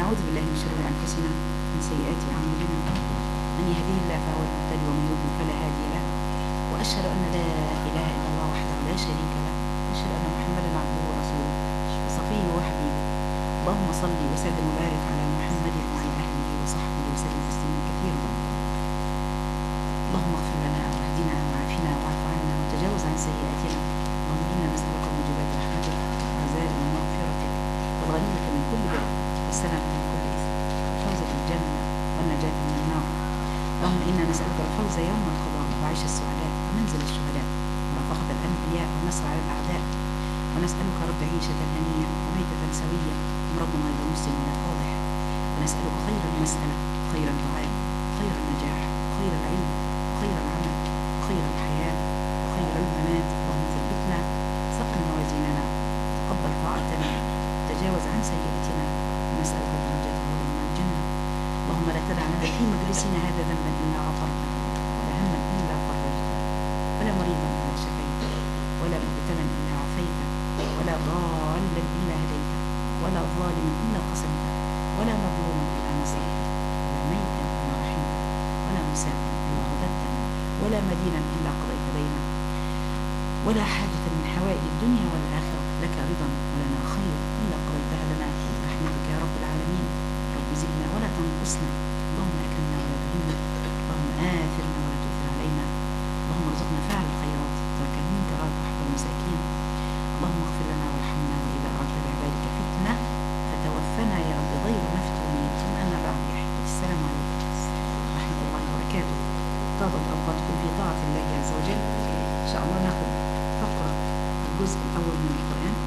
ونعوذ بالله من شرور أنفسنا من سيئات أعمالنا من يهديه الله فهو المهتدي ومن يضلل فلا هادي له وأشهد أن لا إله إلا الله وحده لا شريك له وأشهد أن محمدا عبده ورسوله وصفيه وحبيبه اللهم صل وسلم وبارك على محمد وعلى أهله وصحبه وسلم تسليما كثيرا اللهم اغفر لنا واهدنا وعافنا واعف عنا وتجاوز عن سيئاتنا اللهم إنا نسألك موجبات رحمتك وعزائم مغفرتك والغنيمة من كل بر والسلامة من كل إثم والفوز بالجنة والنجاة من النار اللهم إنا نسألك الفوز يوم القضاء وعيش السعداء ومنزل الشهداء ورفقة الأنبياء والنصر على الأعداء ونسألك رب عيشة هنية وميتة سوية مرض غير مسلم ولا فاضح ونسألك خير المسألة خير الدعاء خير النجاح خير العلم خير العمل خير الحياة خير الممات اللهم ثبتنا ثقل موازيننا تقبل طاعتنا تجاوز عن سيئتنا ونسألك درجات العلى من الجنة اللهم لا تدع لنا في مجلسنا هذا ذنبا إلا غفرته ولا هما إلا فرجته ولا مريضا إلا شفيته ولا مبتلا إلا عافيته ولا ضالا إلا هديته ولا ظالما إلا قسمته ولا مظلوما إلا نصرته ولا ميتا إلا رحمته ولا مسافرا إلا رددته ولا مدينا إلا قضيت بينه ولا حاجة من حوائج الدنيا والآخرة لك رضا ولنا خير إلا قضيتها لنا برحمتك يا رب العالمين رب زدنا ولا تنقصنا اللهم أكرمنا ولا تهنا اللهم آثرنا ولا تؤثر علينا اللهم ارزقنا فعل الخيرات ترك منك راض أحب المساكين اللهم اغفر لنا وارحمنا وإذا أردت بعبادك فتنة فتوفنا يا رب غير مفتونين ثم أما بعد يا أحبتي السلام عليكم ورحمة الله وبركاته طابت أوقاتكم في طاعة الله عز وجل إن شاء الله ناخذ فقرة الجزء الأول من القرآن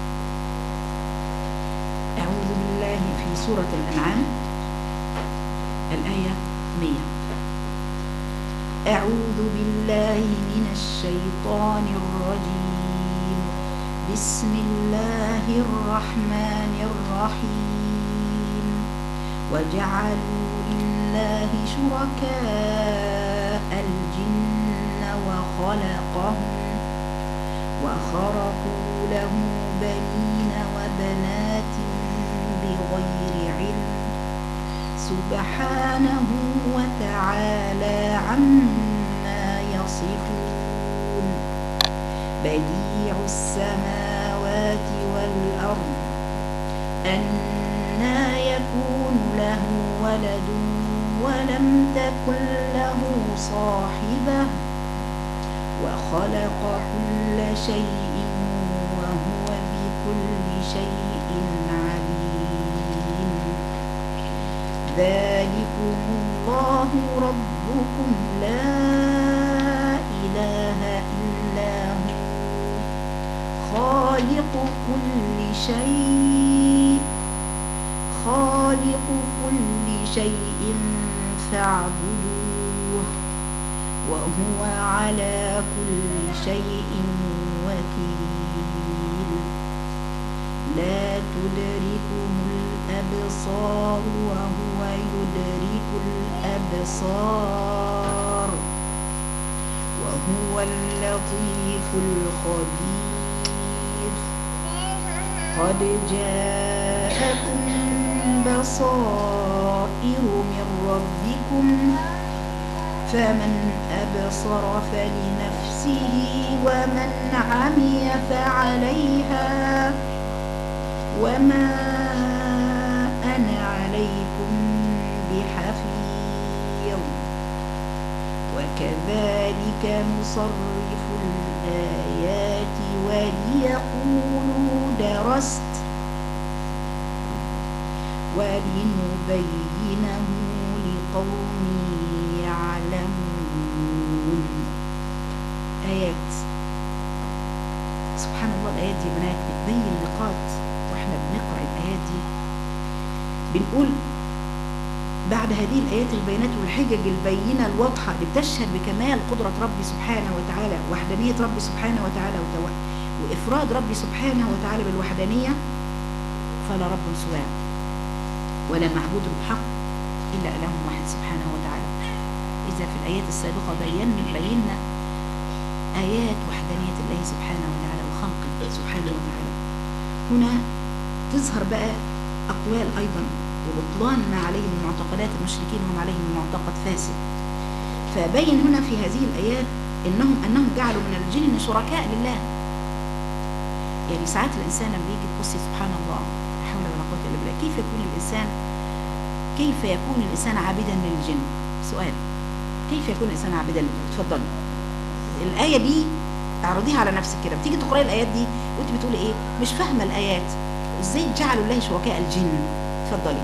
أعوذ بالله في سورة الأنعام الآية 100 أعوذ بالله من الشيطان الرجيم بسم الله الرحمن الرحيم وجعلوا لله شركاء الجن وخلقهم وخرقوا له بنين وبنات بغير علم سبحانه وتعالى عما يصفون بديع السماوات والأرض أنا يكون له ولد ولم تكن له صاحبة وخلق كل شيء وهو بكل شيء عليم ذلكم الله ربكم لا إله إلا هو خالق كل شيء خالق كل شيء فاعبدوه وهو على كل شيء وكيل لا تدركه الأبصار وهو يدرك الأبصار وهو اللطيف الخبير قد جاءكم بصائر من ربكم فمن أبصر فلنفسه ومن عمي فعليها وما أنا عليكم بحفيظ وكذلك نصرف الآيات وليقولوا درست ولنبينه لقوم يعلمون آيات سبحان الله الآيات دي بنات بتبين نقاط واحنا بنقرأ الآيات دي بنقول بعد هذه الآيات البينات والحجج البينة الواضحة اللي بتشهد بكمال قدرة ربي سبحانه وتعالى وحدانية ربي سبحانه وتعالى وإفراد ربي سبحانه وتعالى بالوحدانية فلا رب سواه ولا معبود بحق إلا إله واحد سبحانه وتعالى إذا في الآيات السابقة بين بينا آيات وحدانية الله سبحانه وتعالى وخلقه سبحانه وتعالى هنا تظهر بقى أقوال أيضا وبطلان ما عليه من معتقدات المشركين وهم عليه من معتقد فاسد فبين هنا في هذه الآيات إنهم أنهم جعلوا من الجن شركاء لله يعني ساعات الإنسان لما يجي تبصي سبحان الله لا حول ولا قوة إلا بالله كيف يكون الإنسان كيف يكون الإنسان عابدا للجن سؤال كيف يكون الإنسان عابدا للجن اتفضلي الآية دي اعرضيها على نفسك كده بتيجي تقرأي الآيات دي وانت بتقولي ايه مش فاهمة الآيات ازاي جعلوا الله شركاء الجن اتفضلي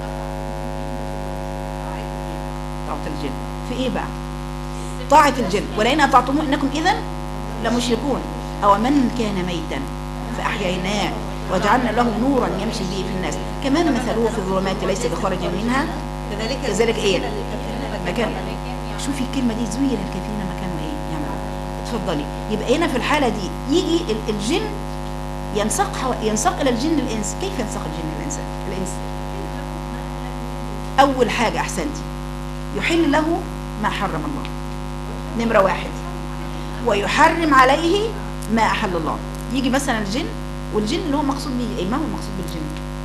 طاعة الجن في ايه بقى طاعة الجن ولئن أطعتموه إنكم إذا لمشركون أو من كان ميتا فأحييناه وجعلنا له نورا يمشي به في الناس كمان مثلوه في الظلمات ليس بخارج منها كذلك كذلك إيه؟ الكافرين مكان شوفي الكلمة دي زوير الكافرين مكان ايه يعملوا اتفضلي يبقى هنا في الحالة دي يجي ال- الجن ينسق حو- ينسق إلى الجن الإنس كيف ينسق الجن الإنسان الإنس أول حاجة أحسنتي يحل له ما حرم الله نمرة واحد ويحرم عليه ما أحل الله يجي مثلا الجن والجن اللي هو مقصود به ايه ما هو المقصود بالجن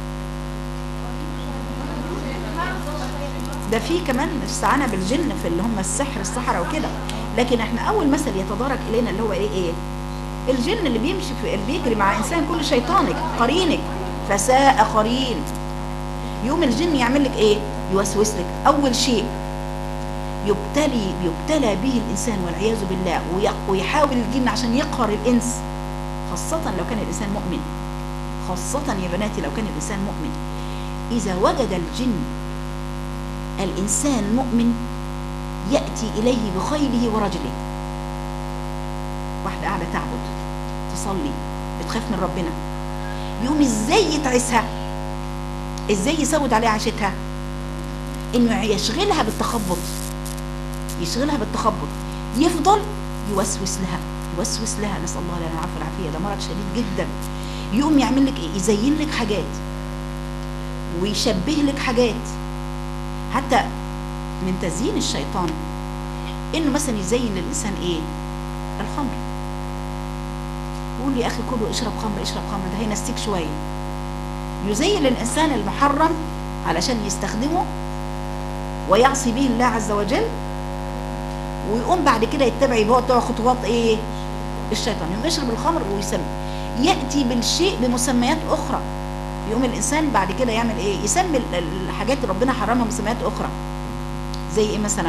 ده في كمان استعانة بالجن في اللي هم السحر السحرة وكده لكن احنا اول مثل يتدارك الينا اللي هو ايه ايه الجن اللي بيمشي في اللي بيجري مع انسان كل شيطانك قرينك فساء قرين يوم الجن يعمل لك ايه يوسوس لك اول شيء يبتلي يبتلى به الانسان والعياذ بالله ويق- ويحاول الجن عشان يقهر الانس خاصة لو كان الانسان مؤمن خاصة يا بناتي لو كان الانسان مؤمن اذا وجد الجن الانسان مؤمن ياتي اليه بخيله ورجله واحدة قاعدة تعبد تصلي بتخاف من ربنا يقوم ازاي يتعسها ازاي يسود عليها عيشتها انه يشغلها بالتخبط يشغلها بالتخبط يفضل يوسوس لها يوسوس لها نسال الله لنا العفو والعافيه ده مرض شديد جدا يقوم يعمل لك ايه يزين لك حاجات ويشبه لك حاجات حتى من تزيين الشيطان انه مثلا يزين للانسان ايه الخمر يقول لي يا اخي كله اشرب خمر اشرب خمر ده هينسيك شويه يزين للانسان المحرم علشان يستخدمه ويعصي به الله عز وجل ويقوم بعد كده يتبع يبقى خطوات ايه الشيطان يقوم يشرب الخمر ويسمي ياتي بالشيء بمسميات اخرى يقوم الانسان بعد كده يعمل ايه يسمي ال- ال- الحاجات اللي ربنا حرمها مسميات اخرى زي ايه مثلا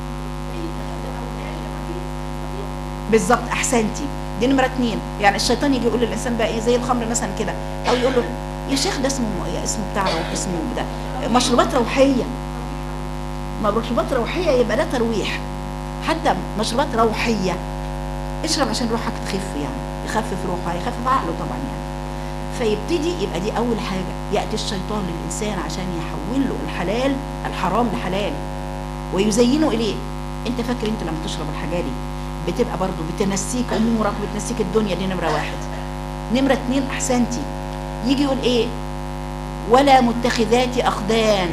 بالظبط احسنتي دي نمره اتنين يعني الشيطان يجي يقول للانسان بقى ايه زي الخمر مثلا كده او يقول له يا شيخ ده اسمه يا اسمه بتاع روح اسمه ده مشروبات روحيه مشروبات روحيه يبقى ده ترويح حتى مشروبات روحيه اشرب عشان روحك تخف يعني يخفف روحها يخفف عقله طبعا يعني فيبتدي يبقى دي اول حاجه ياتي الشيطان للانسان عشان يحول له الحلال الحرام لحلال ويزينه اليه انت فاكر انت لما تشرب الحاجه دي بتبقى برضو بتنسيك امورك وبتنسيك الدنيا دي نمره واحد نمره اتنين احسنتي يجي يقول ايه ولا متخذات اخدان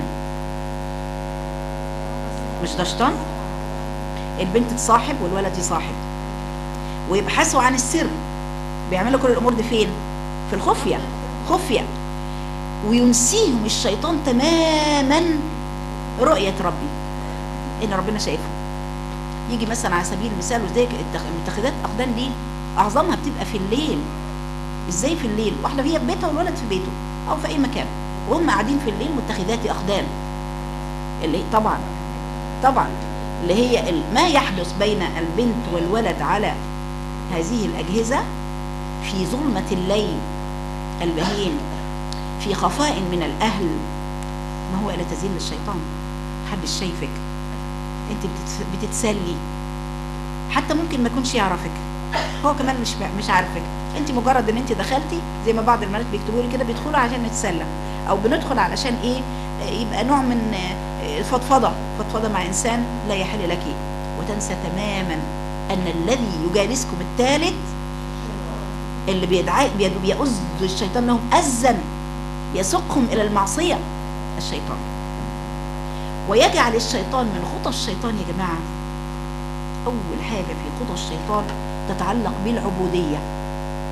مش ده شيطان البنت تصاحب والولد يصاحب ويبحثوا عن السر بيعملوا كل الامور دي فين في الخفيه خفيه وينسيهم الشيطان تماما رؤيه ربي ان ربنا شايفه يجي مثلا على سبيل المثال وزي المتخذات اقدام دي اعظمها بتبقى في الليل ازاي في الليل واحده هي في بيتها والولد في بيته او في اي مكان وهم قاعدين في الليل متخذات اقدام اللي طبعا طبعا اللي هي ال- ما يحدث بين البنت والولد على هذه الأجهزة في ظلمة الليل البهيم في خفاء من الأهل ما هو إلا تزيين للشيطان محدش شايفك انت بتتس- بتتسلي حتى ممكن ما يكونش يعرفك هو كمان مش مش عارفك انت مجرد ان انت دخلتي زي ما بعض البنات بيكتبوا لي كده بيدخلوا عشان نتسلى او بندخل علشان ايه آه، يبقى نوع من آه، فضفضه فضفضه مع انسان لا يحل لك وتنسى تماما ان الذي يجالسكم الثالث اللي بيدعي بيد- بيؤز الشيطان لهم أزا يسوقهم إلى المعصية الشيطان ويجعل الشيطان من خطى الشيطان يا جماعة أول حاجة في خطى الشيطان تتعلق بالعبودية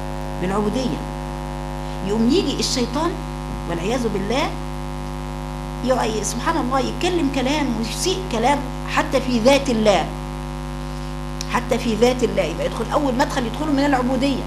بالعبودية يقوم يجي الشيطان والعياذ بالله يع- سبحان الله يتكلم كلام ويسيء كلام حتى في ذات الله حتى في ذات الله يبقى يدخل اول مدخل يدخله من العبوديه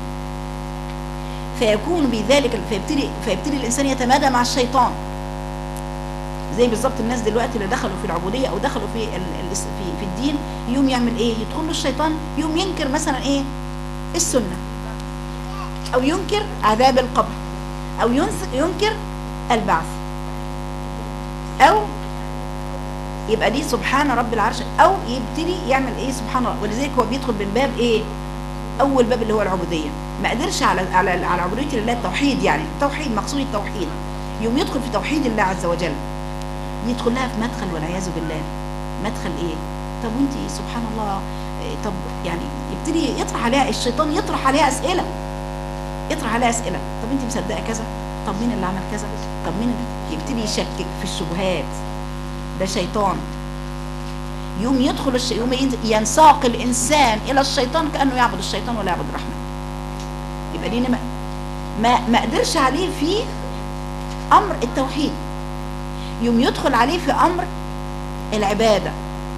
فيكون بذلك فيبتدي فيبتدي الانسان يتمادى مع الشيطان زي بالظبط الناس دلوقتي اللي دخلوا في العبوديه او دخلوا في ال- ال- في في الدين يوم يعمل ايه يدخل له الشيطان يوم ينكر مثلا ايه السنه او ينكر عذاب القبر او ينس- ينكر البعث او يبقى دي سبحان رب العرش او يبتدي يعمل ايه سبحان الله ولذلك هو بيدخل من باب ايه اول باب اللي هو العبوديه ما قدرش على على على عبوديه الله التوحيد يعني التوحيد مقصود التوحيد يوم يدخل في توحيد الله عز وجل يدخل لها في مدخل والعياذ بالله مدخل ايه طب وانت سبحان الله إيه طب يعني يبتدي يطرح عليها الشيطان يطرح عليها اسئله يطرح عليها اسئله طب انت مصدقه كذا طب مين اللي عمل كذا طب مين اللي- يبتدي يشكك في الشبهات ده شيطان يوم يدخل الش... يوم ينز- ينساق الانسان الى الشيطان كانه يعبد الشيطان ولا يعبد الرحمن يبقى دي ما ما, ما قدرش عليه في امر التوحيد يوم يدخل عليه في امر العباده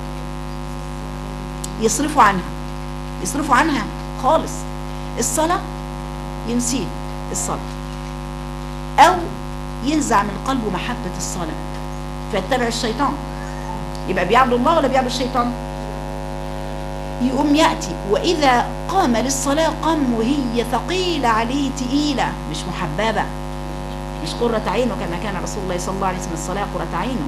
يصرفوا عنها يصرفوا عنها خالص الصلاه ينسيه الصلاه او ينزع من قلبه محبه الصلاه فيتبع الشيطان يبقى بيعبد الله ولا بيعبد الشيطان يقوم يأتي وإذا قام للصلاة قام وهي ثقيلة عليه تقيلة مش محببة مش قرة عينه كما كان رسول الله صلى الله عليه وسلم الصلاة قرة عينه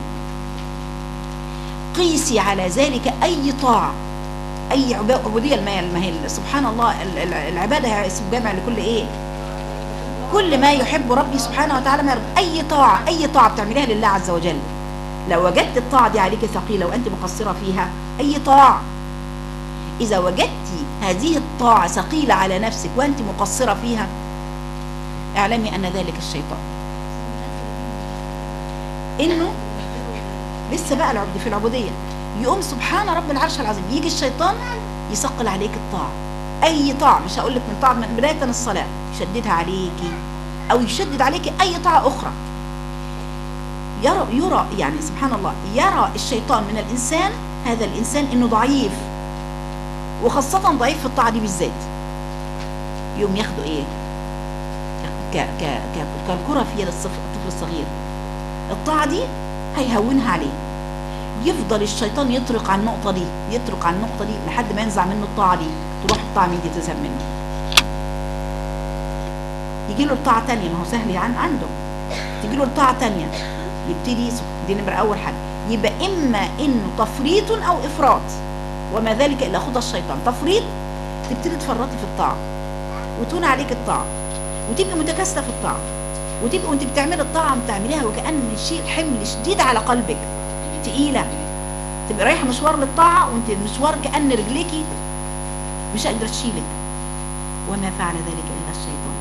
قيسي على ذلك أي طاعة أي عب- عبودية المال ما هي سبحان الله ال- ال- العبادة هي اسم جامع لكل إيه كل ما يحب ربي سبحانه وتعالى ما يرضى أي طاعة أي طاعة بتعمليها لله عز وجل لو وجدت الطاعة دي عليك ثقيلة وأنت مقصرة فيها أي طاعة إذا وجدت هذه الطاعة ثقيلة على نفسك وأنت مقصرة فيها اعلمي أن ذلك الشيطان إنه لسه بقى العبد في العبودية يقوم سبحان رب العرش العظيم يجي الشيطان يثقل عليك الطاعة أي طاعة مش هقول لك من طاعة من بداية الصلاة يشددها عليكي أو يشدد عليكي أي طاعة أخرى يرى يرى يعني سبحان الله يرى الشيطان من الإنسان هذا الإنسان إنه ضعيف وخاصة ضعيف في الطاعة دي بالذات يوم ياخدوا إيه ك ك ك كالكرة في يد الصف- الطفل الصغير الطاعة دي هيهونها عليه يفضل الشيطان يطرق على النقطة دي يطرق على النقطة دي لحد ما ينزع منه الطاعة دي تروح الطاعة مين دي تذهب منه يجي له الطاعة تانية ما هو سهل عن عنده تجي له الطاعة تانية يبتدي يسكت. دي نمرة أول حاجة يبقى إما إنه تفريط أو إفراط وما ذلك إلا خطى الشيطان تفريط تبتدي تفرطي في الطاعة وتون عليك الطاعة وتبقي متكاسلة في الطاعة وتبقي وانت بتعملي الطاعة بتعمليها وكأن شيء حمل شديد على قلبك تقيلة تبقي رايحة مشوار للطاعة وانت المشوار كأن رجليكي مش قادرة تشيلك وما فعل ذلك إلا الشيطان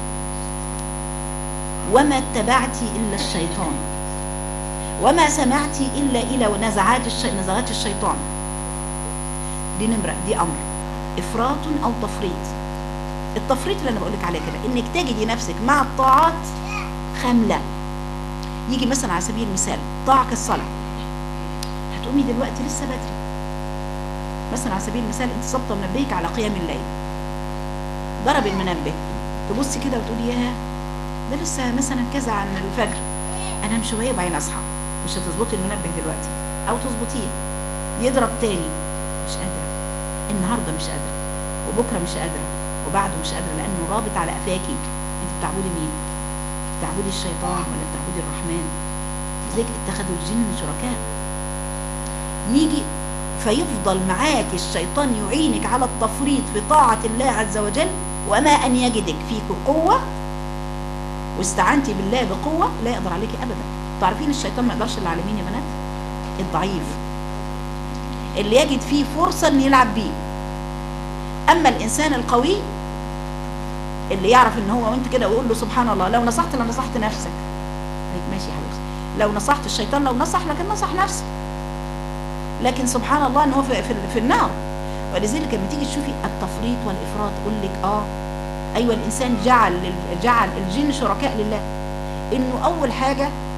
وما اتبعتي إلا الشيطان وما سمعتي إلا إلى نزعات الشي... نزغات الشيطان دي نمرة دي أمر إفراط أو تفريط التفريط اللي أنا بقولك عليه كده إنك تجدي نفسك مع الطاعات خاملة يجي مثلا على سبيل المثال طاعة كالصلاة هتقومي دلوقتي لسه بدري مثلا على سبيل المثال انت ظابطه منبهك على قيام الليل ضرب المنبه تبصي كده وتقولي ياه ده لسه مثلا كذا عن الفجر انام شويه وبعدين اصحى مش هتظبطي المنبه دلوقتي او تظبطيه يضرب تاني مش قادره النهارده مش قادره وبكره مش قادره وبعده مش قادره لانه رابط على قفاكي انت بتعبدي مين بتعبدي الشيطان ولا بتعبدي الرحمن لذلك اتخذوا الجن شركاء يجي فيفضل معاك الشيطان يعينك على التفريط في طاعة الله عز وجل وما أن يجدك فيك قوة واستعنتي بالله بقوة لا يقدر عليك أبدا تعرفين الشيطان ما يقدرش إلا على مين يا بنات الضعيف اللي يجد فيه فرصة ان يلعب بيه اما الانسان القوي اللي يعرف ان هو وانت كده ويقول له سبحان الله لو نصحت لو نصحت نفسك طيب ماشي يا حبيبتي لو نصحت الشيطان لو نصح لكن نصح نفسه لكن سبحان الله ان هو في, في, في النار ولذلك لما تيجي تشوفي التفريط والافراط يقول لك اه ايوه الانسان جعل لل- جعل الجن شركاء لله انه اول حاجه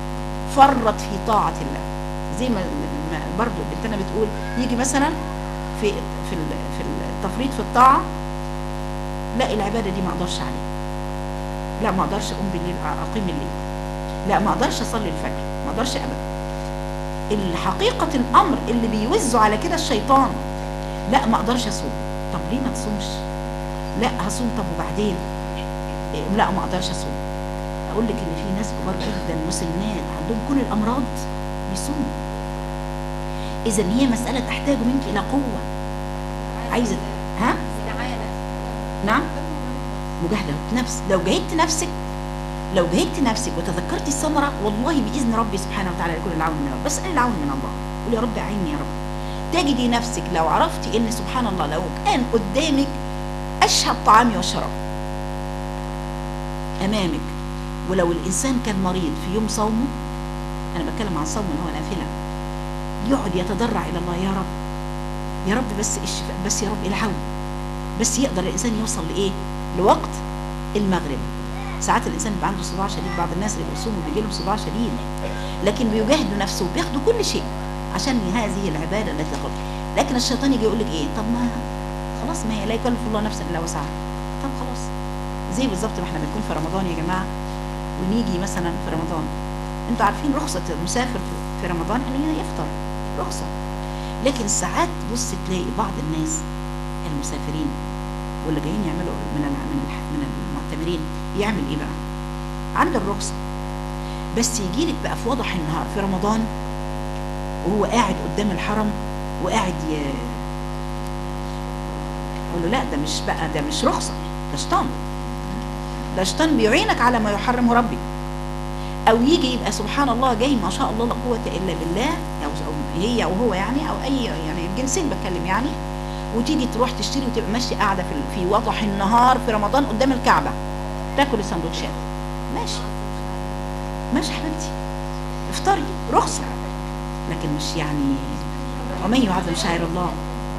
فرط في طاعة الله زي ما ما برضو بنتنا بتقول يجي مثلا في في ال- في التفريط في الطاعة لا العبادة دي ما اقدرش عليها لا ما اقدرش اقوم بالليل اقيم الليل لا ما اقدرش اصلي الفجر ما اقدرش ابدا الحقيقة الامر اللي بيوزوا على كده الشيطان لا ما اقدرش اصوم طب ليه ما تصومش لا هصوم طب وبعدين إيه، لا ما اقدرش اصوم اقول لك ان في ناس كبار جدا مسنات عندهم كل الامراض بيصوموا اذا هي مساله تحتاج منك الى قوه عايزه ها نعم مجاهده نفس لو جاهدت نفسك لو جاهدت نفسك وتذكرت الثمره والله باذن ربي سبحانه وتعالى يكون العون من الله بس العون من الله قول يا رب اعيني يا رب تجدي نفسك لو عرفتي ان سبحان الله لو كان قدامك اشهى طعامي والشراب امامك ولو الانسان كان مريض في يوم صومه انا بتكلم عن صوم اللي هو نافله يقعد يتضرع الى الله يا رب يا رب بس الشفاء بس يا رب العون بس يقدر الانسان يوصل لايه لوقت المغرب ساعات الانسان بيبقى عنده صداع شديد بعض الناس اللي بيصوموا بيجي لهم صداع شديد لكن بيجاهدوا نفسه وبياخدوا كل شيء عشان هذه العباده التي تقول لكن الشيطان يجي يقول لك ايه طب ما خلاص ما هي لا يكلف الله نفسا الا وسعها طب خلاص زي بالظبط ما احنا بنكون في رمضان يا جماعه ونيجي مثلا في رمضان انتوا عارفين رخصه المسافر في- في رمضان انه يفطر رخصه لكن ساعات بص تلاقي بعض الناس المسافرين واللي جايين يعملوا من ال- من الح- من المعتمرين يعمل ايه بقى عنده الرخصه بس يجي لك بقى في وضح النهار في رمضان وهو قاعد قدام الحرم وقاعد ي... اقول له لا ده مش بقى ده مش رخصه ده شيطان ده شيطان بيعينك على ما يحرمه ربي او يجي يبقى سبحان الله جاي ما شاء الله لا قوه الا بالله او أو هي او هو يعني او اي يعني الجنسين بتكلم يعني وتيجي تروح تشتري وتبقى ماشيه قاعده في في وضح النهار في رمضان قدام الكعبه تاكل السندوتشات ماشي ماشي حبيبتي افطري رخصه لكن مش يعني ومن يعظم شعائر الله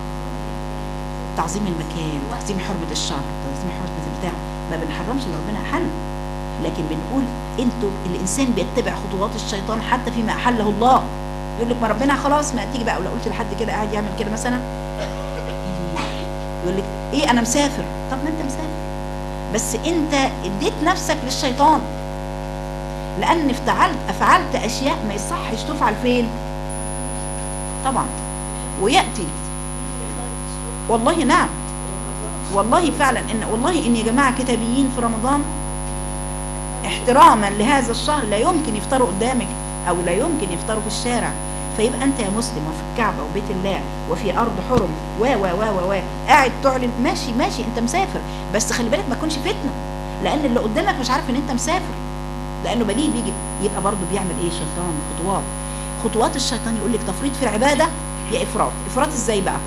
تعظيم المكان تعظيم حرمة الشهر تعظيم حرمة البتاع ما بنحرمش اللي ربنا أحل لكن بنقول انتوا الانسان بيتبع خطوات الشيطان حتى فيما احله الله يقول لك ما ربنا خلاص ما تيجي بقى ولو قلت لحد كده قاعد يعمل كده مثلا يقول لك ايه انا مسافر طب ما انت مسافر بس انت اديت نفسك للشيطان لان افتعلت افعلت اشياء ما يصحش تفعل فين طبعا وياتي والله نعم والله فعلا ان والله ان يا جماعه كتابيين في رمضان احتراما لهذا الشهر لا يمكن يفطروا قدامك او لا يمكن يفطروا في الشارع فيبقى انت يا مسلم وفي الكعبه وبيت الله وفي ارض حرم و و و و و قاعد تعلن ماشي ماشي انت مسافر بس خلي بالك ما تكونش فتنه لان اللي قدامك مش عارف ان انت مسافر لانه بديهي بيجي يبقى برضه بيعمل ايه شيطان خطوات خطوات الشيطان يقول لك تفريط في العباده يا افراط افراط ازاي بقى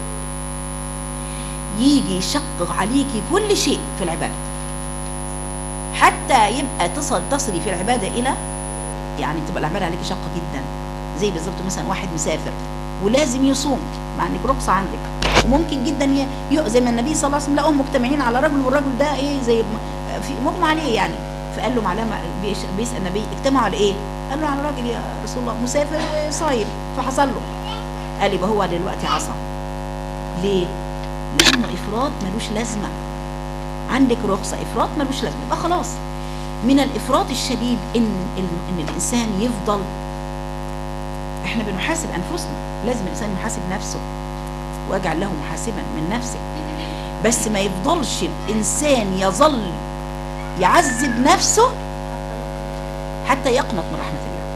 يجي يشقق عليكي كل شيء في العباده حتى يبقى تصل تصلي في العباده الى يعني تبقى العباده عليكي شاقه جدا زي بالظبط مثلا واحد مسافر ولازم يصوم مع انك رخصه عندك وممكن جدا ي... ي- زي ما النبي صلى الله عليه وسلم لقوهم مجتمعين على رجل والرجل ده ايه زي م- في مغمى عليه يعني فقال له معلمه بيش- بيسال النبي اجتمعوا على ايه؟ قال له على راجل يا رسول الله مسافر وصايم فحصل له قال يبقى هو دلوقتي عصى ليه؟ لانه افراط ملوش لازمه عندك رخصه افراط ملوش لازمه يبقى خلاص من الافراط الشديد ان ان ان الانسان يفضل احنا بنحاسب انفسنا لازم الانسان يحاسب نفسه واجعل له محاسبا من نفسك بس ما يفضلش الانسان يظل يعذب نفسه حتى يقنط من رحمه الله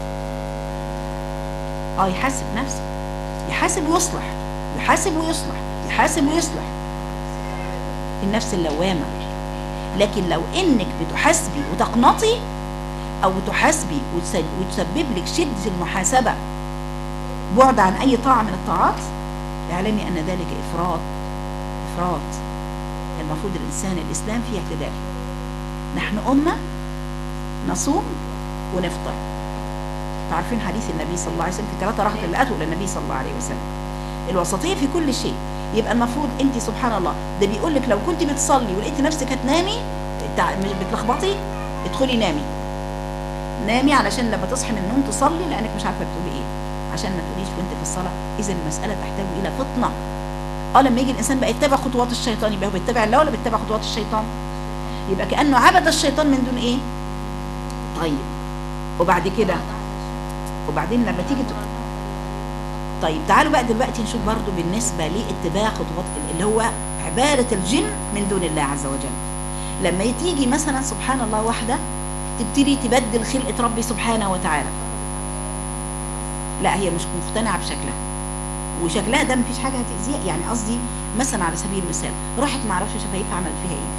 اه يحاسب نفسه يحاسب ويصلح يحاسب ويصلح يحاسب ويصلح النفس اللوامه لكن لو انك بتحاسبي وتقنطي او تحاسبي وتس- وتسبب لك شده المحاسبه بعد عن اي طاعه من الطاعات اعلمي ان ذلك افراط افراط المفروض الانسان الاسلام فيه اعتدال نحن امه نصوم ونفطر تعرفين حديث النبي صلى الله عليه وسلم في ثلاثه رهط اللي اتوا للنبي صلى الله عليه وسلم الوسطيه في كل شيء يبقى المفروض انت سبحان الله ده بيقول لك لو كنت بتصلي ولقيتي نفسك هتنامي تع- مش بتلخبطي ادخلي نامي نامي علشان لما تصحي من النوم تصلي لانك مش عارفه بتقولي ايه عشان ما تقوليش وانت في الصلاه اذا المساله تحتاج الى فطنه اه لما يجي الانسان بقى يتبع خطوات الشيطان يبقى هو بيتبع الله ولا بيتبع خطوات الشيطان يبقى كانه عبد الشيطان من دون ايه طيب وبعد كده وبعدين لما تيجي ت- طيب تعالوا بقى دلوقتي نشوف برضو بالنسبة لاتباع خطوات اللي هو عبادة الجن من دون الله عز وجل لما تيجي مثلا سبحان الله واحدة تبتدي تبدل خلقة ربي سبحانه وتعالى لا هي مش مقتنعة بشكلها وشكلها ده مفيش حاجة هتأذيها يعني قصدي مثلا على سبيل المثال راحت معرفش شفايفها عملت فيها ايه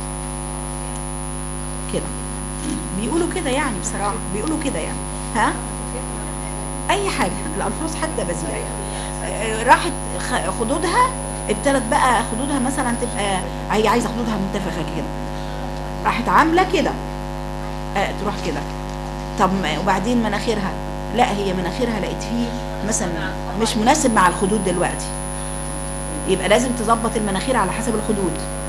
كده بيقولوا كده يعني بصراحة بيقولوا كده يعني ها اي حاجة الالفاظ حتى بذيئة يعني آه، راحت خ- خدودها ابتدت بقى خدودها مثلا تبقى هي عايزة خدودها منتفخة كده راحت عاملة كده آه تروح كده طب ما- وبعدين مناخيرها لا هي مناخيرها لقيت فيه مثلا مش مناسب مع الخدود دلوقتي يبقى لازم تظبط المناخير على حسب الخدود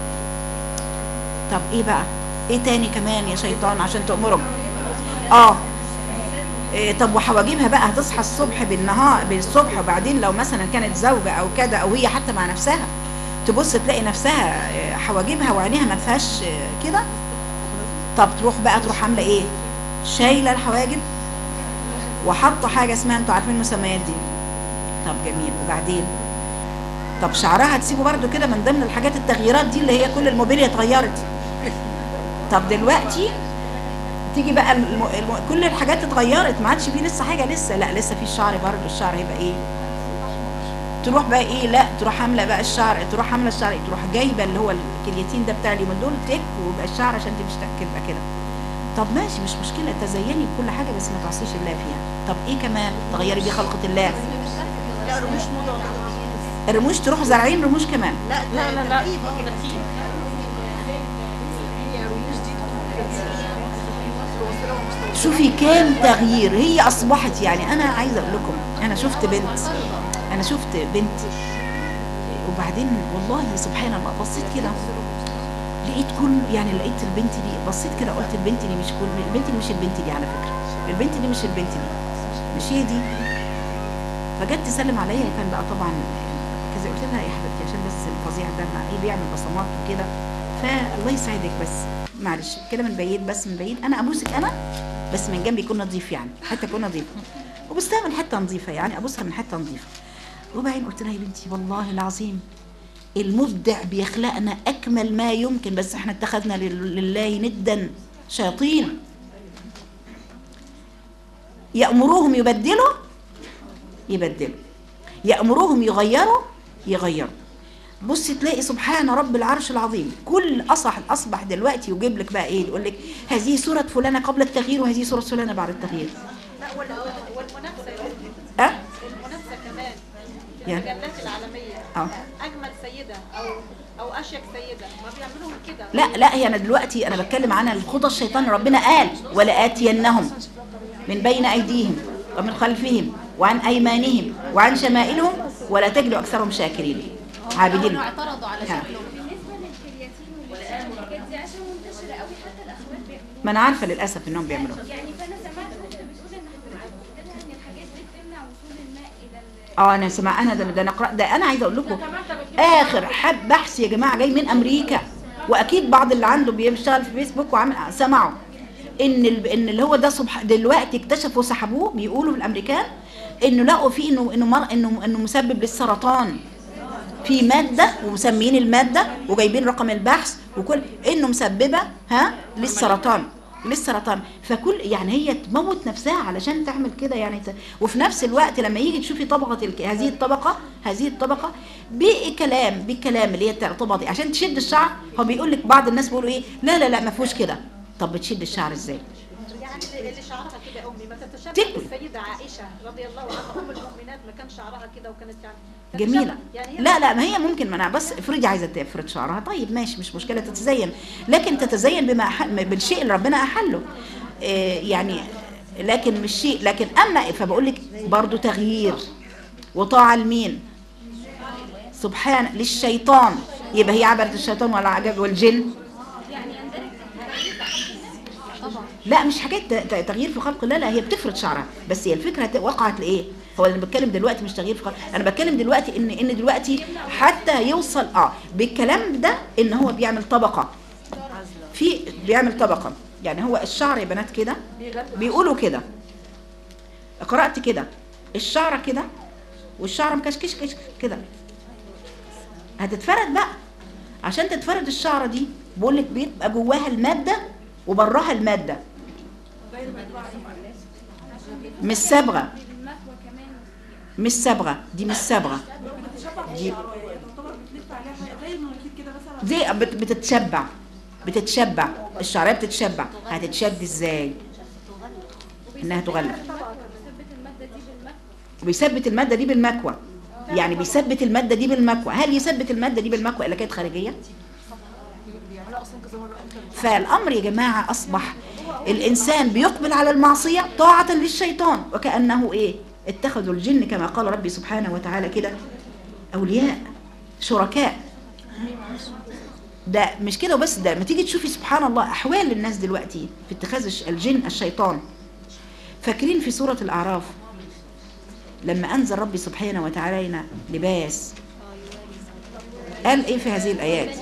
طب ايه بقى ايه تاني كمان يا شيطان عشان تأمرهم اه إيه طب وحواجبها بقى هتصحى الصبح بالنهار بالصبح وبعدين لو مثلا كانت زوجة او كده او هي حتى مع نفسها تبص تلاقي نفسها إيه، حواجبها وعينيها ما فيهاش إيه، كده طب تروح بقى تروح عامله ايه شايله الحواجب وحاطه حاجه اسمها انتوا عارفين المسميات دي طب جميل وبعدين طب شعرها تسيبه برده كده من ضمن الحاجات التغييرات دي اللي هي كل الموبيليا اتغيرت طب دلوقتي تيجي بقى الم... الم... كل الحاجات اتغيرت ما عادش فيه لسه حاجه لسه لا لسه في الشعر برضه الشعر هيبقى ايه تروح بقى ايه لا تروح عامله بقى الشعر تروح عامله الشعر إيه؟ تروح جايبه اللي هو الكرياتين ده بتاع اليومين دول تك ويبقى الشعر عشان تمشي تبقى كده طب ماشي مش مشكله تزيني بكل حاجه بس ما تعصيش الله فيها طب ايه كمان تغيري بيه خلقه الله لا رموش موضة الرموش تروح زارعين رموش كمان لا لا لا لا هي رموش دي شوفي كام تغيير هي اصبحت يعني انا عايزه اقول لكم انا شفت بنت انا شفت بنت وبعدين والله سبحان الله بصيت كده لقيت كل يعني لقيت البنت دي بصيت كده قلت البنت دي مش كل البنت دي مش البنت دي على فكره البنت دي مش البنت دي مش هي دي فجت تسلم عليا كان بقى طبعا كذا قلت لها يا حبيبتي عشان بس الفظيع ده ما ايه بيعمل بصمات وكده فالله يسعدك بس معلش كده من بعيد بس من بعيد انا ابوسك انا بس من جنبي يكون نظيف يعني حتى يكون نظيف وبستها من حته نظيفه يعني ابوسها من حته نظيفه وبعدين قلت لها يا بنتي والله العظيم المبدع بيخلقنا اكمل ما يمكن بس احنا اتخذنا لل- لله ندا شياطين يأمروهم يبدلوا يبدلوا يأمروهم يغيروا يغيروا بصي تلاقي سبحان رب العرش العظيم كل اصح اصبح دلوقتي يجيب لك بقى ايه يقول لك هذه صوره فلانه قبل التغيير وهذه صوره فلانه بعد التغيير لا وال- والمنافسه يا بنتي اه المنافسه كمان في يعني؟ المجلات العالميه اه اجمل سيده او او اشيك سيده ما بيعملوهم كده لا لا هي انا دلوقتي انا بتكلم عن الخطى الشيطان ربنا قال ولآتينهم من بين ايديهم ومن خلفهم وعن ايمانهم وعن شمائلهم ولا تجد اكثرهم شاكرين عابدين اعترضوا على ها. شكلهم بالنسبه للكرياتين والحاجات دي عشان منتشره قوي حتى الاخوات بيعملوها ما انا عارفه للاسف انهم بيعملوها يعني فانا سمعت اخت بتقول ان قلت لها ان الحاجات دي بتمنع وصول الماء الى ال- اه انا سمع انا ده, ده انا قرأ ده انا عايزه اقول لكم اخر حد بحث يا جماعه جاي من امريكا واكيد بعض اللي عنده بيشتغل في فيسبوك وعامل سمعوا ان ال... ان اللي هو ده صبح دلوقتي اكتشفوا سحبوه بيقولوا الامريكان انه لقوا فيه انه انه مر... انه انه مسبب للسرطان في ماده ومسميين الماده وجايبين رقم البحث وكل انه مسببه ها للسرطان للسرطان فكل يعني هي تموت نفسها علشان تعمل كده يعني ت... وفي نفس الوقت لما يجي تشوفي طبقه الك... هذه الطبقه هذه الطبقه بكلام بكلام اللي هي الطبقه دي عشان تشد الشعر هو بيقول لك بعض الناس بيقولوا ايه لا لا لا ما فيهوش كده طب بتشد الشعر ازاي يعني اللي اللي شعرها كده يا امي ما تتشابه تكوي. بالسيده عائشه رضي الله عنها ام المؤمنات ما كان شعرها كده وكانت يعني جميلة تتشابه. يعني هي لا لا ما هي ممكن ما انا بس افرضي عايزة تفرد شعرها طيب ماشي مش مشكلة تتزين لكن تتزين بما أح... بالشيء اللي ربنا أحله إيه يعني لكن مش شيء لكن أما فبقول لك برضو تغيير وطاعة لمين سبحان للشيطان يبقى هي عبرة الشيطان ولا عجب والجن يعني يندرج في الحاجات دي طبعا لا مش حكايه ت- ت- تغيير في خلق الله لا هي بتفرض شعرها بس هي الفكره ت- وقعت لايه هو انا بتكلم دلوقتي مش تغيير في خلق انا بتكلم دلوقتي ان ان دلوقتي حتى يوصل اه بالكلام ده ان هو بيعمل طبقه في بيعمل طبقه يعني هو الشعر يا بنات كده بيقولوا كده قرات كده الشعره كده والشعره مكشكش كش كده هتتفرد بقى عشان تتفرد الشعره دي بقول لك بيبقى جواها الماده وبراها الماده مش صبغه بالمكوى كمان مش صبغه دي مش صبغه دي دي بت- بتتشبع بتتشبع الشعريه بتتشبع هتتشد ازاي انها تغلف بتثبت المادة دي بالمكوى وبيثبت الماده دي بالمكوى يعني بيثبت الماده دي بالمكوى هل يثبت الماده دي بالمكوى الا كانت خارجيه فالامر يا جماعه اصبح الانسان بيقبل على المعصيه طاعه للشيطان وكانه ايه اتخذوا الجن كما قال ربي سبحانه وتعالى كده اولياء شركاء ده مش كده وبس ده لما تيجي تشوفي سبحان الله احوال الناس دلوقتي في اتخاذ الش- الجن الشيطان فاكرين في سوره الاعراف لما انزل ربي سبحانه وتعالى لنا لباس قال ايه في هذه الايات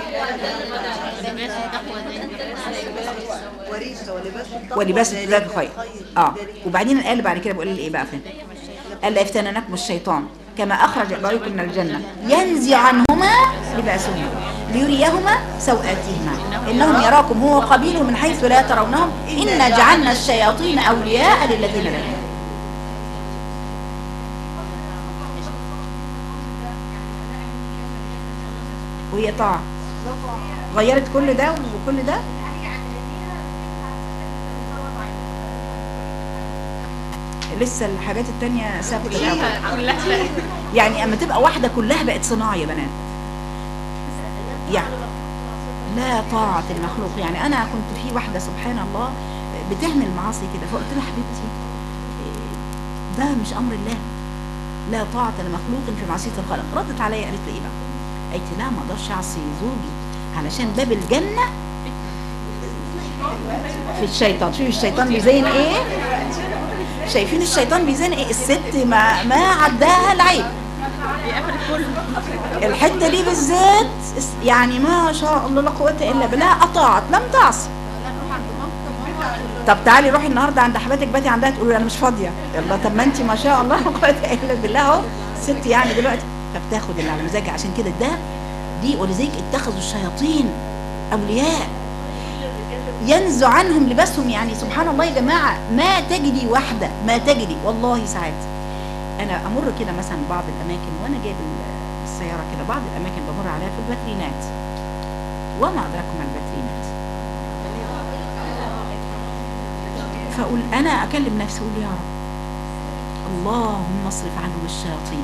وريثة ولباس التقوى ولباس ذلك ذلك خير اه ذلك وبعدين الآية اللي بعد كده بيقول لي ايه بقى فين قال لا يفتننكم الشيطان كما أخرج أبويكم من الجنة ينزع عنهما لباسهما ليريهما سوآتهما إنهم يراكم هو وقبيله من حيث لا ترونهم إنا جعلنا الشياطين أولياء للذين لا يؤمنون وهي طاعة غيرت كل ده وكل ده لسه الحاجات التانية ثابتة الأول يعني اما تبقى واحدة كلها بقت صناعة يا بنات يعني لا طاعة المخلوق يعني أنا كنت في واحدة سبحان الله بتعمل معاصي كده فقلت لها حبيبتي ده مش أمر الله لا طاعة لمخلوق في معصية الخالق ردت عليا قالت لي إيه بقى قالت لي لا ما اقدرش أعصي زوجي علشان باب الجنة في الشيطان شوفي الشيطان بيزين ايه شايفين الشيطان بيزين ايه الست ما ما عداها العيب الحته دي بالذات اس- يعني ما شاء الله لا قوه الا بالله اطاعت لم تعصي طب تعالي روحي النهارده عند حماتك باتي عندها تقولي انا مش فاضيه يلا طب ما انت ما شاء الله لا قوه الا بالله اهو ست يعني دلوقتي فبتاخد اللي على مزاجها عشان كده ده دي ولذلك اتخذوا الشياطين اولياء ينزع عنهم لباسهم يعني سبحان الله يا جماعه ما تجدي واحده ما تجدي والله ساعات انا امر كده مثلا بعض الاماكن وانا جايب ال- السياره كده بعض الاماكن بمر عليها في الباترينات وما ادراكم ما الباترينات فاقول انا اكلم نفسي اقول يا رب اللهم اصرف عنهم الشياطين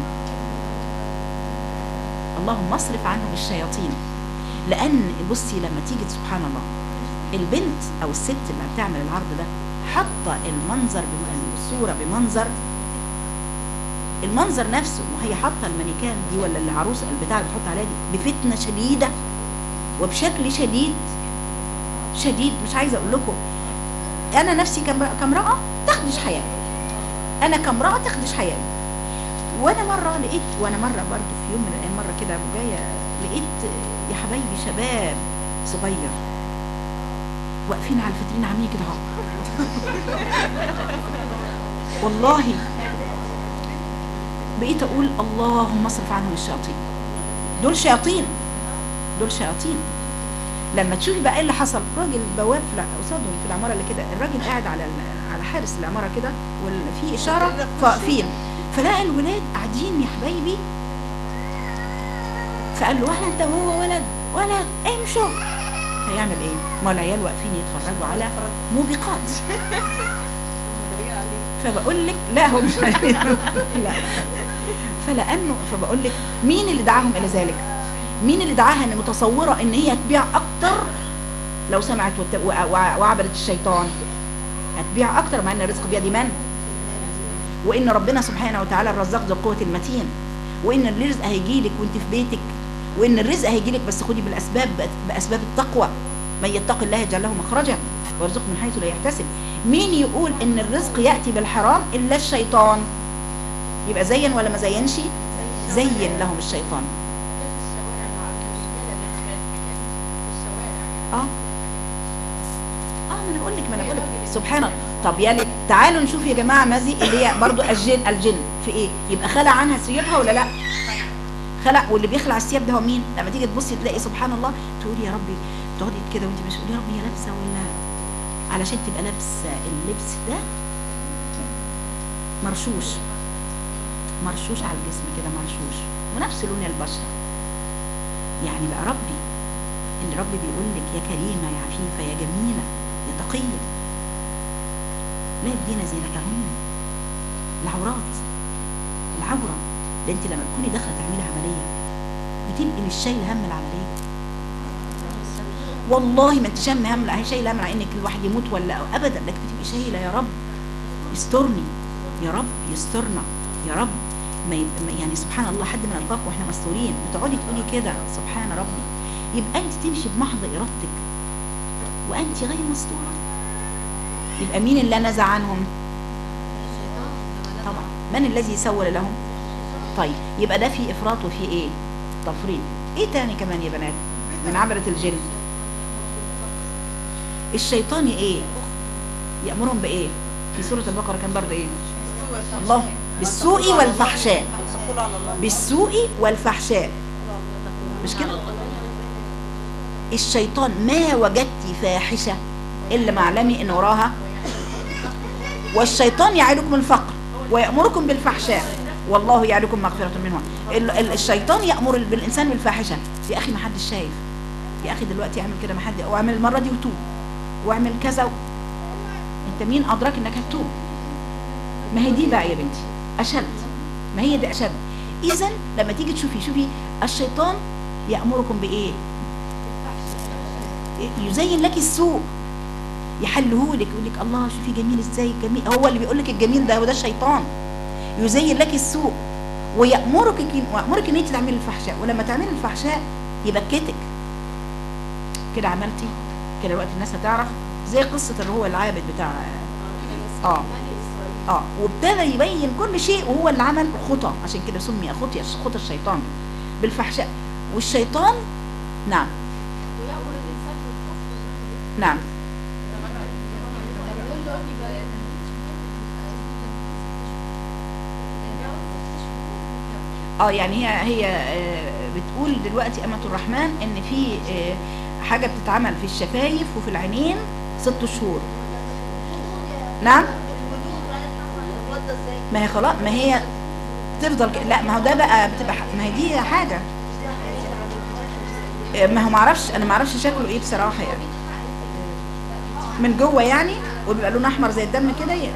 اللهم اصرف عنهم الشياطين لان بصي لما تيجي سبحان الله البنت او الست اللي بتعمل العرض ده حاطه المنظر بم- الصوره بمنظر المنظر نفسه وهي حاطه المانيكان دي ولا العروسه البتاع اللي بتحط عليها دي بفتنه شديده وبشكل شديد شديد مش عايزه اقول لكم انا نفسي كامرأة- كامراه تخدش حياتي انا كامراه تخدش حياتي وانا مره لقيت وانا مره برضو في يوم من الايام مره كده جايه لقيت يا حبايبي شباب صغير واقفين على الفترين عاملين كده اهو والله بقيت اقول اللهم اصرف عنهم الشياطين دول شياطين دول شياطين لما تشوفي بقى ايه اللي حصل راجل بواب لا قصادهم في العماره اللي كده الراجل قاعد على ال- على حارس العماره كده وفي اشاره واقفين فلقى الولاد قاعدين يا حبايبي فقال له ولا انت وهو ولد ولد امشوا هيعمل ايه؟ ما العيال واقفين يتفرجوا على موبقات فبقول لك لا هو مش لا فلانه فبقول لك مين اللي دعاهم الى ذلك؟ مين اللي دعاها ان متصوره ان هي تبيع اكتر لو سمعت وت- وع- وع- وعبدت الشيطان هتبيع اكتر مع ان الرزق بيد من؟ وان ربنا سبحانه وتعالى الرزاق ذو القوه المتين وان الرزق هيجي لك وانت في بيتك وان الرزق هيجي لك بس خدي بالاسباب باسباب التقوى من يتق الله يجعل له مخرجا ويرزقه من حيث لا يحتسب مين يقول ان الرزق ياتي بالحرام الا الشيطان يبقى زين ولا ما زينش زين لهم الشيطان اه اه ما انا بقول لك ما انا بقول لك سبحان الله طب يا تعالوا نشوف يا جماعه مازي اللي هي برضو الجن الجن في ايه يبقى خلع عنها ثيابها ولا لا خلع واللي بيخلع الثياب ده هو مين لما تيجي تبصي تلاقي سبحان الله تقولي يا ربي تقعدي كده وانت مش يا ربي هي لابسه ولا علشان تبقى لابسه اللبس ده مرشوش مرشوش على الجسم كده مرشوش ونفس لون البشره يعني بقى ربي ان ربي بيقول لك يا كريمه يا عفيفه يا جميله يا تقيه لا يبدين زينتهن العورات العوره ده انت لما تكوني داخله تعملي عمليه بتبقي مش شايله هم العمليه والله ما انت شايله هم لا هي شايله هم على انك الواحد يموت ولا أو ابدا لكن بتبقي شايله يا رب يسترني يا رب يسترنا يا رب ما يبقى يعني سبحان الله حد من القاك واحنا مستورين بتقعدي تقولي كده سبحان ربي يبقى انت تمشي بمحض ارادتك وانت غير مستوره يبقى مين اللي نزع عنهم طبعا من الذي سول لهم طيب يبقى ده في افراط وفي ايه تفريط ايه تاني كمان يا بنات من عبرة الجن الشيطان ايه يأمرهم بايه في سورة البقرة كان برضه ايه الله بالسوء والفحشاء بالسوء والفحشاء مش كده الشيطان ما وجدت فاحشة إلا معلمي إن وراها والشيطان يعدكم الفقر ويأمركم بالفحشاء والله يعدكم مغفرة منه ال- ال- الشيطان يأمر بالإنسان بالفاحشة يا أخي ما حدش شايف يا أخي دلوقتي اعمل كده ما حد واعمل المرة دي وتوب واعمل كذا و... انت مين أدراك إنك هتتوب ما هي دي بقى يا بنتي أشد ما هي دي أشد إذا لما تيجي تشوفي شوفي الشيطان يأمركم بإيه يزين لك السوء يحله لك يقول لك الله شوفي جميل ازاي جميل هو اللي بيقول لك الجميل ده هو ده الشيطان يزين لك السوء ويأمرك ويأمرك ان انت تعملي الفحشاء ولما تعملي الفحشاء يبكتك كده عملتي كده الوقت الناس هتعرف زي قصة اللي هو العابد بتاع اه اه وابتدى يبين كل شيء وهو اللي عمل خطى عشان كده سمي خطي خطى الشيطان بالفحشاء والشيطان نعم ويأمر الإنسان بالكفر نعم يقول له ابني اه يعني هي هي آه، بتقول دلوقتي أمة الرحمن ان في آه، حاجة بتتعمل في الشفايف وفي العينين ست شهور نعم ما هي خلاص ما هي تفضل ك- لا ما هو ده بقى بتبقى ح- ما هي دي حاجة آه، ما هو ما اعرفش انا ما اعرفش شكله ايه بصراحة يعني من جوه يعني وبيبقى لونه احمر زي الدم كده ي-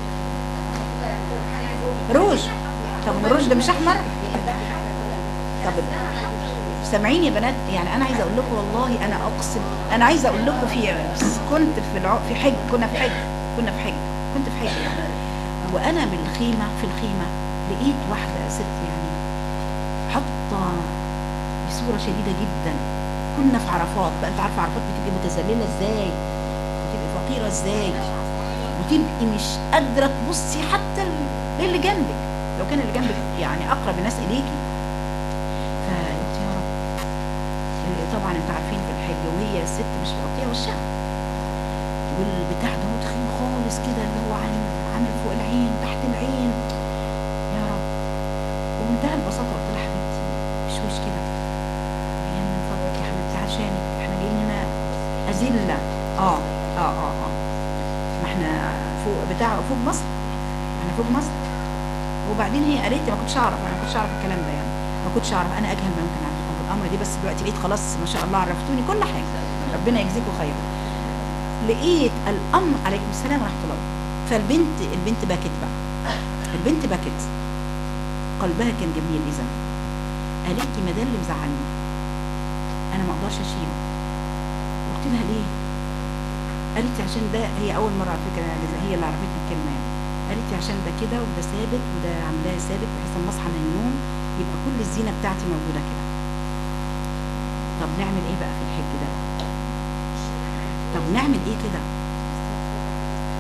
روج طب ما الروج ده مش احمر طب سامعين يا بنات يعني انا عايزه اقول لكم والله انا اقسم انا عايزه اقول لكم في كنت في الع... في حج كنا في حج كنا في حج كنت في حج يعني وانا بالخيمه في الخيمه لقيت واحده ست يعني حاطه بصوره شديده جدا كنا في عرفات بقى انت عارفه عرفات بتبقي متذلله ازاي بتبقي فقيره ازاي وتبقي مش قادره تبصي حتى ال- اللي جنبك لو كان اللي جنبك يعني اقرب الناس اليكي فقلت يا رب إيه طبعا انتوا عارفين في الحج وهي الست مش مغطيه وشها والبتاع ده تخين خالص كده اللي هو عامل عامل فوق العين تحت العين يا رب وبمنتهى البساطه قلت لها حبيبتي مش وش كده يعني من فضلك يا حبيبتي عشانك احنا جايين هنا أذلة اه اه اه اه ما احنا فوق بتاع فوق مصر احنا فوق مصر وبعدين هي قالت لي ما كنتش اعرف انا ما كنتش اعرف الكلام ده يعني ما كنتش اعرف انا اجهل ما يمكن اعرف في الامر دي بس دلوقتي لقيت خلاص ما شاء الله عرفتوني كل حاجه ربنا يجزيكم خير لقيت الامر عليكم السلام ورحمه الله فالبنت البنت بكت بقى البنت بكت قلبها كان جميل اذا قالت لي ما ده اللي مزعلني انا ما اقدرش اشيله قلت لها ليه قالت لي عشان ده هي اول مره على فكره هي اللي عرفتني الكلمه يعني قالت لي عشان ده كده وده ثابت وده عاملاه ثابت بحيث لما اصحى من النوم يبقى كل الزينه بتاعتي موجوده كده طب نعمل ايه بقى في الحج ده طب نعمل ايه كده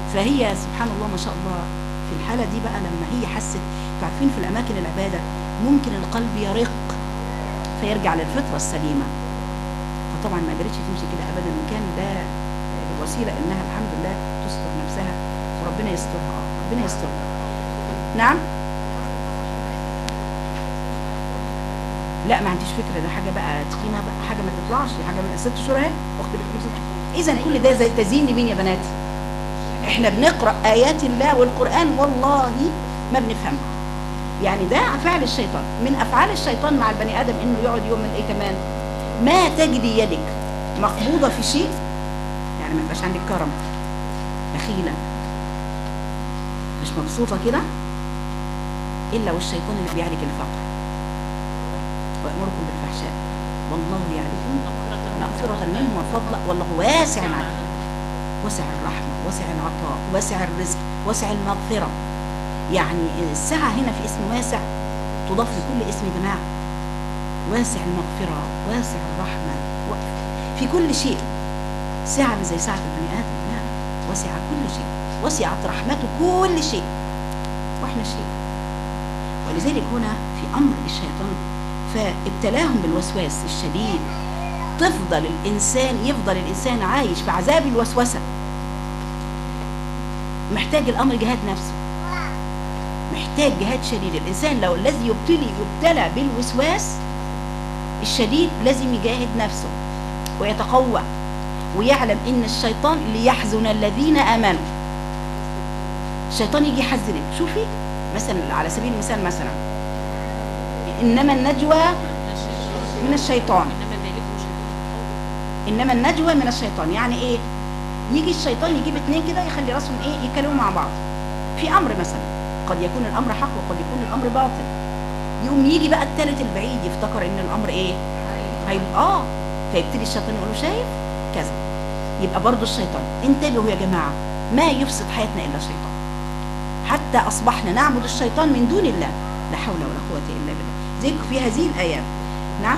فهي سبحان الله ما شاء الله في الحالة دي بقى لما هي حست انتوا عارفين في الأماكن العبادة ممكن القلب يرق فيرجع للفطرة السليمة فطبعا ما قدرتش تمشي كده أبدا وكان ده الوسيلة إنها الحمد لله تستر نفسها وربنا يسترها آه، ربنا يسترها نعم لا ما عنديش فكرة ده حاجة بقى تخينة بقى حاجة ما تطلعش حاجة من ست شهور اهي واخد بالك من ست شهور. إذا كل ده زي تزيين لمين يا بنات؟ احنا بنقرأ آيات الله والقرآن والله ما بنفهمها يعني ده فعل الشيطان من أفعال الشيطان مع البني آدم إنه يقعد يعمل إيه كمان ما تجدي يدك مقبوضة في شيء يعني ما يبقاش عندك كرم بخيلة مش مبسوطة كده إلا والشيطان اللي بيعالج الفقر ويأمركم بالفحشاء والله يعرفون مغفرة منه وفضلا والله واسع عليم وسع الرحمة وسع العطاء وسع الرزق وسع المغفرة يعني السعة هنا في اسم واسع تضاف لكل اسم جماعة واسع المغفرة واسع الرحمة و- في كل شيء سعة مش زي سعة البني آدم لا وسع كل شيء وسعت رحمته كل شيء واحنا شيء ولذلك هنا في أمر الشيطان فابتلاهم بالوسواس الشديد تفضل الإنسان يفضل الإنسان عايش في عذاب الوسوسة محتاج الأمر جهاد نفسه محتاج جهاد شديد الإنسان لو الذي يبتلي يبتلى بالوسواس الشديد لازم يجاهد نفسه ويتقوى ويعلم ان الشيطان ليحزن الذين امنوا الشيطان يجي يحزنك شوفي مثلا على سبيل المثال مثلا انما النجوى من الشيطان انما النجوى من الشيطان يعني ايه يجي الشيطان يجيب اتنين كده يخلي راسهم ايه يتكلموا مع بعض في امر مثلا قد يكون الامر حق وقد يكون الامر باطل يقوم يجي بقى التالت البعيد يفتكر ان الامر ايه هيبقى اه فيبتدي الشيطان يقول له شايف كذا يبقى برضو الشيطان انتبهوا يا جماعه ما يفسد حياتنا الا الشيطان حتى اصبحنا نعبد الشيطان من دون الله لا حول ولا قوه الا بالله زي في هذه الايام نعم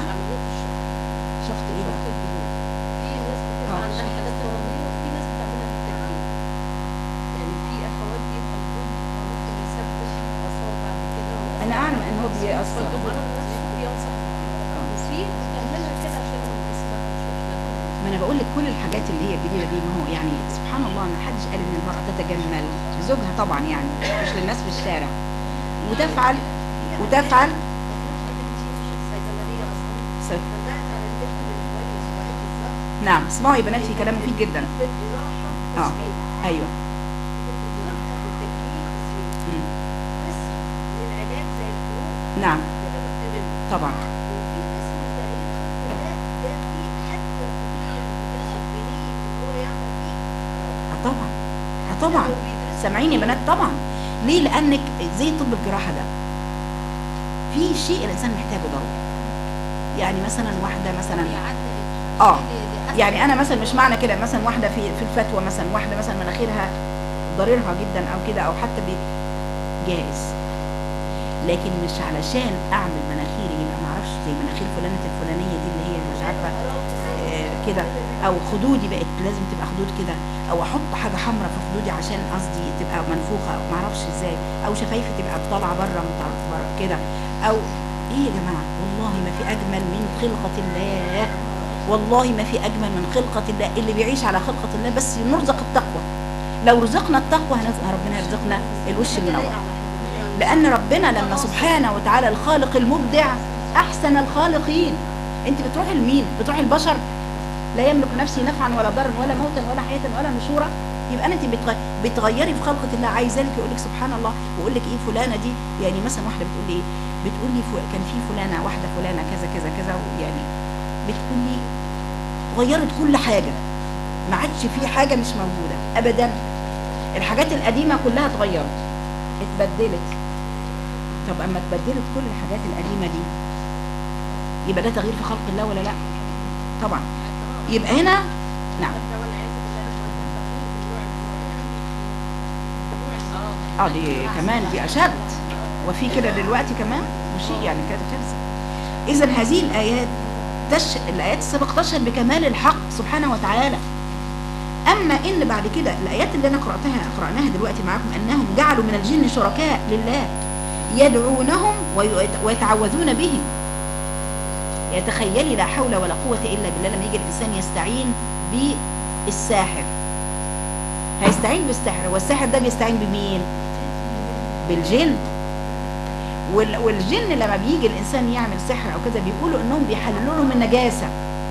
شفت ايه بقى في ناس بتبقى عندها حالات مرضية وفي ناس بتعملها بالتكليف يعني في اخوات بيبقى الجهد ممكن يسبب اثار بعد كده انا اعلم ان هو بيأثر فالدكتور نفسه بينصح وفي بتعملها كده عشان الجسم مش مشكلة ما انا بقول لك كل الحاجات اللي هي الجديده دي ما هو يعني سبحان الله ما حدش قال ان المراه تتجمل لزوجها طبعا يعني مش للناس في الشارع وتفعل وتفعل الصيدلية اصلا س- بدأت على البيت من حوالي اسبوعين بالظبط نعم اسمعوا يا بنات في كلام مفيد جدا بالجراحة اه تسويق ايوه بالجراحة بالتكليف تسويق مم. قسم للعلاج زي الفروق نعم اللي انا قلت منه طبعا وفي قسم تغيير خلق الله ده في حتى الطبيب بيدرسه بنية ان هو يعمل فيه آه طبعا آه طبعا هو بيدرسه سامعين يا بنات طبعا ليه لانك زي طب الجراحه ده في شيء الانسان محتاجه ضروري يعني مثلا واحده مثلا اه يعني انا مثلا مش معنى كده مثلا واحده في في الفتوى مثلا واحده مثلا مناخيرها ضريرها جدا او كده او حتى بي جائز لكن مش علشان اعمل مناخيري يبقى ما اعرفش زي مناخير فلانه الفلانيه دي اللي هي مش عارفه آه، كده او خدودي بقت لازم تبقى خدود كده او احط حاجه حمراء في خدودي عشان قصدي تبقى منفوخه او ما اعرفش ازاي او شفايفي تبقى طالعه بره بره كده او ايه يا جماعه والله ما في اجمل من خلقه الله والله ما في اجمل من خلقه الله اللي بيعيش على خلقه الله بس نرزق التقوى لو رزقنا التقوى هنز- ربنا يرزقنا الوش المنور لان ربنا لما سبحانه وتعالى الخالق المبدع احسن الخالقين انت بتروحي لمين بتروحي البشر لا يملك نفسي نفعا ولا ضرا ولا موتا ولا حياه ولا نشورا يبقى انت بتغ- بتغيري في خلقه الله عايزه لك يقول لك سبحان الله ويقول لك ايه فلانه دي يعني مثلا واحده بتقول لي ايه بتقول لي فل- كان في فلانه واحده فلانه كذا كذا كذا يعني بتقول لي غيرت كل حاجه ما عادش في حاجه مش موجوده ابدا الحاجات القديمه كلها اتغيرت اتبدلت طب اما اتبدلت كل الحاجات القديمه دي يبقى ده تغيير في خلق الله ولا لا طبعا يبقى هنا نعم اه دي كمان دي اشد وفي كده دلوقتي كمان وشيء يعني كده كارثه اذا هذه الايات تش... الايات السابقه تشهد بكمال الحق سبحانه وتعالى اما ان بعد كده الايات اللي انا قراتها قراناها دلوقتي معاكم انهم جعلوا من الجن شركاء لله يدعونهم ويت- ويتعوذون به يتخيلي لا حول ولا قوة إلا بالله لما يجي الإنسان يستعين بالساحر هيستعين بالسحر والساحر ده بيستعين بمين بالجن وال- والجن لما بيجي الإنسان يعمل سحر أو كذا بيقولوا إنهم بيحللوا لهم النجاسة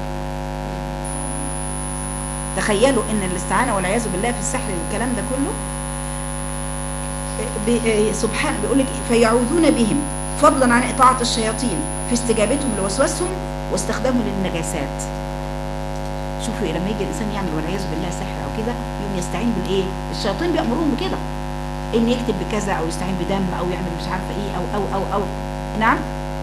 تخيلوا ان الاستعانه والعياذ بالله في السحر والكلام ده كله ب- سبحان بيقول لك فيعوذون بهم فضلا عن اطاعه الشياطين في استجابتهم لوسوسهم واستخدامهم للنجاسات شوفوا إيه، لما يجي الانسان يعمل والعياذ بالله سحر او كده يقوم يستعين بالايه الشياطين بيامرون بكده ان يكتب بكذا او يستعين بدم او يعمل مش عارفه ايه او او او او نعم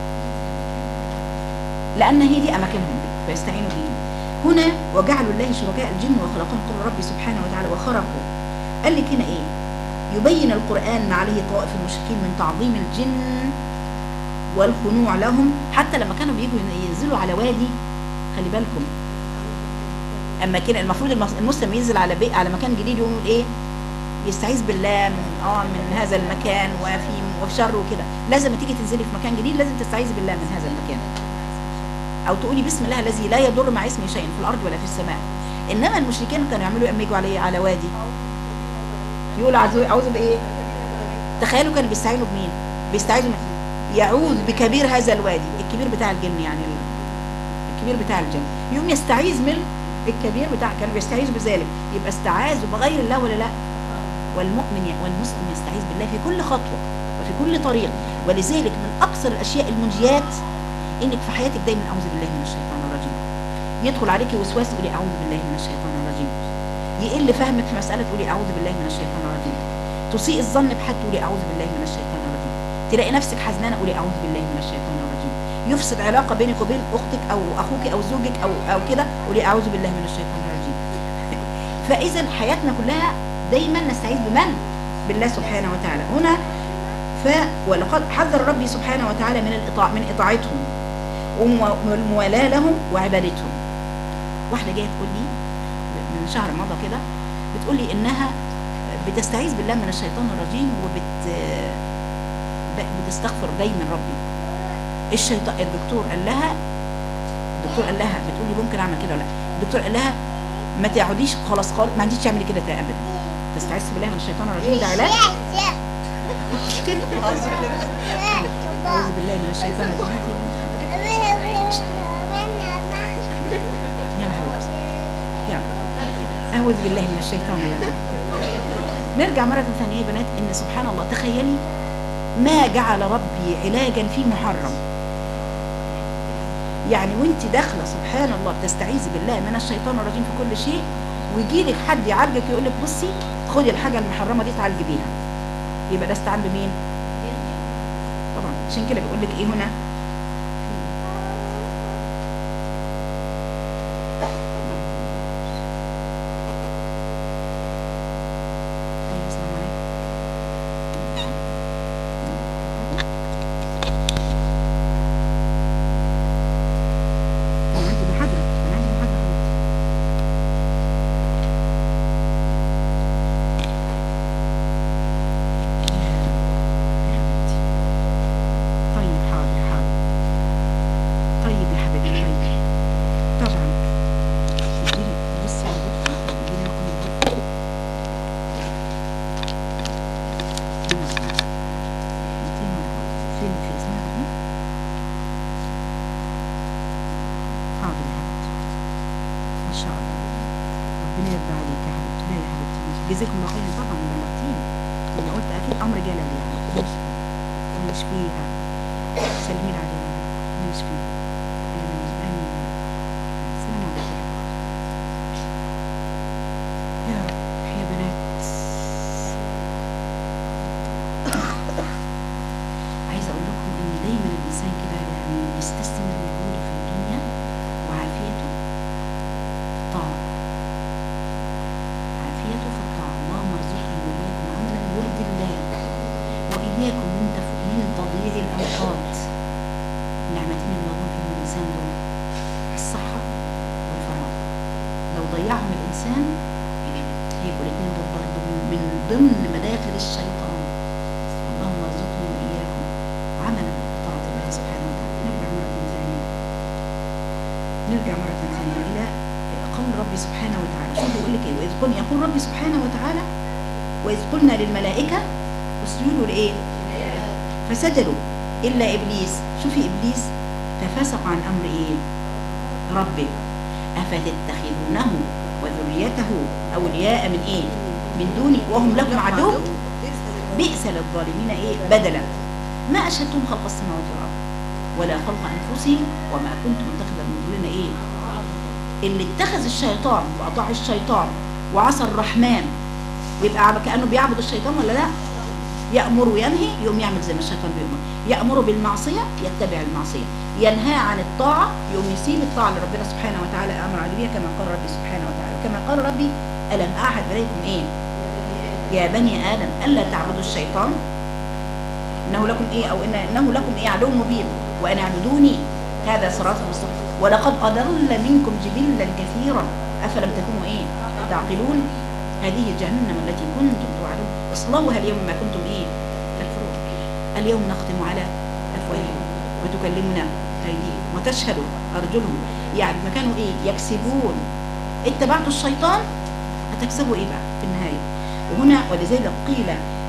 لان هي دي اماكنهم دي فيستعينوا بيهم هنا وجعلوا الله شركاء الجن وخلقهم قول ربي سبحانه وتعالى وخرقوا قال لك هنا ايه يبين القرآن ما عليه طائف المشركين من تعظيم الجن والخنوع لهم حتى لما كانوا بيجوا ينزلوا على وادي خلي بالكم اما كان المفروض المس- المسلم ينزل على بي على مكان جديد يقول ايه يستعيذ بالله من اه من هذا المكان وفي وفي شر وكده لازم تيجي تنزلي في مكان جديد لازم تستعيذ بالله من هذا المكان او تقولي بسم الله الذي لا يضر مع اسمه شيء في الارض ولا في السماء انما المشركين كانوا يعملوا اما يجوا عليه على وادي يقولوا اعوذ اعوذ بايه تخيلوا كانوا بيستعينوا بمين بيستعيذوا من- يعوذ بكبير هذا الوادي الكبير بتاع الجن يعني ال- الكبير بتاع الجن يقوم يستعيذ من الكبير بتاع كانوا بيستعيذوا بذلك يبقى استعاذوا بغير الله ولا لا والمؤمن ي- والمسلم يستعيذ بالله في كل خطوه وفي كل طريق ولذلك من اكثر الاشياء المنجيات انك في حياتك دايما اعوذ بالله من الشيطان الرجيم يدخل عليك وسواس تقولي اعوذ بالله من الشيطان الرجيم يقل فهمك في مساله تقولي اعوذ بالله من الشيطان الرجيم تسيء الظن بحد تقولي اعوذ بالله من الشيطان الرجيم تلاقي نفسك حزنانه قولي اعوذ بالله من الشيطان الرجيم يفسد علاقه بينك وبين اختك او اخوك او زوجك او او كده قولي اعوذ بالله من الشيطان الرجيم فاذا حياتنا كلها دايما نستعيذ بمن بالله سبحانه وتعالى هنا ف ولقد حذر ربي سبحانه وتعالى من الإطاع من إطاعتهم ومو- والموالاة لهم وعبادتهم واحدة جاية تقول لي من شهر مضى كده بتقول لي إنها بتستعيذ بالله من الشيطان الرجيم وبت ب- بتستغفر دايما ربي الشيطان الدكتور قال لها الدكتور قال لها بتقول لي ممكن اعمل كده ولا لا الدكتور قال لها ما تقعديش خلاص خالص ما عنديش تعملي كده تاني ابدا تستعيذ بالله من الشيطان الرجيم ده علاج اعوذ بالله من الشيطان الرجيم يلا حبيبتي يلا أعوذ بالله من الشيطان الرجيم نرجع مرة ثانية يا بنات إن سبحان الله تخيلي ما جعل ربي علاجا في محرم يعني وانت داخله سبحان الله بتستعيذي بالله من الشيطان الرجيم في كل شيء ويجي لك حد يعالجك يقول لك بصي خدي الحاجه المحرمه دي تعالجي بيها يبقى ده استعان بمين؟ طبعا عشان كده بيقول لك ايه هنا طيب السلام عليكم انا عندي محاضرة انا عندي محاضرة حضرتك يا حبيبتي طيب حاضر حاضر طيب يا حبيبتي طيب طبعا اديني بصي على الغرفة اديني رقم الغرفة فين في اسمها ايه؟ حاضر يا حبيبتي ما شاء الله ربنا يرضى عليك يا حبيبتي لا يا حبيبتي ماشي جزاكم الله خيرا طبعا بلغتيني انا قلت اكيد امر جلل يعني ماشي ماشي فيها سلمي لي عليها ماشي فيها امين امين السلام عليكم يا رب يا بنات عايزه اقول لكم ان دايما الانسان كده يعني يستسلم لوجوده في الدنيا وعافيته طاعه عافيته في الطاعه اللهم ارزقني واياكم عملا يرضي الله واياكم من تف... من تضييع الاوقات النعمتين اللي موجودين فيهم الانسان دول الصحه والفراغ لو ضيعهم الانسان يبقوا الاثنين دول برضه من ضمن مداخل الشيطان اللهم ارزقني واياكم عملا بطاعه الله سبحانه وتعالى نرجع مره ثانيه نرجع مره ثانيه الى قول ربي سبحانه وتعالى شوف بيقول لك ايه واذ قلنا يقول ربي سبحانه وتعالى واذ قلنا للملائكه اسجدوا لايه فسجدوا الا ابليس شوفي ابليس تفسق عن امر ايه ربه افتتخذونه وذريته اولياء من ايه من دوني وهم لكم عدو بئس للظالمين ايه بدلا ما اشهدتم خلق السماوات والارض ولا خلق انفسهم وما كنت متخذ المضلين ايه اللي اتخذ الشيطان واطاع الشيطان وعصى الرحمن ويبقى عم- كانه بيعبد الشيطان ولا لا يامر وينهي يقوم يعمل زي ما الشيطان بيؤمر يامر بالمعصيه يتبع المعصيه ينهى عن الطاعه يقوم يسيب الطاعه لربنا سبحانه وتعالى امر عليه بها كما قال ربي سبحانه وتعالى كما قال ربي الم اعهد اليكم ايه يا بني ادم الا تعبدوا الشيطان انه لكم ايه او إن انه لكم ايه عدو مبين وان اعبدوني هذا صراط مستقيم ولقد اضل منكم جبلا كثيرا افلم تكونوا ايه تعقلون هذه جهنم التي كنتم توعدون اصلوها اليوم ما كنتم ايه تكفرون اليوم نختم على افواههم وتكلمنا ايديهم وتشهد ارجلهم يعني ما كانوا ايه يكسبون اتبعتوا الشيطان هتكسبوا ايه بقى في النهايه وهنا ولذلك قيل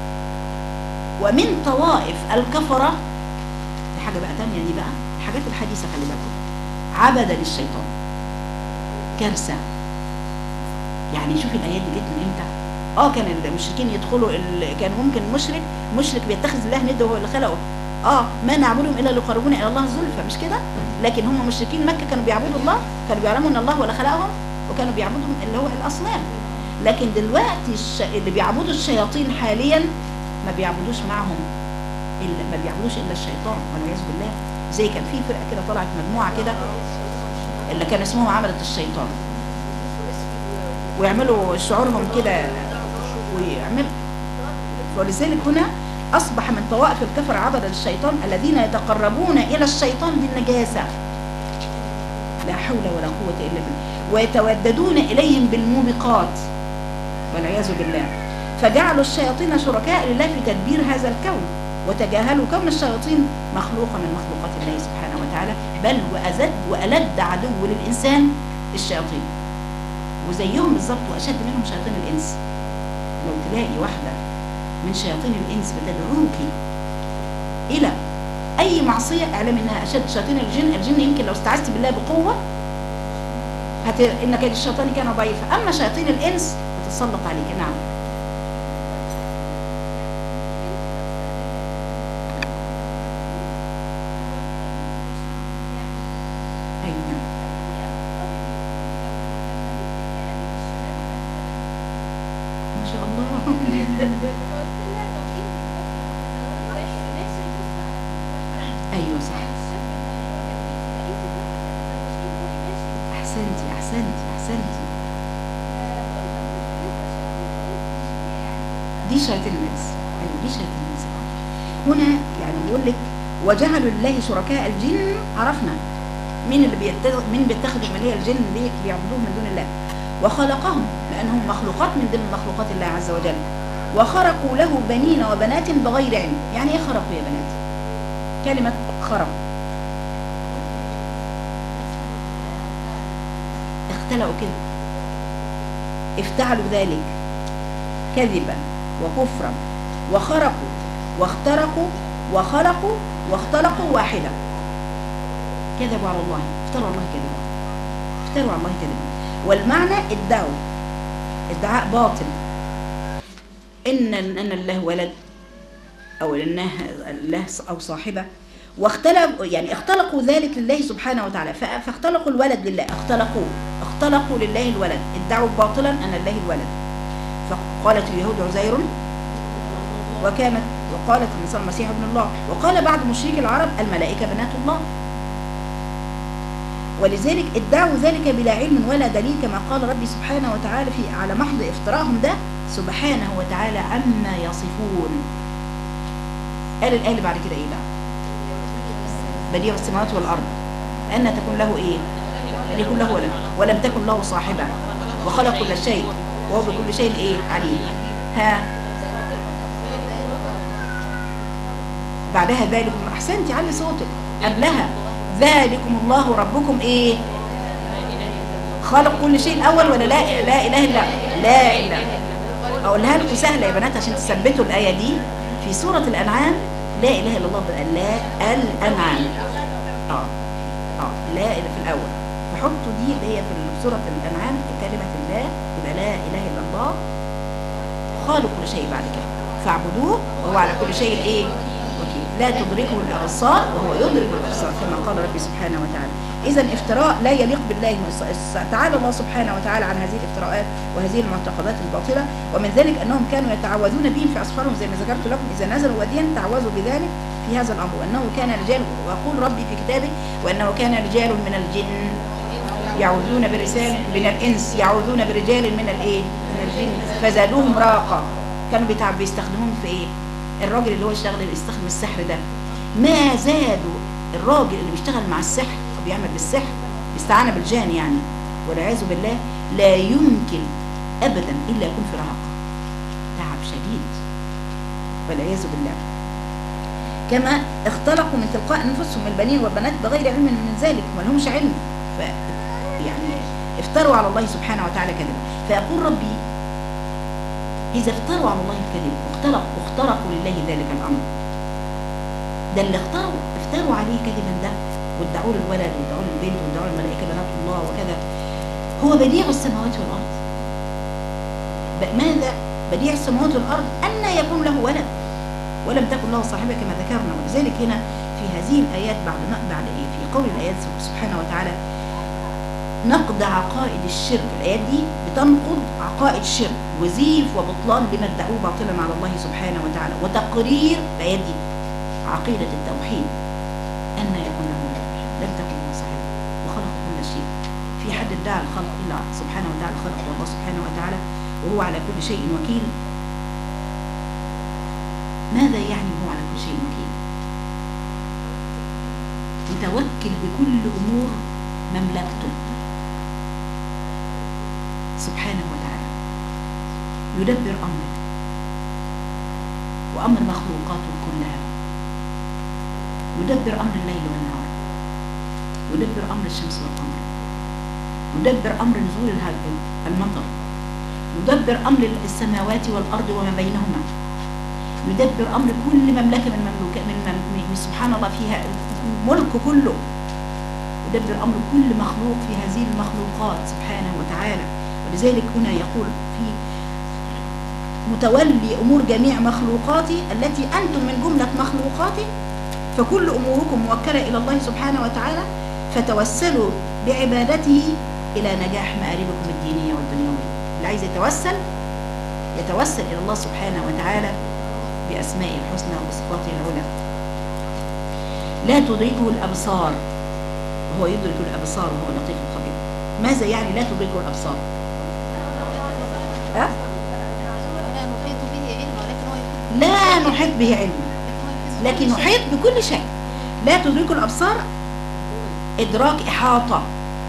ومن طوائف الكفرة دي حاجة بقى تانية دي بقى الحاجات الحديثة خلي بالكم عبد للشيطان كارثة يعني شوف الآيات دي جت من امتى اه كان المشركين يدخلوا ال... كان ممكن مشرك مشرك بيتخذ الله ند وهو اللي خلقه اه ما نعبدهم الا ليقربونا الى الله زلفى مش كده لكن هم مشركين مكه كانوا بيعبدوا الله كانوا بيعلموا ان الله هو اللي خلقهم وكانوا بيعبدوا اللي هو الاصنام لكن دلوقتي الش... اللي بيعبدوا الشياطين حاليا ما بيعبدوش معهم الا ما بيعبدوش الا الشيطان والعياذ بالله زي كان في فرقه كده طلعت مجموعه كده اللي كان اسمهم عملة الشيطان ويعملوا شعورهم كده ويعمل ولذلك هنا أصبح من طوائف الكفر عبد الشيطان الذين يتقربون إلى الشيطان بالنجاسة لا حول ولا قوة إلا بالله ويتوددون إليهم بالموبقات والعياذ بالله فجعلوا الشياطين شركاء لله في تدبير هذا الكون وتجاهلوا كون الشياطين مخلوقة من مخلوقات الله سبحانه وتعالى بل وأزد وألد عدو للإنسان الشياطين وزيهم بالظبط وأشد منهم شياطين الإنس لو تلاقي واحدة من شياطين الإنس بتدعوك إلى أي معصية اعلم إنها أشد شياطين الجن الجن يمكن لو استعذت بالله بقوة هت... إن كيد الشيطان كان ضعيفا أما شياطين الإنس بتتسلط عليك نعم أيوة ما شاء الله أيوة صح أحسنتي أحسنتي أحسنتي دي شياطين الناس أيوة دي شياطين الناس هنا يعني بيقول لك وجعلوا لله شركاء الجن عرفنا مين اللي بيتخذ مين بيتخذوا من هي الجن دي بيعبدوهم من دون الله وخلقهم لأنهم مخلوقات من ضمن مخلوقات الله عز وجل وخرقوا له بنين وبنات بغير علم يعني ايه خرقوا يا بنات كلمة خرق اختلقوا كده افتعلوا ذلك كذبا وكفرا وخرقوا واخترقوا وخلقوا واختلقوا واحدا كذبوا على الله افتروا على الله كذبا افتروا على الله كذبا والمعنى ادعوا ادعاء باطل ان ان الله ولد او انه الله او صاحبه واختلقوا يعني اختلقوا ذلك لله سبحانه وتعالى ف- فاختلقوا الولد لله اختلقوه اختلقوا لله الولد ادعوا باطلا ان الله الولد فقالت اليهود عزير وكانت وقالت النصارى المسيح ابن الله وقال بعض مشركي العرب الملائكه بنات الله ولذلك ادعوا ذلك بلا علم ولا دليل كما قال ربي سبحانه وتعالى في على محض افتراءهم ده سبحانه وتعالى عما يصفون قال الآية اللي بعد كده ايه بقى بديع السماوات والأرض أن تكون له ايه أن يكون له ولد ولم تكن له صاحبة وخلق كل شيء وهو بكل شيء ايه عليم ها بعدها ذلكم احسنتي علي صوتك قبلها ذلكم الله ربكم ايه خلق كل شيء الاول ولا لا لا اله الا لا اله اقولها لكم سهله يا بنات عشان تثبتوا الايه دي في سوره الانعام لا اله الا الله بقى لا الانعام اه اه لا اله في الاول فحطوا دي اللي هي في سوره الانعام كلمه الله يبقى لا اله الا الله خالق كل شيء بعد كده فاعبدوه وهو على كل شيء ايه وكيل لا تدركه الابصار وهو يدرك الابصار كما قال ربي سبحانه وتعالى اذا افتراء لا يليق بالله تعالى الله سبحانه وتعالى عن هذه الافتراءات وهذه المعتقدات الباطله ومن ذلك انهم كانوا يتعوذون بهم في اسفارهم زي ما ذكرت لكم اذا نزلوا واديا تعوذوا بذلك في هذا الامر وانه كان رجال ويقول ربي في كتابه وانه كان رجال من الجن يعوذون برسال من الانس يعوذون برجال من الايه من الجن فزادوهم راقه كانوا بيتع- بيستخدموهم في ايه الراجل اللي هو اشتغل بيستخدم السحر ده ما زادوا الراجل اللي بيشتغل مع السحر او بيعمل بالسحر باستعانه بالجان يعني والعياذ بالله لا يمكن ابدا الا يكون في رهقه تعب شديد والعياذ بالله كما اختلقوا من تلقاء انفسهم البنين والبنات بغير علم من ذلك وما لهمش علم ف يعني افتروا على الله سبحانه وتعالى كذبا فيقول ربي إذا افتروا على الله الكذب واختلقوا واخترقوا لله ذلك الأمر ده اللي اختروا افتروا عليه كذبا ده وادعوا له الولد وادعوا له البنت وادعوا له الملائكة بنات الله وكذا هو بديع السماوات والأرض ب- ماذا بديع السماوات والأرض أن يكون له ولد ولم تكن له صاحبة كما ذكرنا ولذلك هنا في هذه الآيات بعد بعد إيه في قول الآيات سبحانه وتعالى نقد عقائد الشرك الآيات دي بتنقض عقائد الشرك وزيف وبطلان لما ادعوه باطلا على الله سبحانه وتعالى وتقرير الآيات دي عقيدة التوحيد أن يكون له ولد لم تكن له صاحبة وخلق كل شيء في حد ادعى الخلق إلا سبحانه وتعالى خلق الله سبحانه وتعالى وهو على كل شيء وكيل ماذا يعني هو على كل شيء وكيل متوكل بكل أمور مملكته سبحانه وتعالى يدبر أمره وأمر مخلوقاته كلها يدبر أمر الليل والنهار يدبر أمر الشمس والقمر يدبر أمر نزول الهل- المطر يدبر أمر السماوات والأرض وما بينهما يدبر أمر كل مملكة من مملوكة من, من, من سبحان الله فيها ملك كله يدبر أمر كل مخلوق في هذه المخلوقات سبحانه وتعالى ولذلك هنا يقول في متولي أمور جميع مخلوقاتي التي أنتم من جملة مخلوقاتي فكل أموركم موكلة إلى الله سبحانه وتعالى فتوسلوا بعبادته إلى نجاح مآربكم الدينية والدنيوية اللي عايز يتوسل يتوسل إلى الله سبحانه وتعالى بأسمائه الحسنى وصفاته العلى لا تدركه الأبصار وهو يدرك الأبصار وهو لطيف الخبير ماذا يعني لا تدركه الأبصار ها؟ لا نحيط به علما ولكن هو يحيط لا نحيط به علما لكن لكن هو يحيط نحيط بكل شيء لا تدرك الأبصار إدراك إحاطة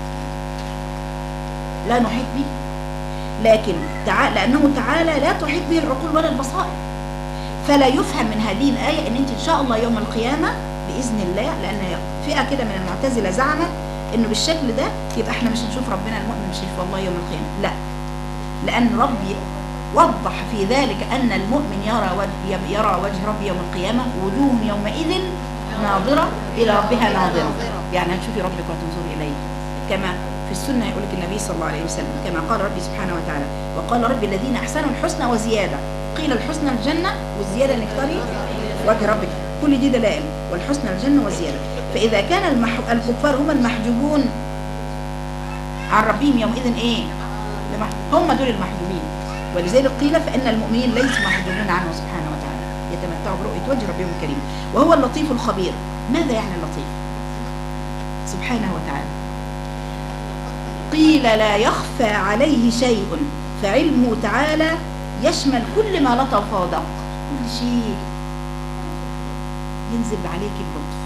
لا نحيط به لكن تعالى لأنه تعالى لا تحيط به العقول ولا البصائر فلا يفهم من هذه الآية أن أنت إن شاء الله يوم القيامة بإذن الله لأن فئة كده من المعتزلة زعمت أنه بالشكل ده يبقى احنا مش هنشوف ربنا المؤمن مش هيشوف الله يوم القيامة لا لأن ربي وضح في ذلك أن المؤمن يرى وجه يرى وجه ربي يوم القيامة وجوه يومئذ ناظرة إلى ربها ناظرة يعني هتشوفي ربك وتنظري إليه كما في السنة يقول لك النبي صلى الله عليه وسلم كما قال ربي سبحانه وتعالى وقال ربي الذين أحسنوا الحسنى وزيادة قيل الحسنى الجنة والزيادة انك تري وجه ربك كل دي دلائل والحسنى الجنة والزيادة فإذا كان المح... الكفار هم المحجوبون عن ربهم يومئذ إيه لمح... هم دول المحجوبين ولذلك قيل فإن المؤمنين ليسوا محجوبين عنه سبحانه وتعالى يتمتعوا برؤية وجه ربهم الكريم وهو اللطيف الخبير ماذا يعني اللطيف سبحانه وتعالى قيل لا يخفى عليه شيء فعلمه تعالى يشمل كل ما لطف ودق كل شيء ينزل عليك اللطف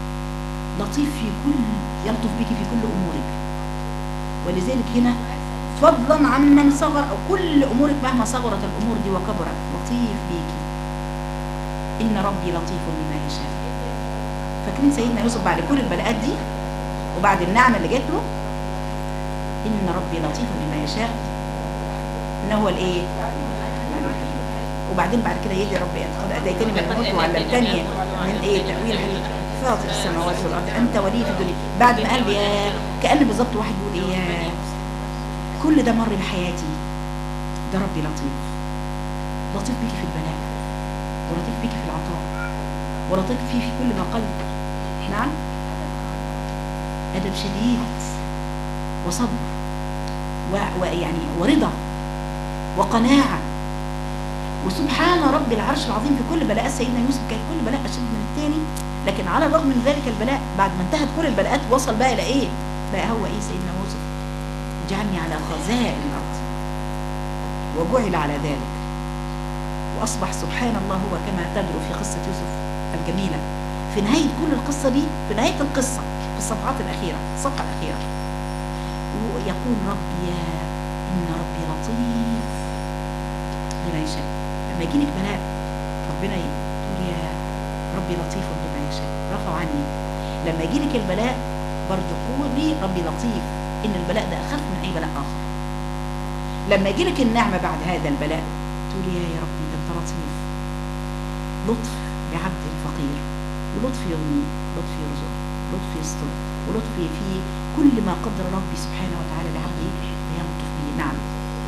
لطيف في كل يلطف بك في كل امورك ولذلك هنا فضلا عمن صغر او كل امورك مهما صغرت الامور دي وكبرت لطيف بيكي ان ربي لطيف لما يشاء فاكرين سيدنا يوسف بعد كل البلاءات دي وبعد النعمه اللي جات له ان ربي لطيف لما يشاء ان هو الايه وبعدين بعد كده يدي ربي قد اتيتني من الملك وعلمتني من ايه تاويل الحديث فاطر السماوات والارض انت ولي في الدنيا بعد ما قال يا كان بالظبط واحد يقول ايه يا كل ده مر بحياتي ده ربي لطيف لطيف بيكي في البلاء ولطيف بيكي في العطاء ولطيف فيه في كل ما قلب نعم أدب شديد وصبر و- ويعني ورضا وقناعة وسبحان رب العرش العظيم في كل بلاء سيدنا يوسف كان كل بلاء أشد من الثاني لكن على الرغم من ذلك البلاء بعد ما انتهت كل البلاءات وصل بقى إلى إيه؟ بقى هو إيه سيدنا يوسف؟ جعلني على خزائن الأرض وجعل على ذلك وأصبح سبحان الله هو كما تدروا في قصة يوسف الجميلة في نهاية كل القصة دي في نهاية القصة في الصفحات الأخيرة الصفحة الأخيرة ويقول ربي يا إن ربي لطيف لما يشاء لما يجيلك بلاء ربنا يقول يا ربي لطيف بما يشاء رفع عني لما يجيلك البلاء برضه قولي ربي لطيف إن البلاء ده أخف من أي بلاء آخر لما يجيلك النعمة بعد هذا البلاء تقولي يا يا ربي ده أنت لطيف لطف بعبد الفقير ولطف يغني لطف يرزق لطف يستر ولطف في كل ما قدر ربي سبحانه وتعالى لعبده يلطف به نعم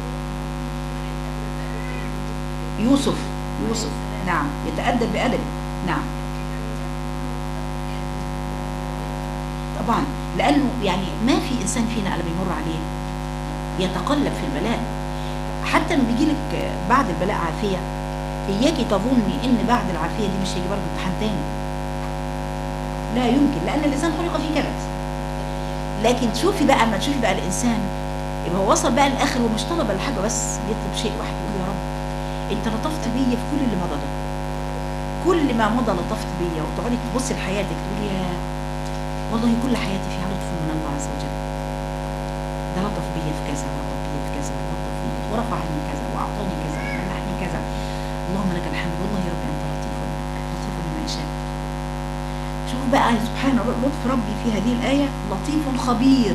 يوسف يوسف نعم يتأدب بأدب نعم طبعا لأنه يعني ما في إنسان فينا اللي بيمر عليه يتقلب في البلاء حتى لما بيجي لك بعد البلاء عافية إياكي تظني إن بعد العافية دي مش هيجي برضه امتحان تاني لا يمكن لأن الإنسان خلق فيه كبد لكن تشوفي بقى اما تشوفي بقى الإنسان يبقى هو وصل بقى للآخر ومش طلب الحاجة بس بيطلب شيء واحد يقول يا رب أنت لطفت بيا في كل اللي مضى ده كل ما مضى لطفت بيا وتقعدي تبصي لحياتك تقولي يا والله كل حياتي فيها لطف من الله عز وجل ده لطف بيا في كذا ولطف بيا في كذا ولطف بيا ورفع عني كذا وأعطاني كذا ومنحني كذا اللهم لك الحمد والله يا ربي أنت لطيف لطيف لما يشاء شوف بقى سبحان الله لطف ربي في هذه الآية لطيف خبير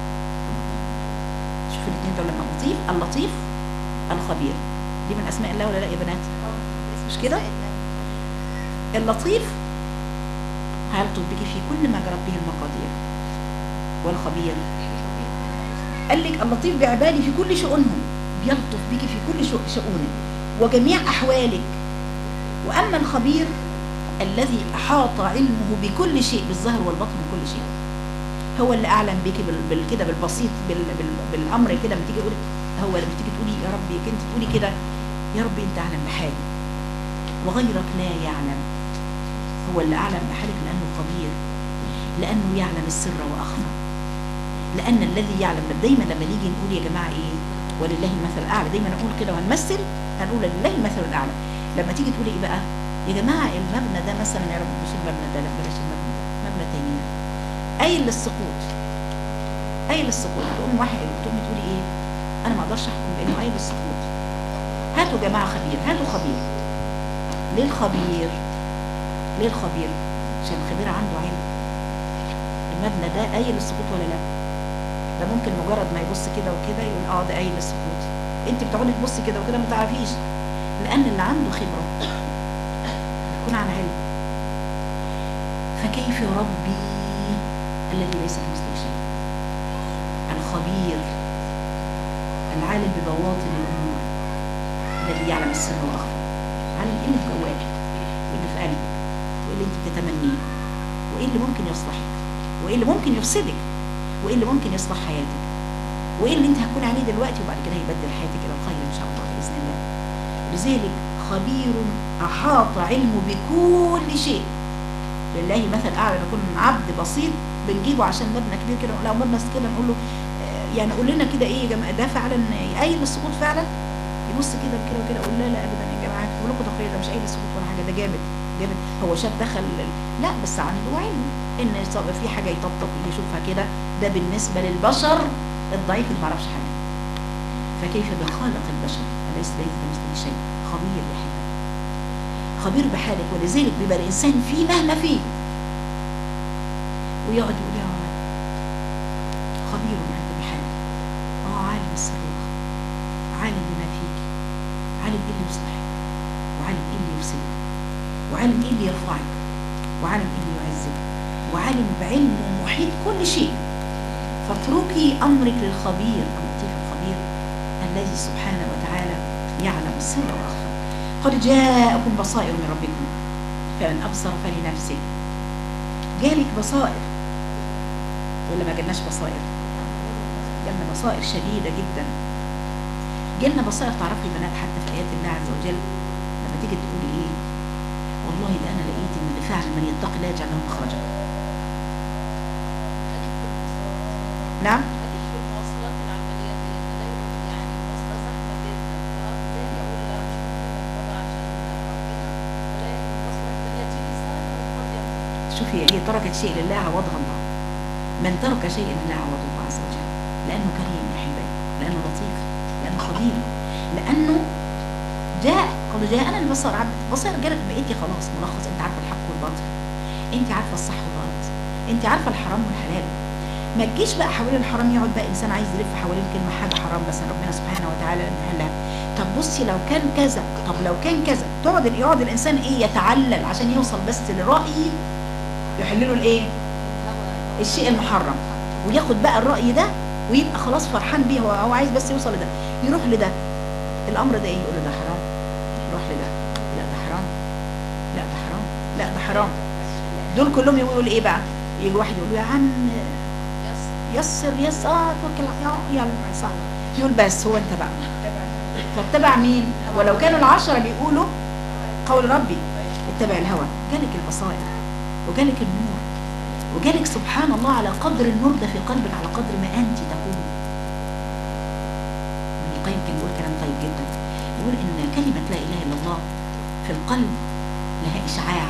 شوف الاثنين دول لما لطيف اللطيف الخبير دي من أسماء الله ولا لا يا بنات مش كده اللطيف هيلطف بك في كل ما جرت به المقادير والخبير قال لك اللطيف بعبادي في كل شؤونهم بيلطف بك في كل شؤ- شؤونك وجميع أحوالك وأما الخبير الذي أحاط علمه بكل شيء بالظاهر والباطن من كل شيء هو اللي أعلم بك بال- بال- كده بالبسيط بال بال بالأمر كده لما تيجي تقولي هو لما تيجي تقولي يا ربي كنت تقولي كده يا ربي أنت أعلم بحالي وغيرك لا يعلم هو اللي أعلم بحالك لأنه خبير لأنه يعلم السر وأخفى لأن الذي يعلم دايما لما نيجي نقول يا جماعة إيه ولله المثل الأعلى دايما نقول كده وهنمثل هنقول لله المثل الأعلى لما تيجي تقولي إيه بقى يا جماعة المبنى ده مثلا يا رب مش المبنى ده لا بلاش المبنى ده مبنى تاني يعني قايل للسقوط قايل للسقوط تقوم واحد تقوم تقولي إيه أنا ما أقدرش أحكم بإنه قايل للسقوط هاتوا يا جماعة خبير هاتوا خبير ليه الخبير ليه الخبير عشان الخبير عنده علم المبنى ده قايل للسقوط ولا لا ده ممكن مجرد ما يبص كده وكده يقول اه ده قايل للسقوط انت بتقعدي تبصي كده وكده ما تعرفيش لان اللي عنده خبره يكون على علم فكيف ربي الذي ليس كمثله شيء الخبير العالم ببواطن الامور الذي يعلم السر واخفى عالم ايه اللي في جواك واللي في قلبك وايه اللي انت بتتمنيه وايه اللي ممكن يصلحك وايه اللي ممكن يفسدك وايه اللي ممكن يصلح حياتك وايه اللي انت هتكون عليه دلوقتي وبعد كده هيبدل حياتك الى الخير ان شاء الله باذن الله لذلك خبير احاط علمه بكل شيء لله مثل اعلى يكون عبد بسيط بنجيبه عشان مبنى كبير كده لو مبنى كده نقول له آه، يعني قول لنا كده ايه يا جماعه ده فعلا قايل للسقوط فعلا يبص كده كده وكده اقول لا لا ابدا يا جماعه بقول لكم تقرير ده مش قايل للسقوط ولا حاجه ده جامد جامد هو شاب دخل لا بس عنده علم ان صار في حاجه يطبطب يشوفها كده ده بالنسبه للبشر الضعيف اللي ما يعرفش حاجه فكيف بخالق البشر أليس ليس كمثله شيء خبير بحالك خبير بحالك ولذلك بيبقى الإنسان فيه مهما فيه ويقعد يقول يا رب خبير أنت بحالك اه عالم السرور عالم بما فيك عالم ايه اللي يصلحك وعالم ايه اللي يفسدك وعالم ايه اللي يرفعك وعالم ايه اللي يعزك وعالم بعلم محيط كل شيء فاتركي امرك للخبير اللطيف الخبير الذي سبحانه وتعالى يعلم السر واخفى قد جاءكم بصائر من ربكم فمن ابصر فلنفسه جالك بصائر ولا ما جالناش بصائر جالنا بصائر شديده جدا جالنا بصائر تعرفي بنات حتى في ايات الله عز وجل لما تيجي تقولي ايه والله ده انا لقيت ان فعلا من يتقي الله يجعل له مخرجا نعم ماليش في المواصلات العملية دي أنا دايما يعني مواصلة زحمة جدا فبالتالي أقول لا مش ممكن أركبها عشان ربنا ولا المواصلة التانية تيجي سهلة وفاضية شوفي هي تركت شيء لله عوضها الله من ترك شيء لله عوضه الله عز وجل لانه كريم يا احبائي لانه لطيف لانه خبير لانه جاء قال جاءنا البصر عبد البصر جالك بقيتي خلاص ملخص انت عارفه الحق والباطل انت عارفه الصح والغلط انت عارفه الحرام والحلال ما تجيش بقى حوالين الحرام يقعد بقى انسان عايز يلف حوالين كلمه حاجه حرام بس ربنا سبحانه وتعالى يحلها طب بصي لو كان كذا طب لو كان كذا تقعد يقعد الانسان ايه يتعلل عشان يوصل بس لراي يحل له الايه الشيء المحرم وياخد بقى الراي ده ويبقى خلاص فرحان بيه هو هو عايز بس يوصل لده يروح لده الامر ده ايه يقول له ده حرام يروح لده لا ده حرام لا ده حرام لا ده حرام دول كلهم يقولوا ايه بقى يجي واحد يقول له يا عم يسر يسر اه توكل على- يلا يلا صح يقول بس هو انت بقى فاتبع مين ولو كانوا العشرة بيقولوا قول ربي اتبع الهوى جالك البصائر وجالك النور وجالك سبحان الله على قدر النور ده في قلبك على قدر ما انت تكون ابن القيم كان بيقول كلام طيب جدا يقول ان كلمة لا اله الا الله في القلب لها اشعاع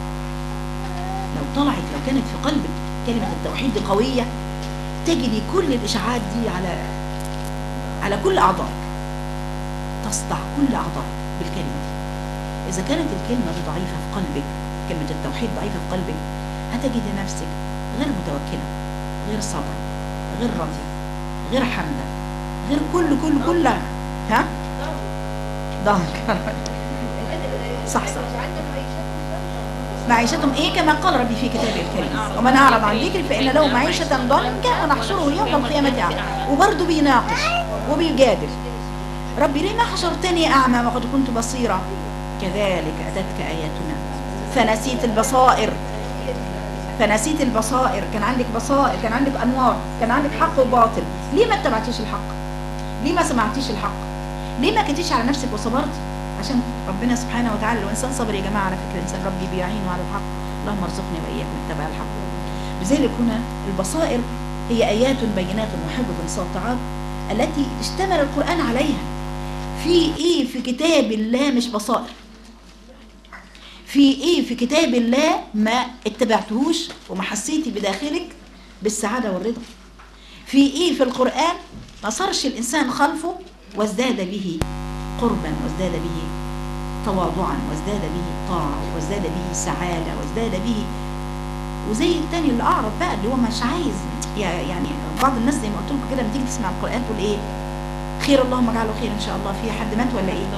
لو طلعت لو كانت في قلبك كلمة التوحيد دي قوية تجري كل الاشعاعات دي على على كل اعضائك تصدع كل اعضائك بالكلمة دي اذا كانت الكلمة دي ضعيفة في قلبك كلمة التوحيد ضعيفة في قلبك هتجد نفسك غير متوكلة غير صبر غير راضية غير حامدة غير كل كل كل ها ضنك صح صح معيشتهم ايه كما قال ربي في كتابه الكريم ومن اعرض عن ذكري فان له معيشه ضنكا ونحشره يوم القيامه اعمى وبرضه بيناقش وبيجادل ربي لما حشرتني اعمى وقد كنت بصيرا كذلك اتتك اياتنا فنسيت البصائر فنسيت البصائر كان عندك بصائر كان عندك انوار كان عندك حق وباطل ليه ما اتبعتيش الحق ليه ما سمعتيش الحق ليه ما كنتيش على نفسك وصبرتي عشان ربنا سبحانه وتعالى لو انسان صبر يا جماعه على فكره الانسان ربي بيعينه على الحق اللهم ارزقني واياكم اتباع الحق لذلك هنا البصائر هي ايات بينات وحجج ساطعات التي اشتمل القران عليها في ايه في كتاب الله مش بصائر في ايه في كتاب الله ما اتبعتهوش وما حسيتي بداخلك بالسعاده والرضا في ايه في القران ما صارش الانسان خلفه وازداد به قربا وازداد به تواضعا وازداد به طاعه وازداد به سعاده وازداد به وزي التاني اللي اعرض بقى اللي هو مش عايز يا- يعني بعض الناس زي ما قلت لكم كده لما تيجي تسمع القران تقول ايه خير اللهم اجعله خير ان شاء الله في حد مات ولا ايه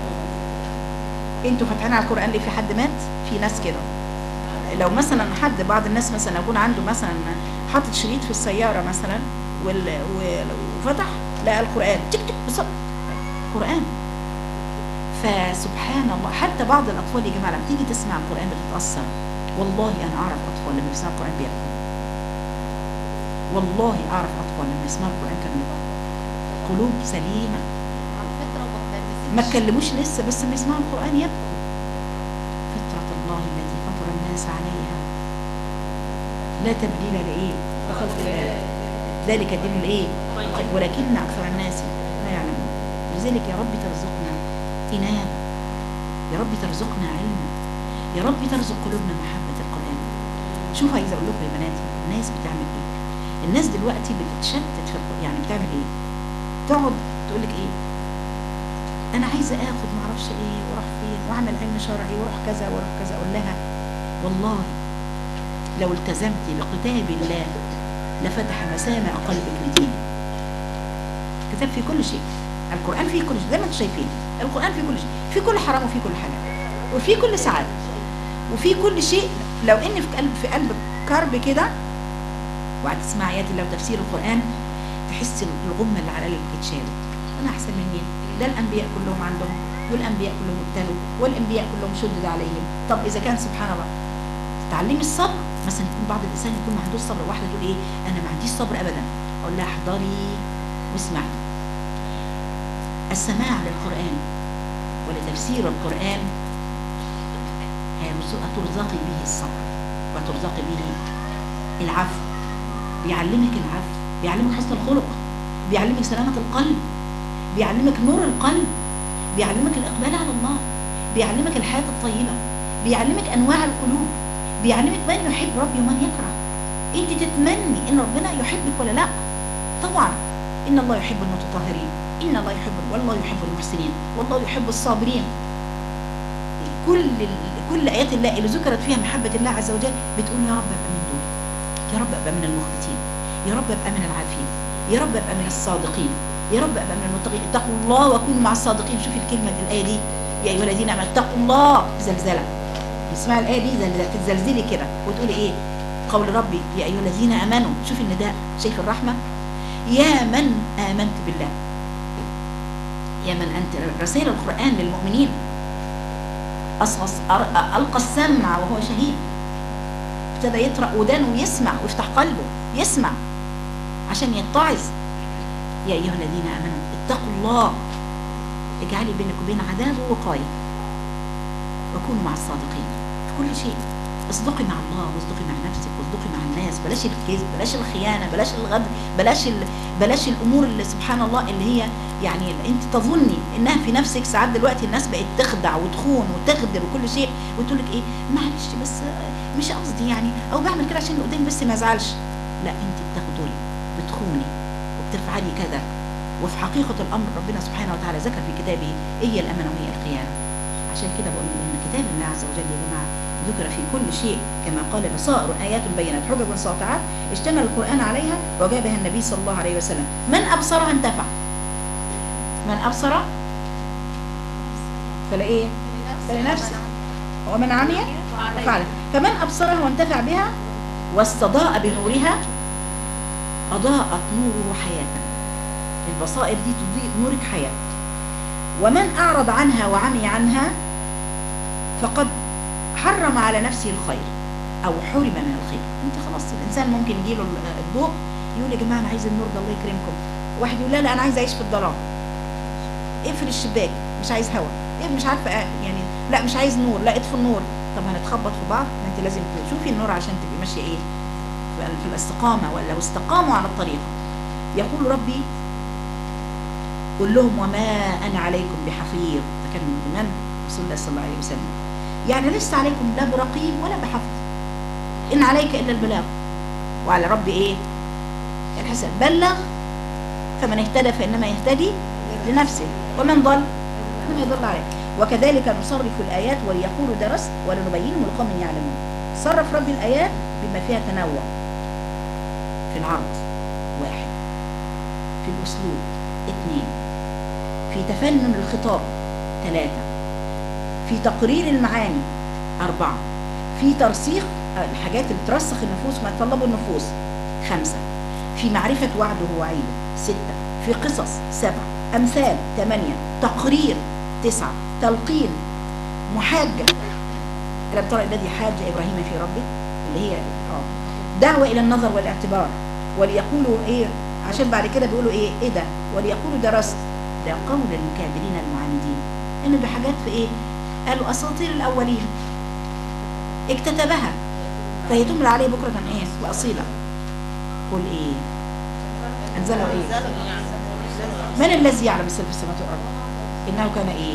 انتوا فاتحين على القران ليه في حد مات في ناس كده لو مثلا حد بعض الناس مثلا يكون عنده مثلا حاطط شريط في السياره مثلا وال- و- وفتح لقى القران تك تك بصوت قران فسبحان الله حتى بعض الاطفال يا جماعه لما تيجي تسمع القران بتتاثر والله انا اعرف اطفال لما يسمعوا القران بيبكوا والله اعرف اطفال لما يسمعوا القران كانوا يبكوا قلوب سليمه على فكرة وما ما بنسيبش تكلموش لسه بس لما يسمعوا القرآن يبكوا فطرة الله التي فطر الناس عليها لا تبديل لإيه لخلق الله ذلك الدين الإيه ولكن أكثر الناس لا يعلمون لذلك يا رب ترزقنا إنابة يا رب ترزقنا علما يا رب ترزق قلوبنا محبة القرآن شوف عايزة أقول لكم يا بناتي الناس بتعمل إيه الناس دلوقتي بتتشتت في القرآن يعني بتعمل إيه تقعد تقول لك ايه انا عايزه اخد ما اعرفش ايه واروح فين واعمل علم شرعي واروح كذا واروح كذا اقول لها والله لو التزمت بكتاب الله لفتح مسامع قلبك لدينك كتاب في كل شيء القرآن فيه كل شيء زي ما انتم شايفين القرآن فيه كل شيء في كل حرام وفي كل حلال وفي كل سعادة وفي كل شيء لو ان في قلب في قلبك كرب كده وقعد تسمع ايات الله وتفسير القرآن تحس الغمة اللي على قلبك اتشالت انا احسن من مين ده الانبياء كلهم عندهم والانبياء كلهم ابتلوا والانبياء كلهم شدد عليهم طب اذا كان سبحان الله تعلمي الصبر مثلا يكون بعض الانسان يكون ما عندوش صبر واحده تقول ايه انا ما عنديش صبر ابدا اقول لها احضري واسمعي السماع للقران ولتفسير القران ترزقي به الصبر وترزقي به العفو بيعلمك العفو بيعلمك حسن الخلق بيعلمك سلامة القلب بيعلمك نور القلب بيعلمك الإقبال على الله بيعلمك الحياة الطيبة بيعلمك أنواع القلوب بيعلمك من يحب ربي ومن يكره انت تتمني ان ربنا يحبك ولا لا طبعا ان الله يحب المتطهرين ان الله يحب والله يحب المحسنين والله يحب الصابرين كل ال- كل ايات الله اللي ذكرت فيها محبه الله عز وجل بتقول يا رب ابقى من دول يا رب ابقى من المخبتين يا رب ابقى من العافين يا رب ابقى من الصادقين يا رب ابقى من المتقين اتقوا الله وكونوا مع الصادقين شوفي الكلمه دي الايه دي يا ايها الذين امنوا اتقوا الله زلزله اسمعي الايه دي زلزله تتزلزلي كده وتقولي ايه قول ربي يا ايها الذين امنوا شوفي النداء شايف الرحمه يا من امنت بالله يا من انت رسائل القران للمؤمنين أصغص أر- ألقى السمع وهو شهيد ابتدى يطرق ودانه ويسمع ويفتح قلبه يسمع عشان يتعظ يا أيها الذين آمنوا اتقوا الله اجعلي بينك وبين عذابه وقاية وكونوا مع الصادقين في كل شيء اصدقي مع الله واصدقي مع نفسك واصدقي مع الناس بلاش الكذب بلاش الخيانه بلاش الغدر بلاش ال... بلاش الامور اللي سبحان الله اللي هي يعني انت تظني انها في نفسك ساعات دلوقتي الناس بقت تخدع وتخون وتغدر وكل شيء وتقول لك ايه معلش بس آه، مش قصدي يعني او بعمل كده عشان اللي قدامي بس ما يزعلش لا انت بتغدري بتخوني وبتفعلي كذا وفي حقيقه الامر ربنا سبحانه وتعالى ذكر في كتابه ايه هي الامانه وهي الخيانه عشان كده بقول ان كتاب الله عز وجل يا جماعه ذكر في كل شيء كما قال بصائر آيات بينات حجج ساطعات اشتمل القرآن عليها وجابها النبي صلى الله عليه وسلم من أبصرها انتفع من أبصر فلا إيه فلنفسه ومن عمي فعل فمن أبصرها وانتفع بها واستضاء بنورها أضاءت نوره حياة البصائر دي تضيء نورك حياة ومن أعرض عنها وعمي عنها فقد حرم على نفسه الخير او حرم من الخير انت خلاص الانسان ممكن يجيله الضوء يقول يا جماعه انا عايز النور ده الله يكرمكم واحد يقول لا لا انا عايز اعيش في الظلام اقفل الشباك مش عايز هوا إيه مش عارفه آه، يعني لا مش عايز نور لا اطفي النور طب هنتخبط في بعض ما انت لازم تشوفي النور عشان تبقي ماشيه ايه في في الاستقامه ولا واستقاموا على الطريق يقول ربي قل لهم وما انا عليكم بحفيظ ده كان من رسول الله صلى الله عليه وسلم يعني ليس عليكم لا برقيب ولا بحفظ إن عليك إلا البلاغ وعلى رب إيه الحساب بلغ فمن اهتدى فإنما يهتدي لنفسه ومن ضل فإنما يضل عليه وكذلك نصرف الآيات وليقولوا درست ولنبينه لقوم يعلمون صرف رب الآيات بما فيها تنوع في العرض واحد في الأسلوب اثنين في تفنن الخطاب ثلاثة في تقرير المعاني أربعة في ترسيخ الحاجات اللي ترسخ النفوس ما يطلبه النفوس خمسة في معرفة وعده ووعيده ستة في قصص سبعة أمثال ثمانية تقرير تسعة تلقين محاجة ألم ترى الذي حاج إبراهيم في ربه اللي هي اه دعوة إلى النظر والاعتبار وليقولوا إيه عشان بعد كده بيقولوا إيه إيه ده وليقولوا درست ده قول المكابرين المعاندين إنه بحاجات في إيه قالوا أساطير الأولين اكتتبها فهي تملى عليه بكرة إيه وأصيلة قل إيه أنزله إيه من الذي يعلم السر في السماوات والأرض إنه كان إيه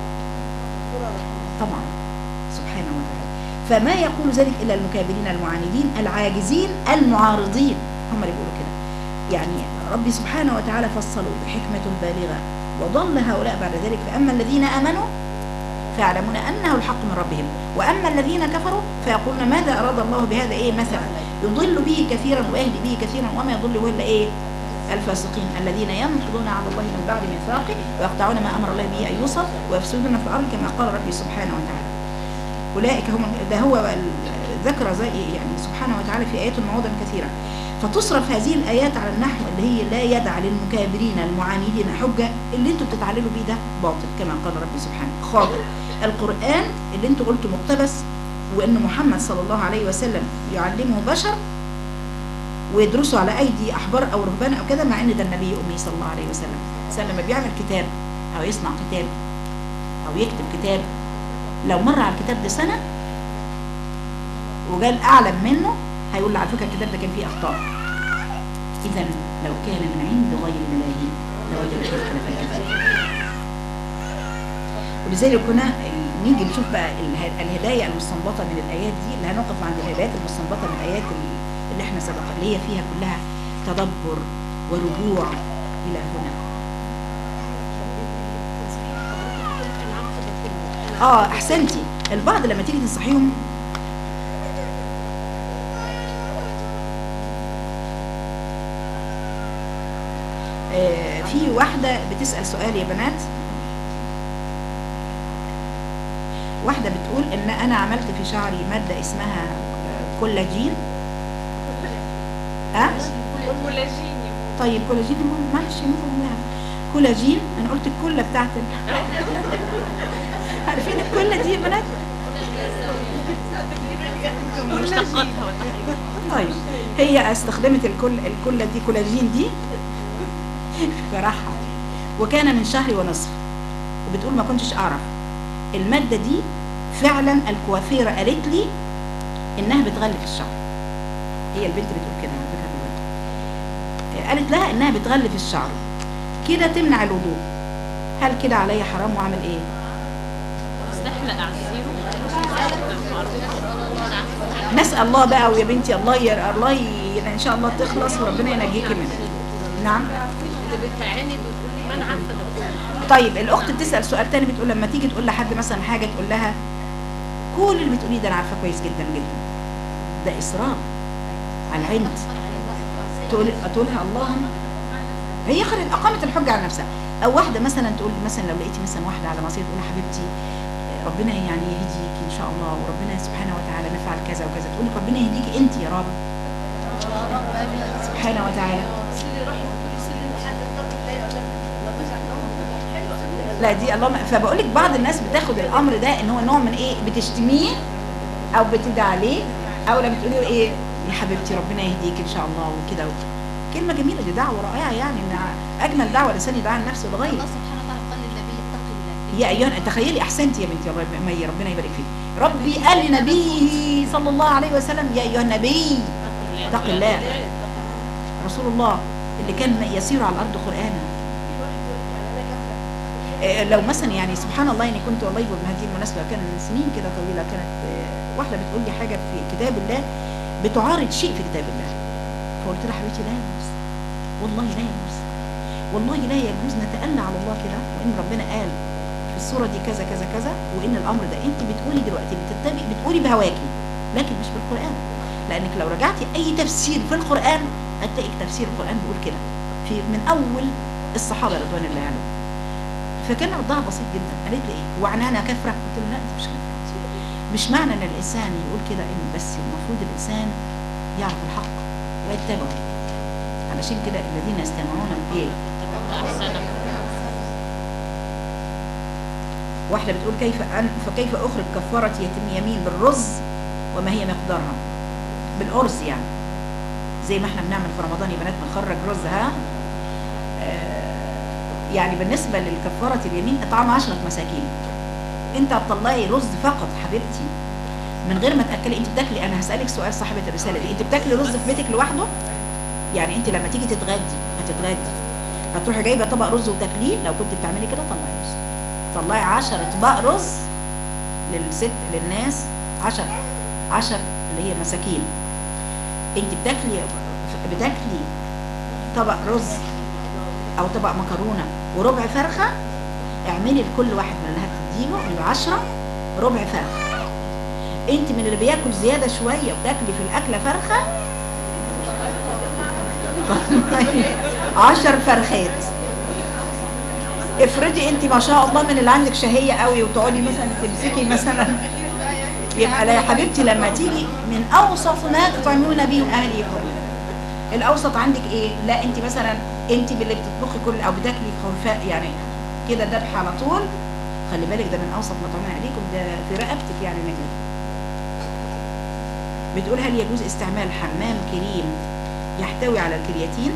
طبعا سبحانه وتعالى فما يقول ذلك إلا المكابرين المعاندين العاجزين المعارضين هم اللي بيقولوا كده يعني ربي سبحانه وتعالى فصلوا بحكمة بالغة وضل هؤلاء بعد ذلك فأما الذين آمنوا فيعلمون أنه الحق من ربهم وأما الذين كفروا فيقولون ماذا أراد الله بهذا إيه مثلا يضل به كثيرا ويهدي به كثيرا وما يضل به إلا إيه الفاسقين الذين ينقضون عهد الله من بعد ميثاقه ويقطعون ما أمر الله به أن يوصل ويفسدون في الأرض كما قال ربي سبحانه وتعالى أولئك هم ده هو ال- ذكر زي يعني سبحانه وتعالى في آيات مواضع كثيرة فتصرف هذه الآيات على النحو اللي هي لا يدع للمكابرين المعاندين حجة اللي انتوا بتتعللوا بيه ده باطل كما قال ربي سبحانه خاطئ القرآن اللي انتوا قلتوا مقتبس وان محمد صلى الله عليه وسلم يعلمه بشر ويدرسوا على ايدي احبار او رهبان او كده مع ان ده النبي امي صلى الله عليه وسلم الانسان لما بيعمل كتاب او يصنع كتاب او يكتب كتاب لو مر على الكتاب ده سنه وجال اعلم منه هيقول له على فكره الكتاب ده كان فيه اخطاء اذا لو كان من عند غير الله لوجد فيه اختلافا كثيرا ولذلك كنا نيجي نشوف بقى اله- الهدايه المستنبطه من الايات دي اللي هنقف عند الهدايات المستنبطه من الايات اللي احنا سبق اللي هي فيها كلها تدبر ورجوع الى هنا اه احسنتي البعض لما تيجي تنصحيهم آه، في واحدة بتسأل سؤال يا بنات واحدة بتقول ان انا عملت في شعري مادة اسمها آه، كولاجين اه طيب كولاجين المهم معلش المهم لها كولاجين انا قلت الكلة بتاعت ال- عارفين الكلة دي يا بنات طيب هي استخدمت الكل الكلة دي كولاجين دي في جراحة وكان من شهر ونصف وبتقول ما كنتش اعرف المادة دي فعلا الكوافيرة قالت لي انها بتغلف الشعر هي البنت بتقول كده على فكرة دلوقتي قالت لها انها بتغلف الشعر كده تمنع الوضوء هل كده عليا حرام واعمل ايه نحلق على الزيرو نسأل الله بقى ويا بنتي الله ي... الله ي... ان شاء الله تخلص وربنا ينجيكي منها نعم بتعاند وتقول لي ما انا عارفه ده طيب الاخت بتسال سؤال تاني بتقول لما تيجي تقول لحد مثلا حاجه تقول لها كل اللي بتقوليه ده انا عارفه كويس جدا جدا ده اصرار على العند تقول تقولها اللهم هي خلت اقامت الحجه على نفسها او واحده مثلا تقول مثلا لو لقيتي مثلا واحده على معصيه تقول لها حبيبتي ربنا يعني يهديك ان شاء الله وربنا سبحانه وتعالى نفعل كذا وكذا تقول لك ربنا يهديكي انت يا رب سبحانه وتعالى لا دي اللهم فبقول لك بعض الناس بتاخد الامر ده ان هو نوع من ايه بتشتميه او بتدعي عليه او لما بتقولي له ايه يا حبيبتي ربنا يهديك ان شاء الله وكده كلمه جميله دي دعوه رائعه يعني ان اجمل دعوه الانسان يدعي لنفسه لغيره الله سبحانه وتعالى قال للنبي اتق الله يا ايها تخيلي احسنتي يا بنتي الله يبارك- مي ربنا يبارك فيك ربي قال لنبيه صلى الله عليه وسلم يا ايها النبي اتق الله رسول الله اللي كان يسير على الارض قرانا آه، لو مثلا يعني سبحان الله اني كنت والله بهذه المناسبه كان من سنين كده طويله كانت آه، واحده بتقول لي حاجه في كتاب الله بتعارض شيء في كتاب الله فقلت لها حبيبتي لا يجوز والله لا يجوز والله لا يجوز نتألى على الله كده وان ربنا قال في الصوره دي كذا كذا كذا وان الامر ده انت بتقولي دلوقتي بتتبعي بتقولي بهواكي لكن مش بالقران لانك لو رجعتي اي تفسير في القران هتلاقي تفسير القران بيقول كده في من اول الصحابه رضوان الله عنهم فكان ردها بسيط جدا قالت لي ايه وعنانا كفره قلت له لا انت مش كفره مش معنى ان الانسان يقول كده ان بس المفروض الانسان يعرف الحق ويتبعه علشان كده الذين يستمعون الايه احسن واحدة بتقول كيف أن فكيف أخرج كفارة يتم يمين بالرز وما هي مقدارها بالأرز يعني زي ما احنا بنعمل في رمضان يا بنات بنخرج رز ها آه، يعني بالنسبة للكفارة اليمين إطعام عشرة مساكين انت هتطلعي رز فقط حبيبتي من غير ما تاكلي انت بتاكلي انا هسالك سؤال صاحبه الرساله دي انت بتاكلي رز في بيتك لوحده يعني انت لما تيجي تتغدي هتتغدي هتروحي جايبه طبق رز وتاكليه لو كنت بتعملي كده طلعي رز طلعي 10 اطباق رز للست للناس 10 10 اللي هي مساكين انت بتاكلي بتاكلي طبق رز او طبق مكرونه وربع فرخه اعملي لكل واحد من اللي هتديله من العشرة ربع فرخه انت من اللي بياكل زياده شويه وتاكلي في الاكله فرخه عشر فرخات افرضي انت ما شاء الله من اللي عندك شهيه قوي وتقعدي مثلا تمسكي مثلا يبقى لا يا حبيبتي لما تيجي من اوسط ما تطعمون به اهليكم الاوسط عندك ايه لا انت مثلا انت باللي بتطبخي كل او بتاكلي خلفاء يعني كده ذبح على طول خلي بالك ده من اوسط ما تطعمون اهليكم ده في رقبتك يعني نجم بتقول هل يجوز استعمال حمام كريم يحتوي على الكرياتين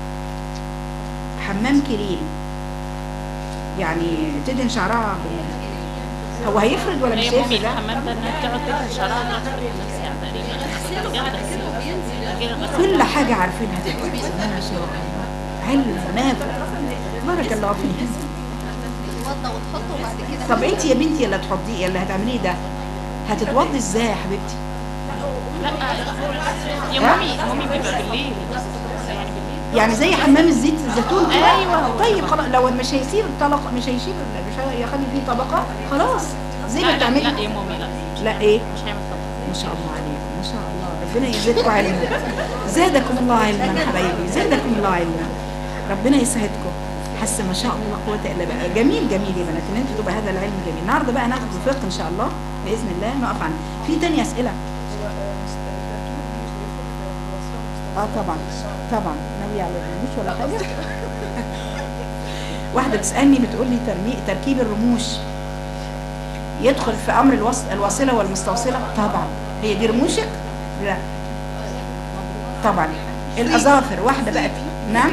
حمام كريم يعني تدهن شعرها بال- هو هيفرد ولا مش هي مامي هيفرد ده؟ الحمام ده انها بتقعد تدهن شعرها انها تفرد نفسها تقريبا بجد غير غسيل. كل حاجة عارفينها دلوقتي ما شاء الله علم نافع بارك الله فيك توضى وتحطه وبعد كده طب انت يا بنتي اللي هتحطيه اللي هتعمليه ده هتتوضي ازاي يا حبيبتي لا يا ها؟ مامي مامي بيبقى بالليل يعني بالليل يعني زي حمام الزيت الزيتون كده أيوة. طيب خلاص لو مش هيسيب الطلق مش هيشيل مش هيخلي فيه طبقة خلاص زي ما لا لا, لا بتعملي يا مامي لا لا ايه مش هيعمل طبق ما شاء الله عليكم ما شاء الله ربنا يزيدكم علما زادكم الله علما حبايبي زادكم الله علما ربنا يسعدكم حاسه ما شاء الله قوه الا بالله جميل جميل يا بنات ان انتوا تبقى هذا العلم جميل النهارده بقى ناخد الفقه ان شاء الله باذن الله نقف عنه في تاني اسئله اه طبعا طبعا ناوي على الرموش ولا حاجه واحده بتسالني بتقول لي ترمي تركيب الرموش يدخل في امر الوص... الواصله والمستوصله طبعا هي دي رموشك لا طبعا الاظافر واحده بقى نعم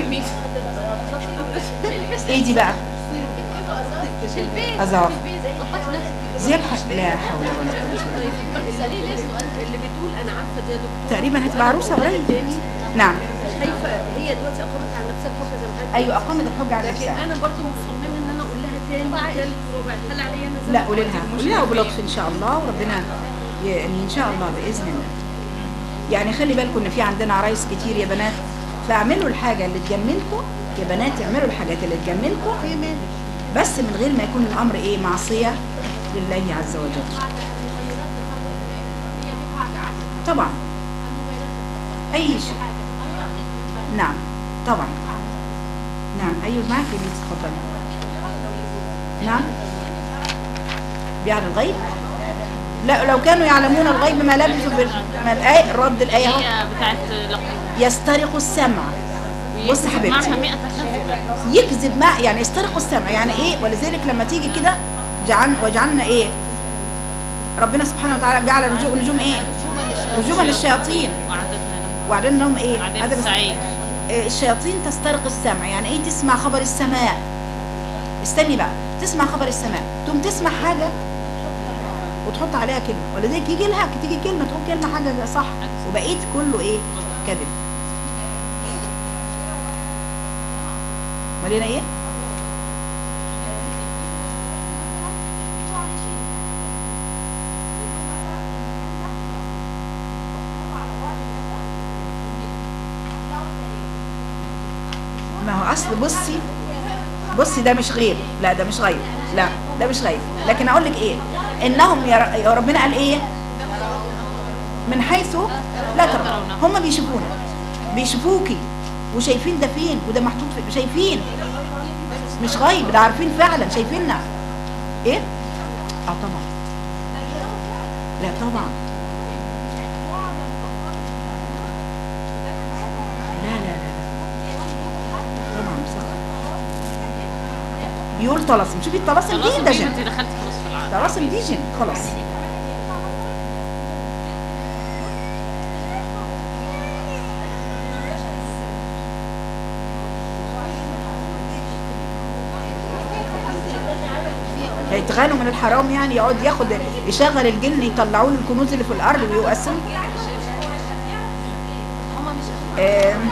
ايه دي بقى اظافر ذبح لا حول ولا قوه اللي بتقول انا عارفه دي يا دكتور تقريبا هتبقى عروسه قريب نعم شايفه هي دلوقتي اقامت على نفسها الحجه زي ما حضرتك ايوه اقامه الحجه على لكن نفسها انا برضو مصممه ان انا اقول لها تاني تالت وربع هل عليا انا لا قولي لها قولي لها بلطف ان شاء الله وربنا يعني ان شاء الله باذن الله يعني خلي بالكم ان في عندنا عرايس كتير يا بنات فاعملوا الحاجه اللي تجملكم يا بنات اعملوا الحاجات اللي تجملكم بس من غير ما يكون الامر ايه معصيه لله عز وجل طبعا اي شيء نعم طبعا نعم ايوه معاك يا بنتي اتفضلي نعم بيعلم الغيب لا لو كانوا يعلمون الغيب ما لبثوا بال... ما الآية رد الآية اهو هي بتاعت لقمان يسترق السمع بص يا حبيبتي. معها 100 كذبة يكذب مع يعني يسترق السمع يعني ايه ولذلك لما تيجي كده جعل وجعلنا ايه ربنا سبحانه وتعالى جعل النجوم النجوم ايه رجوما للشياطين وعدتنا لهم وبعدين لهم ايه عدد هذا بس- سعيد إيه، الشياطين تسترق السمع يعني ايه تسمع خبر السماء استني بقى تسمع خبر السماء تقوم تسمع حاجة وتحط عليها كلمة ولذلك يجي لها تيجي كلمة تقول كلمة حاجة صح وبقيت كله ايه كذب ملينا ايه ما هو اصل بصي بصي ده مش غيب لا ده مش غيب لا ده مش غيب لكن اقول لك ايه انهم يا ر- يا ربنا قال ايه من حيث لا ترى هم بيشوفونا بيشوفوكي وشايفين ده فين وده محطوط في شايفين مش غيب ده عارفين فعلا شايفيننا ايه اه طبعا لا طبعا لا لا لا لا طبعا صح بيقول طلاسم شوفي الطلاسم خلاص دي انت دجن انت دخلت خلاص في العقل طلاسم دي جن خلاص هيتغنوا من الحرام يعني يقعد ياخد يشغل الجن يطلعوا له الكنوز اللي في الارض ويقسم آم.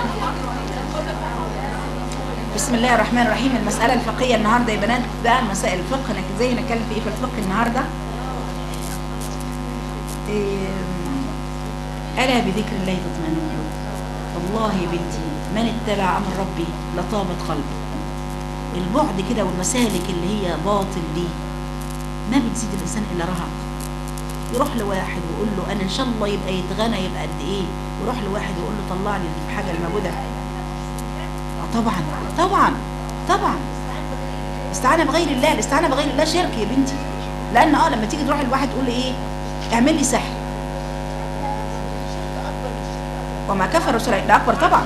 بسم الله الرحمن الرحيم المسألة الفقهية النهاردة يا بنات بقى مسائل الفقه انك ازاي نتكلم في ايه في الفقه النهاردة آم. ألا بذكر الله تطمئن القلوب والله يا بنتي من اتبع امر ربي لطابت قلبي البعد كده والمسالك اللي هي باطل دي ما بتزيد الانسان الا رهق يروح لواحد ويقول له انا ان شاء الله يبقى يتغنى يبقى قد ايه يروح لواحد ويقول له طلعني الحاجه الموجوده آه طبعا طبعا طبعا استعانه بغير الله الاستعانه بغير الله شرك يا بنتي لان اه لما تيجي تروح لواحد تقول له ايه اعمل لي سحر وما كفر رسول الله ده اكبر طبعا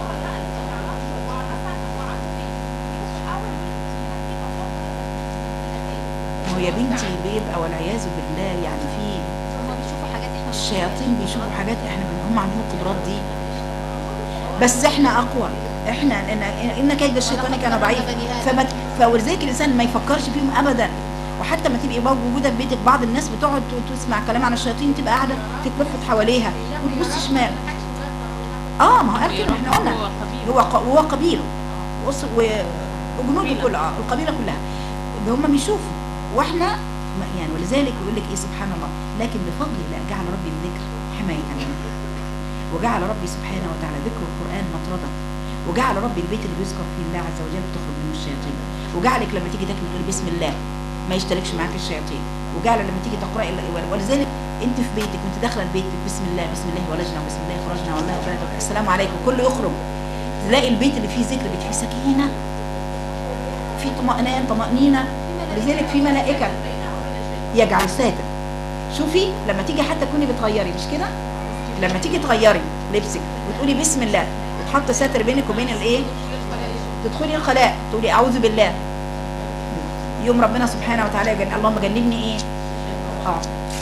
ما هو يا بنتي بيبقى والعياذ بالله يعني في هما بيشوفوا حاجات احنا مش الشياطين بيشوفوا حاجات احنا بن- هم عندهم القدرات دي بس احنا اقوى احنا ان, إن كيد الشيطان كان ضعيف فما فولذلك الانسان ما يفكرش فيهم ابدا وحتى ما تبقي بقى موجوده في بيتك بعض الناس بتقعد ت- تسمع كلام عن الشياطين تبقى قاعده تتلفت حواليها وتبص شمال اه ما هو قال كده احنا قلنا هو ق- هو قبيله وص- و- وجنوده كلها اه القبيله كلها هم بيشوفوا واحنا ما- يعني ولذلك يقول لك ايه سبحان الله لكن بفضل الله جعل ربي الذكر حمايه منه وجعل ربي سبحانه وتعالى ذكر القران مطردا وجعل ربي البيت اللي بيذكر فيه الله عز وجل تخرج منه الشياطين وجعلك لما تيجي تاكل تقول بسم الله ما يشتركش معاك الشياطين وجعل لما تيجي تقراي ال- ولذلك انت في بيتك وانت داخله البيت بسم الله بسم الله ولجنا وبسم الله خرجنا والله وبركاته السلام عليكم كله يخرج تلاقي البيت اللي فيه ذكر بيت فيه سكينه في طمأنينة طمأنينة لذلك في ملائكة يجعل ساتر شوفي لما تيجي حتى تكوني بتغيري مش كده لما تيجي تغيري لبسك وتقولي بسم الله وتحط ساتر بينك وبين الايه تدخلي الخلاء تقولي اعوذ بالله يوم ربنا سبحانه وتعالى يقول اللهم جنبني ايه اه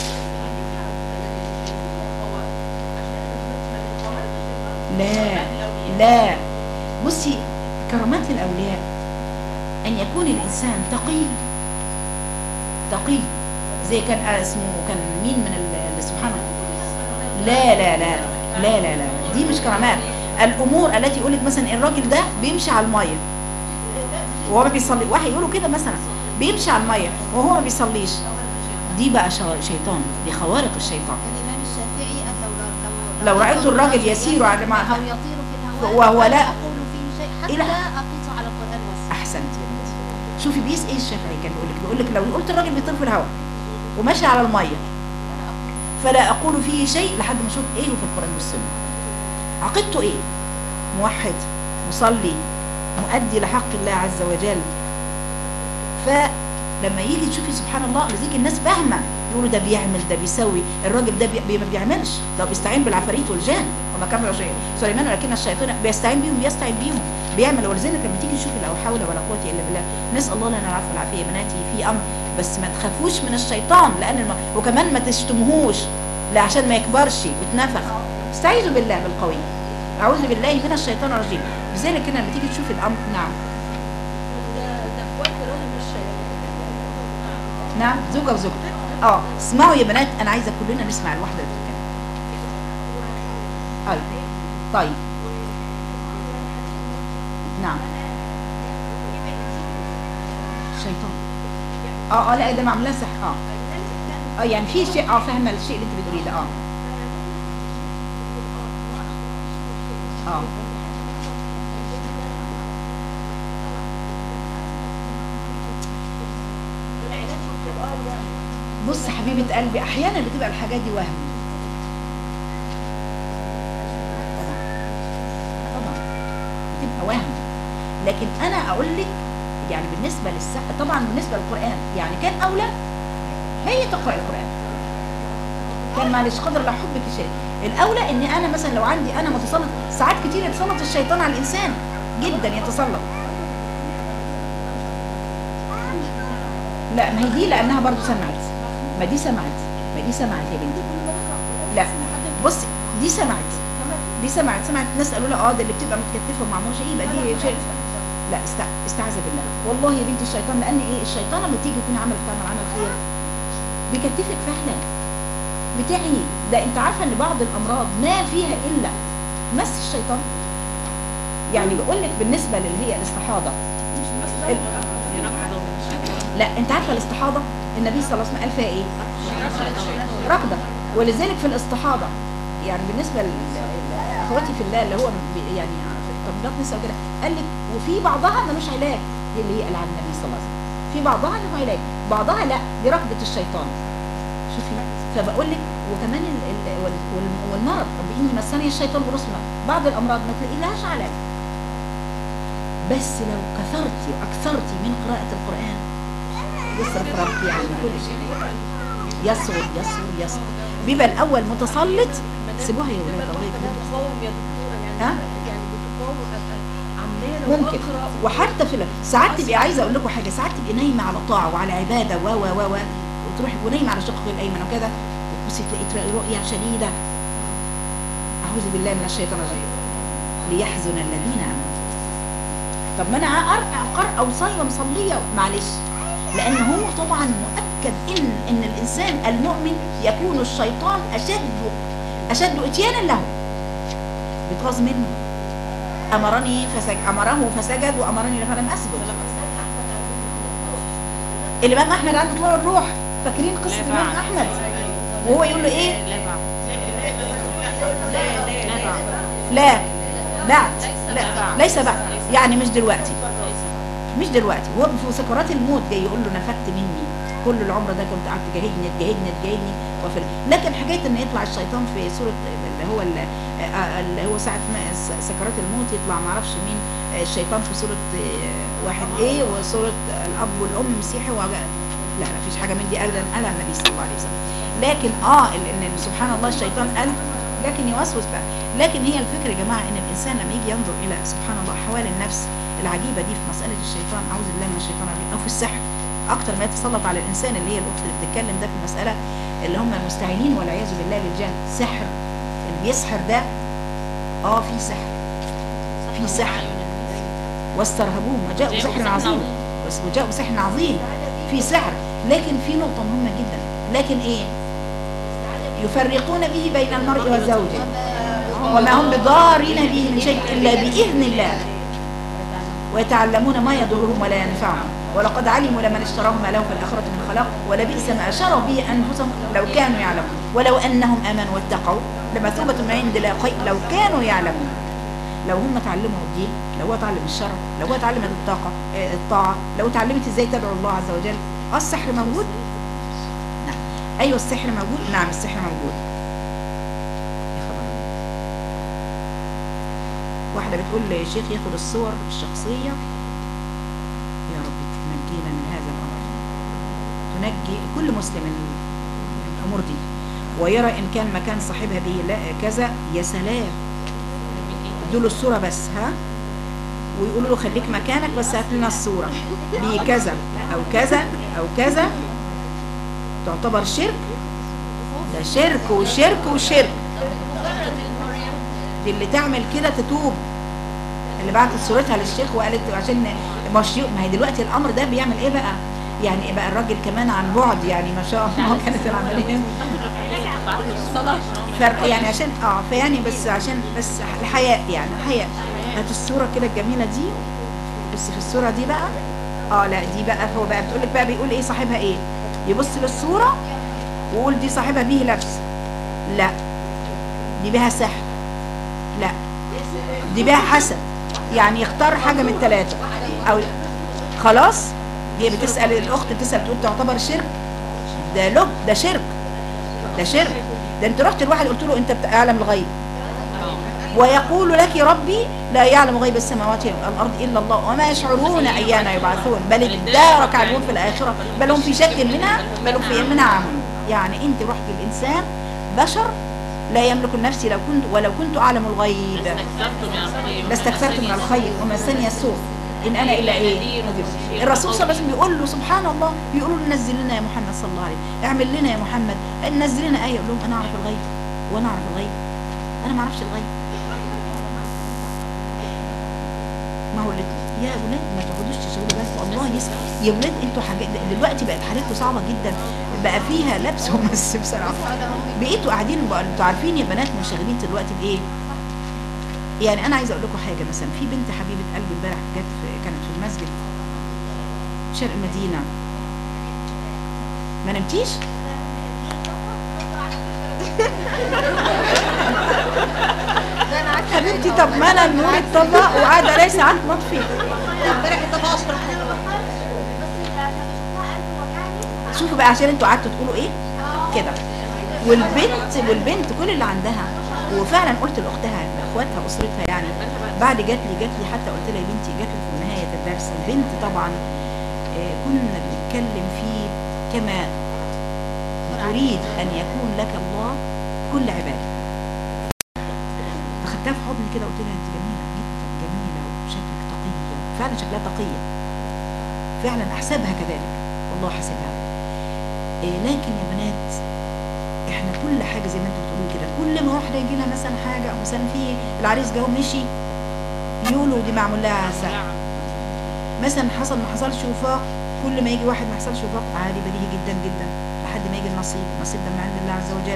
لا لا بصي كرامات الاولياء ان يكون الانسان تقي تقي زي كان آه اسمه كان مين من ال- ال- سبحان الله لا لا لا لا لا لا دي مش كرامات الامور التي يقول لك مثلا الراجل ده بيمشي على الميه وهو ما بيصلي واحد يقولوا كده مثلا بيمشي على الميه وهو ما بيصليش دي بقى شا- شيطان دي خوارق الشيطان الإمام الشافعي قال لو لو لو رأيت الرجل يسير على ما أو يطير في الهواء وهو لا- أقول فيه شيء حتى إلى- أقيس على القرآن والسنة احسنت يا بنتي شوفي بيس ايه الشافعي كان بيقول لك بيقول لك لو قلت الراجل بيطير في الهواء وماشي على الميه فلا اقول فيه شيء لحد ما اشوف ايه في القران والسنه عقيدته ايه موحد مصلي مؤدي لحق الله عز وجل فلما يجي تشوفي سبحان الله لذلك الناس فاهمه يقولوا ده بيعمل ده بيسوي الراجل ده بي بي- ما بيعملش ده بيستعين بالعفاريت والجان وما كان شيء سليمان ولكن الشيطان بيستعين بيهم بيستعين بيهم بيعمل ولذلك لما تيجي تشوفي لا حول ولا قوه الا بالله نسال الله لنا العفو والعافيه يا بناتي في امر بس ما تخافوش من الشيطان لان الم... وكمان ما تشتمهوش لا عشان ما يكبرش ويتنفخ استعيذوا بالله بالقوي اعوذ بالله من الشيطان الرجيم لذلك كده لما تيجي تشوفي الامر نعم نعم زوجة وزوجة اه اسمعوا يا بنات انا عايزه كلنا نسمع الواحده اللي بتتكلم طيب طيب نعم شيطان اه اه لا ده معمول لها سحر اه اه يعني في شيء اه فاهمه الشيء اللي انت بتقوليه ده اه اه بص حبيبة قلبي احيانا بتبقى الحاجات دي وهم طبعا طبعا بتبقى وهم لكن انا اقول لك يعني بالنسبه للس طبعا بالنسبه للقران يعني كان اولى هي تقرا القران كان معلش قدر الله حبك شيء الاولى ان انا مثلا لو عندي انا متسلط ساعات كتير يتسلط الشيطان على الانسان جدا يتسلط لا ما هي دي لانها برضو سمعت ما دي سمعت ما دي سمعت يا بنتي لا بصي دي سمعت دي سمعت سمعت ناس قالوا لها اه ده اللي بتبقى متكتفه ومعموله شيء يبقى دي شيء لا استع... استعاذ بالله والله يا بنتي الشيطان لان ايه الشيطان لما تيجي يكون عمل بتعمل عمل خير بيكتفك فعلا بتاعي ده انت عارفه ان بعض الامراض ما فيها الا مس الشيطان يعني بقول لك بالنسبه اللي هي الاستحاضه ال- لا انت عارفه الاستحاضه النبي صلى الله عليه وسلم قال فيها ايه ركضه ولذلك في الاستحاضه يعني بالنسبه لاخواتي في الله اللي هو بي- يعني تمريضات نساء وكده قال لك وفي بعضها ملوش علاج دي اللي هي قال عن النبي صلى الله عليه وسلم في بعضها له علاج بعضها لا دي رغبه الشيطان شوفي فبقول لك وكمان ال ال وال- وال- والمرض رب اني مسني الشيطان برسله بعض الامراض ما تلاقيلهاش علاج بس لو كثرتي واكثرتي من قراءه القران يصرف ربي عن كل شيء يصغر يصغر يصغر بيبقى الاول متسلط سيبوها يا ولاد الله يكرمكم بتقاوم يا دكتوره يعني ها؟ يعني بتقاوم عماله ممكن وأقرأ وحتى في ال- ساعات تبقي عايزه اقول لكم حاجه ساعات تبقي نايمه على طاعه وعلى عباده و و و و وتروحي ونايمه على شقك الايمن وكده وتبصي تلاقي تلاقي رؤيا شديده اعوذ بالله من الشيطان الرجيم ليحزن الذين امنوا طب ما انا ارجع قرأ او صايمه مصليه معلش لان هو طبعا مؤكد ان ان الانسان المؤمن يكون الشيطان اشد اشد اتيانا له بيتغاظ منه امرني فسجد امره فسجد وامرني فلم اسجد الامام احمد عنده طلوع الروح فاكرين قصه الامام احمد وهو يقول له ايه لا بعد لا ليس بعد يعني مش دلوقتي مش دلوقتي هو في سكرات الموت جاي يقول له نفدت مني كل العمر ده كنت قعدت تجاهدني تجاهدني تجاهدني وفي ال- لكن حكايه ان يطلع الشيطان في سوره اللي هو ال- آه، اللي هو ساعه ما س- سكرات الموت يطلع ما اعرفش مين آه، الشيطان في سوره آه، واحد ايه وسوره الاب والام مسيحي وجا- لا لا فيش حاجه من دي ابدا قالها النبي صلى الله عليه وسلم لكن اه ال- ان سبحان الله الشيطان قال لكن يوسوس بقى لكن هي الفكره يا جماعه ان الانسان لما يجي ينظر الى سبحان الله احوال النفس العجيبه دي في مساله الشيطان اعوذ بالله من الشيطان الرجيم او في السحر اكتر ما يتسلط على الانسان اللي هي الاخت اللي بتتكلم ده في المساله اللي هم المستعينين والعياذ بالله بالجن سحر اللي بيسحر ده اه في سحر في سحر واسترهبوهم وجاءوا بسحر عظيم بس وجاءوا بسحر عظيم في سحر لكن في نقطة مهمة جدا لكن ايه يفرقون به بين المرء وزوجه وما هم بضارين به من شيء إلا بإذن الله ويتعلمون ما يضرهم ولا ينفعهم ولقد علموا لمن اشتراه ما له في الآخرة من خلاق ولبئس ما شروا به أنفسهم لو كانوا يعلمون ولو أنهم آمنوا واتقوا لمثوبة من عند الله خير لو كانوا يعلمون لو هم اتعلموا الدين لو هو اتعلم الشرع لو هو اتعلم الطاقة آه، الطاعة لو اتعلمت ازاي تدعو الله عز وجل اه السحر موجود نعم ايوه السحر موجود نعم السحر موجود يا خبر واحدة بتقول لشيخ ياخد الصور الشخصية يا رب تنجينا من هذا الأمر تنجي كل مسلم من الأمور دي ويرى إن كان مكان صاحبها به لا كذا يا سلام ادوا له الصورة بس ها ويقولوا له خليك مكانك بس هات لنا الصورة بكذا أو كذا أو كذا تعتبر شرك ده شرك وشرك وشرك دي اللي تعمل كده تتوب اللي بعتت صورتها للشيخ وقالت عشان مش ما هي دلوقتي الامر ده بيعمل ايه بقى يعني بقى الراجل كمان عن بعد يعني ما شاء الله كانت العمليه فرق يعني عشان اه فيعني بس عشان بس الحياء يعني حياء هات الصوره كده الجميله دي بص في الصوره دي بقى اه لا دي بقى هو بقى بتقول لك بقى بيقول ايه صاحبها ايه يبص للصوره ويقول دي صاحبها بيه لبس لا دي بها سحر لا دي بها حسد يعني يختار حاجه من الثلاثه او خلاص هي بتسال الاخت بتسال تقول تعتبر شرك ده له ده شرك ده شرك ده انت رحت لواحد قلت له انت بتعلم الغيب ويقول لك ربي لا يعلم غيب السماوات والارض الا الله وما يشعرون ايان يبعثون بل ادارك علمون في الاخره بل هم في شك منها بل هم في منها عمون يعني انت رحت الانسان بشر لا يملك النفس لو كنت ولو كنت اعلم الغيب لاستكثرت من الخير وما سني السوء ان انا الا ايه نذير. الرسول صلى الله عليه وسلم بيقول له سبحان الله بيقولوا له نزل لنا يا محمد صلى الله عليه وسلم اعمل لنا يا محمد نزل لنا ايه يقول لهم انا اعرف الغيب وانا اعرف الغيب انا ما اعرفش الغيب ما هو اللي يا ولاد ما تقعدوش تشغلوا بالكم الله يسمع يا ولاد انتوا حاجات دلوقتي بقت حالتكم صعبه جدا بقى فيها لبس ومس بصراحه بقيتوا قاعدين بقى انتوا عارفين يا بنات منشغلين دلوقتي بايه يعني انا عايزه اقول لكم حاجه مثلا في بنت حبيبه قلبي امبارح جت في- كانت في المسجد شرق المدينه ما نمتيش ده انا عارفه حبيبه بنتي طب ما انا النور اتطفى وقاعده الاقي ساعات مطفي امبارح اتفقوا اشرب شوفوا بقى عشان انتوا قعدتوا تقولوا ايه كده والبنت والبنت كل اللي عندها وفعلا قلت لاختها لاخواتها اسرتها يعني بعد جات لي جات لي حتى قلت لها يا بنتي جات لي في نهايه الدرس البنت طبعا آه، كنا بنتكلم فيه كما تريد ان يكون لك الله كل عباده فخدتها في حضني كده قلت لها انت جميله جدا جميله وشكلك تقيه فعلا شكلها تقيه فعلا احسبها كذلك والله حاسبها إيه لكن يا بنات احنا كل حاجه زي ما انتوا بتقولوا كده كل ما واحده يجي لها مثلا حاجه او مثلا في العريس جه ومشي يقولوا دي معمول لها سحر مثلا حصل ما حصلش وفاق كل ما يجي واحد ما حصلش وفاق عادي بديهي جدا جدا لحد ما يجي النصيب النصيب ده من عند الله عز وجل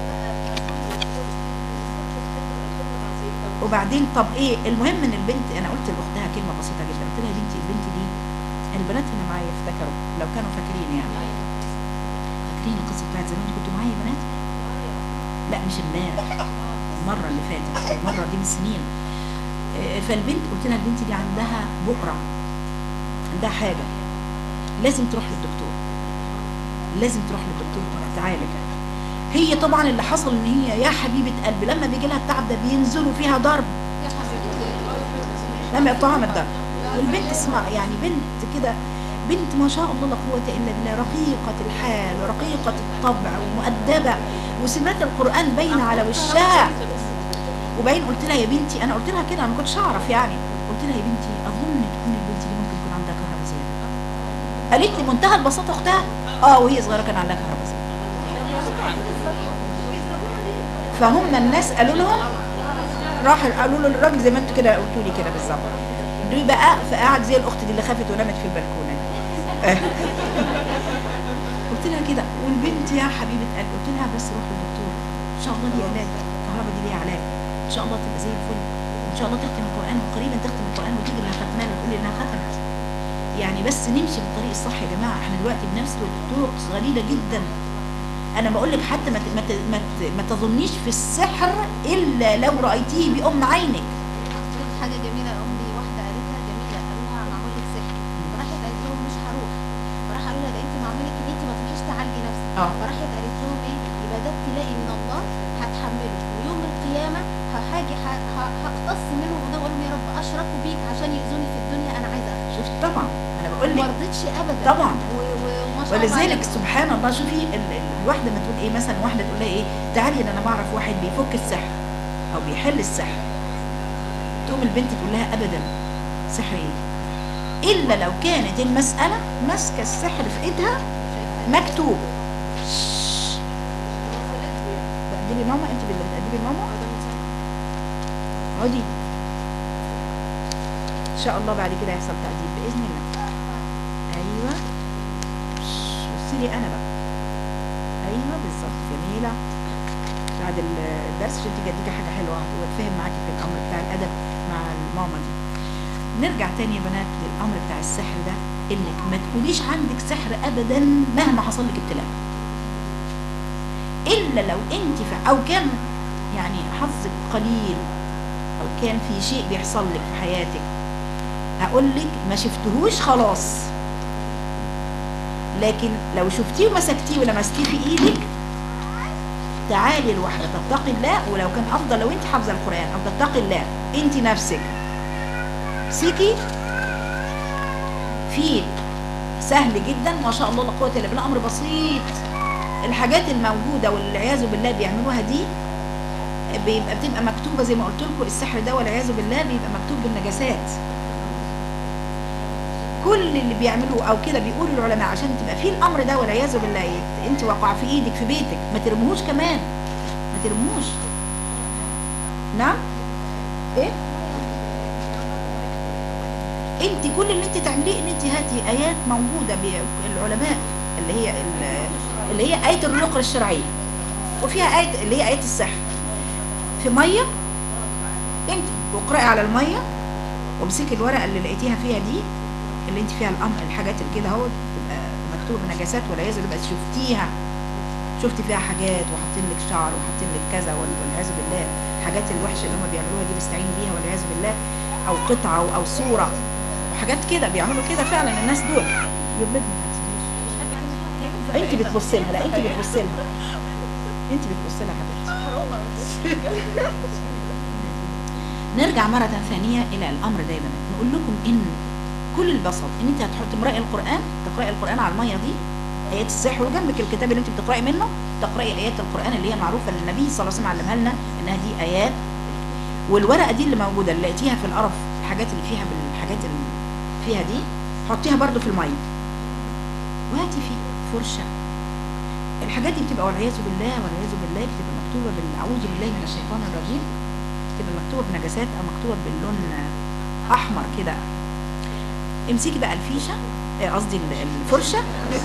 وبعدين طب ايه المهم ان البنت انا قلت لاختها كلمه بسيطه جدا قلت لها يا بنتي البنت دي البنات هنا معايا افتكروا لو كانوا فاكرين يعني فاكرين القصه بتاعت زمان كنتوا معايا يا بنات لا مش امبارح المره اللي فاتت المره دي من سنين آه، فالبنت قلت لها البنت دي عندها بؤره عندها حاجه لازم تروح للدكتور لازم تروح للدكتور تعالج هي طبعا اللي حصل ان هي يا حبيبه قلبي لما بيجي لها التعب ده بينزلوا فيها ضرب يا حبيبتي لم يقطعها من الضرب والبنت اسمع يعني بنت كده بنت ما شاء الله لا قوة إلا بالله رقيقة الحال ورقيقة الطبع ومؤدبة وسمات القرآن باينة على وشها وباين قلت لها يا بنتي أنا قلت لها كده أنا ما كنتش أعرف يعني قلت لها يا بنتي أظن تكون البنت دي ممكن يكون عندها كهرباء زيادة قالت لي منتهى البساطة أختها أه وهي صغيرة كان عندها كهرباء زيادة فهم الناس قالوا لهم راحوا قالوا له الراجل زي ما انتوا كده قلتوا لي كده بالظبط دي بقى فقعد زي الاخت دي اللي خافت ونامت في البلكونه قلت لها كده والبنت يا حبيبه قلبي قلت لها بس روح للدكتور ان شاء الله ليها علاج الكهرباء دي ليها علاج ان شاء الله تبقى زي الفل وان شاء الله تختم القران وقريبا تختم القران وتيجي انها ختمان وتقول لي انها ختمت يعني بس نمشي بالطريق الصح يا جماعه احنا دلوقتي بنسلك طرق غريبه جدا انا بقول لك حتى ما ت- ما ت- ما ت- ما تظنيش في السحر الا لو رايتيه بام عينك قلت حاجه جميله امي واحده قالتها جميله قالوا لها معمول لك سحر فراحت قالت لهم مش هروح فراح قالوا لها ده انت معمول لك ان انت ما تروحيش تعالجي نفسك اه. فراحت قالت لهم ايه يبقى ده ابتلاء من الله هتحمله ويوم القيامه هاجي ه- ه- هقتص منهم وده اقول لهم يا رب اشركوا بيك عشان يؤذوني في الدنيا انا عايزه اخف شفت طبعا انا بقول ما لك رضيتش ابدا طبعا. و- و- وما شاء الله ولذلك عليها. سبحان الله شوفي ال- ال- الواحده ما تقول ايه مثلا واحده تقول لها ايه تعالي ده انا بعرف واحد بيفك السحر او بيحل السحر تقوم البنت تقول لها ابدا سحر ايه الا لو كانت المساله ماسكه السحر في ايدها مكتوب شش. تقدمي ماما انت اللي بتقدمي ماما عودي ان شاء الله بعد كده هيحصل تأديب باذن الله ايوه شش، بصي لي انا بقى ايوه بالظبط جميله بعد الدرس عشان تيجي اديكي حاجه حلوه واتفاهم معاكي في الامر بتاع الادب مع الماما دي نرجع تاني يا بنات للامر بتاع السحر ده انك ما تقوليش عندك سحر ابدا مهما حصل لك ابتلاء الا لو انت ف... او كان يعني حظك قليل او كان في شيء بيحصل لك في حياتك هقول لك ما شفتهوش خلاص لكن لو شفتيه ومسكتيه ولمستيه في ايدك تعالي الواحدة تتقي الله ولو كان افضل لو انت حافظه القران او تتقي الله انت نفسك امسكي في سهل جدا ما شاء الله لا قوه الا بالله امر بسيط الحاجات الموجوده والعياذ بالله بيعملوها دي بيبقى بتبقى مكتوبه زي ما قلت لكم السحر ده والعياذ بالله بيبقى مكتوب بالنجاسات كل اللي بيعملوه او كده بيقول العلماء عشان تبقى في الامر ده والعياذ بالله يت- انت واقع في ايدك في بيتك ما ترموهوش كمان ما ترموهوش نعم ايه انت كل اللي انت تعمليه ان انت هاتي ايات موجوده بالعلماء اللي هي ال- اللي هي ايه الرقيه الشرعيه وفيها ايه اللي هي ايه السحر في ميه انت واقرأي على الميه وامسكي الورقه اللي لقيتيها فيها دي اللي انت فيها الامر الحاجات اللي كده اهو تبقى مكتوب نجاسات والعياذ بالله بس شفتيها شفتي فيها حاجات وحاطين لك شعر وحاطين لك كذا وال- والعياذ بالله الحاجات الوحشه اللي هم بيعملوها دي بيستعينوا بيها والعياذ بالله او قطعه او, أو صوره وحاجات كده بيعملوا كده فعلا الناس دول يبلدني انت بتبصي لها لا انت بتبصي لها انت بتبصي لها حبيبتي نرجع مرة ثانية إلى الأمر ده يا بنات نقول لكم إن كل البسط إن أنت هتحط تقرأي القرآن تقرأي القرآن على المية دي آيات السحر وجنبك الكتاب اللي أنت بتقرأي منه تقرأي آيات القرآن اللي هي معروفة اللي النبي صلى الله عليه وسلم علمها لنا إنها دي آيات والورقة دي اللي موجودة اللي لقيتيها في القرف الحاجات اللي فيها بالحاجات اللي فيها دي حطيها برضو في المية وهاتي في فرشة الحاجات دي بتبقى والعياذ بالله والعياذ بالله بتبقى مكتوبة بالأعوذ بالله من الشيطان الرجيم تبقى مكتوبة بنجاسات أو مكتوبة باللون أحمر كده امسكي بقى الفيشة آه، قصدي ال- الفرشة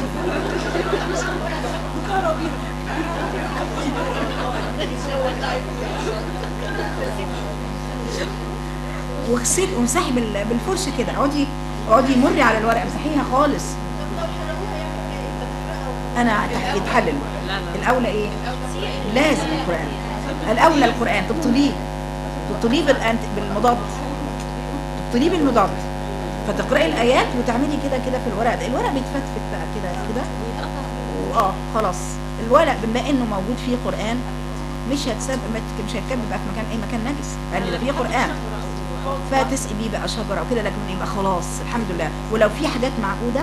واغسلي وامسحي بال- بالفرشة كده اقعدي اقعدي مري على الورقة امسحيها خالص انا تح- يتحلل الاولى ايه لازم القرآن الاولى القرآن تبطليه تبطليه بالأنت- بالمضاد تبطليه بالمضاد فتقرأي الآيات وتعملي كده كده في الورق ده الورق بيتفتفت بقى كده كده واه خلاص الورق بما انه موجود فيه قرآن مش هتساب ما- مش هيتكب بقى في مكان اي مكان نجس لان ده فيه قرآن فتسقي بيه بقى شجرة او كده لكن يبقى خلاص الحمد لله ولو في حاجات معقودة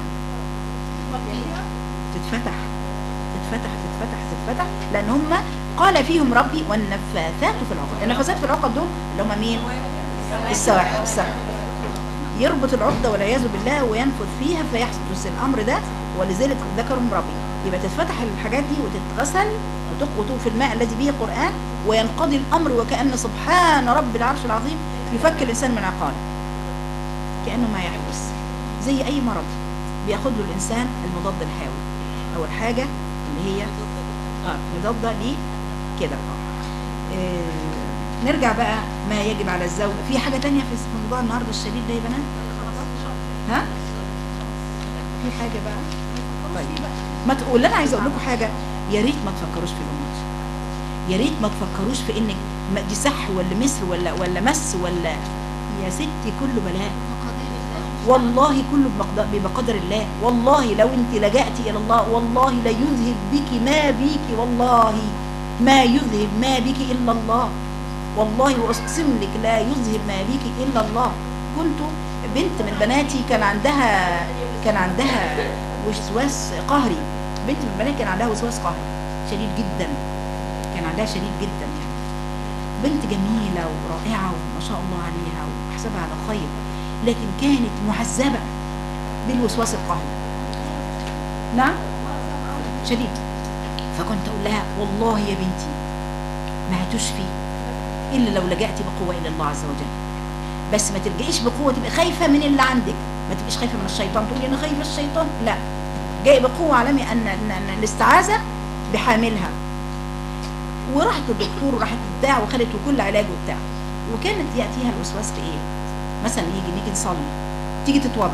تتفتح تتفتح تتفتح تتفتح لان هم قال فيهم ربي والنفاثات في العقد النفاثات في العقد دول اللي هم مين السواحر السحر يربط العقدة والعياذ بالله وينفذ فيها فيحدث الأمر ده ولذلك ذكرهم ربي يبقى تتفتح الحاجات دي وتتغسل وتقوت في الماء الذي به قرآن وينقضي الأمر وكأن سبحان رب العرش العظيم يفك الإنسان من عقاله كأنه ما يحدث زي أي مرض بياخد له الإنسان المضاد الحيوي أو الحاجة اللي هي آه مضادة ليه كده آه. آه، نرجع بقى ما يجب على الزوج في حاجة تانية في في موضوع النهاردة الشديد ده يا بنات ها في حاجة بقى طيب ما تقول انا عايزه اقول لكم حاجه يا ريت ما تفكروش في الامور يا ريت ما تفكروش في انك ما- دي صح ولا مصر ولا ولا مس ولا يا ستي كله بلاء مقادير الله والله كله بمقدر, بمقدر الله والله لو انت لجأتي الى الله والله لا يذهب بك ما بك والله ما يذهب ما بك الا الله والله واقسم لك لا يذهب ما بك الا الله كنت بنت من بناتي كان عندها كان عندها وسواس قهري بنت من بناتي كان عندها وسواس قهري شديد جدا كان عندها شديد جدا يعني بنت جميلة ورائعة وما شاء الله عليها وأحسبها على خير لكن كانت معذبة بالوسواس القهري نعم شديد فكنت أقول لها والله يا بنتي ما هتشفي إلا لو لجأتي بقوة إلى الله عز وجل بس ما تلجئيش بقوة تبقى خايفة من اللي عندك ما تبقيش خايفة من الشيطان تقولي أنا خايفة من الشيطان لا جاي بقوة علمي أن, أن, أن الاستعاذة بحاملها وراحت للدكتور وراحت بتاع وخدت وكل علاج وبتاع وكانت ياتيها الوسواس في ايه مثلا يجي نيجي نصلي تيجي تتوضا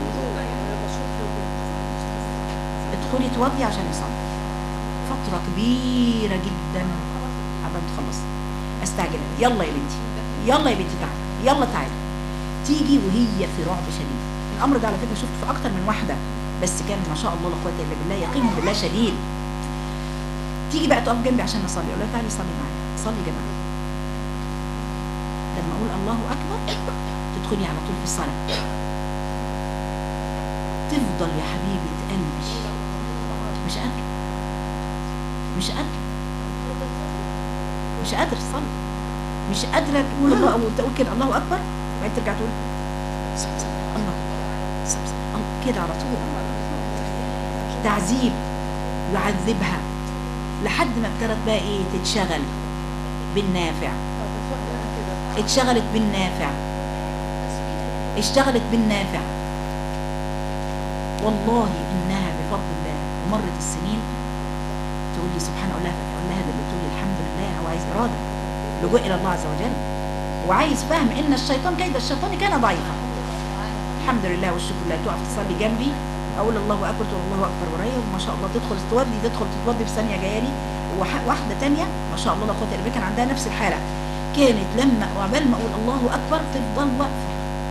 ادخلي توضي عشان نصلي فتره كبيره جدا عبال ما تخلص استعجل يلا يا بنتي يلا يا بنتي تعالي يلا تعالي تيجي وهي في رعب شديد الامر ده على فكره شفته في اكتر من واحده بس كان ما شاء الله لا قوه الا بالله يقينهم بالله شديد تيجي بقى تقف جنبي عشان نصلي اقول لها تعالي صلي معايا صلي جماعه لما اقول الله اكبر تدخلي على طول في الصلاه تفضل يا حبيبه قلبي مش قادره مش قادره مش قادره تصلي مش قادره تقول الله او تقول كده الله اكبر وبعدين ترجع تقول سب سب الله سب سب الله كده على طول تعذيب يعذبها لحد ما ابتدت بقى ايه تتشغل بالنافع اتشغلت بالنافع اشتغلت بالنافع والله انها بفضل الله ومرت السنين تقول لي سبحان الله اقول لها ده اللي تقول لي الحمد لله هو عايز اراده لجوء الى الله عز وجل وعايز فهم ان الشيطان كيد الشيطان كان ضعيفا الحمد لله والشكر لله تقف تصلي جنبي اقول الله اكبر تقول الله اكبر ورايا وما شاء الله تدخل تودي تدخل تتوضي في ثانيه جايه لي وح- واحده تانية ما شاء الله لا قوه الا بالله كان عندها نفس الحاله كانت لما عقبال ما اقول الله اكبر تفضل واقفه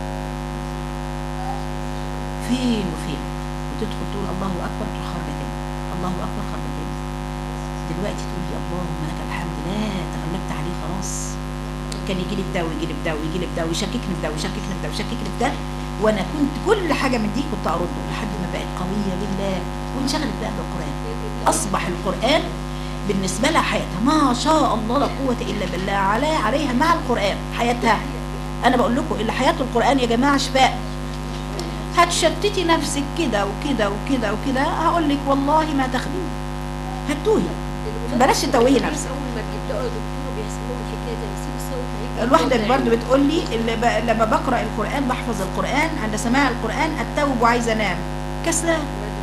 فين وفين وتدخل تقول الله اكبر تروح خارجه تاني الله اكبر خارجه تاني دلوقتي تقول يا اللهم لك الحمد لا تغلبت عليه خلاص كان يجي لي في ده ويجي لي في ده ويجي لي في ده ويشككني في ده ويشككني في ده ويشككني في ده وانا كنت كل حاجه من دي كنت ارده لحد ما بقت قويه بالله وانشغلت بقى بالقران اصبح القران بالنسبه لها حياتها ما شاء الله لا قوه الا بالله على عليها مع القران حياتها انا بقول لكم اللي حياته القران يا جماعه شفاء هتشتتي نفسك كده وكده وكده وكده هقول لك والله ما تاخديه هتوهي بلاش تتوهي نفسك اول ما بيبداوا يدكتوروا بيحسبوا الحكايه دي يسيبوا الصوت هيجي الواحدة اللي يفضل برضه بتقول لي اللي ب... لما بقرأ القرآن بحفظ القرآن عند سماع القرآن أتوب وعايزة أنام كسلان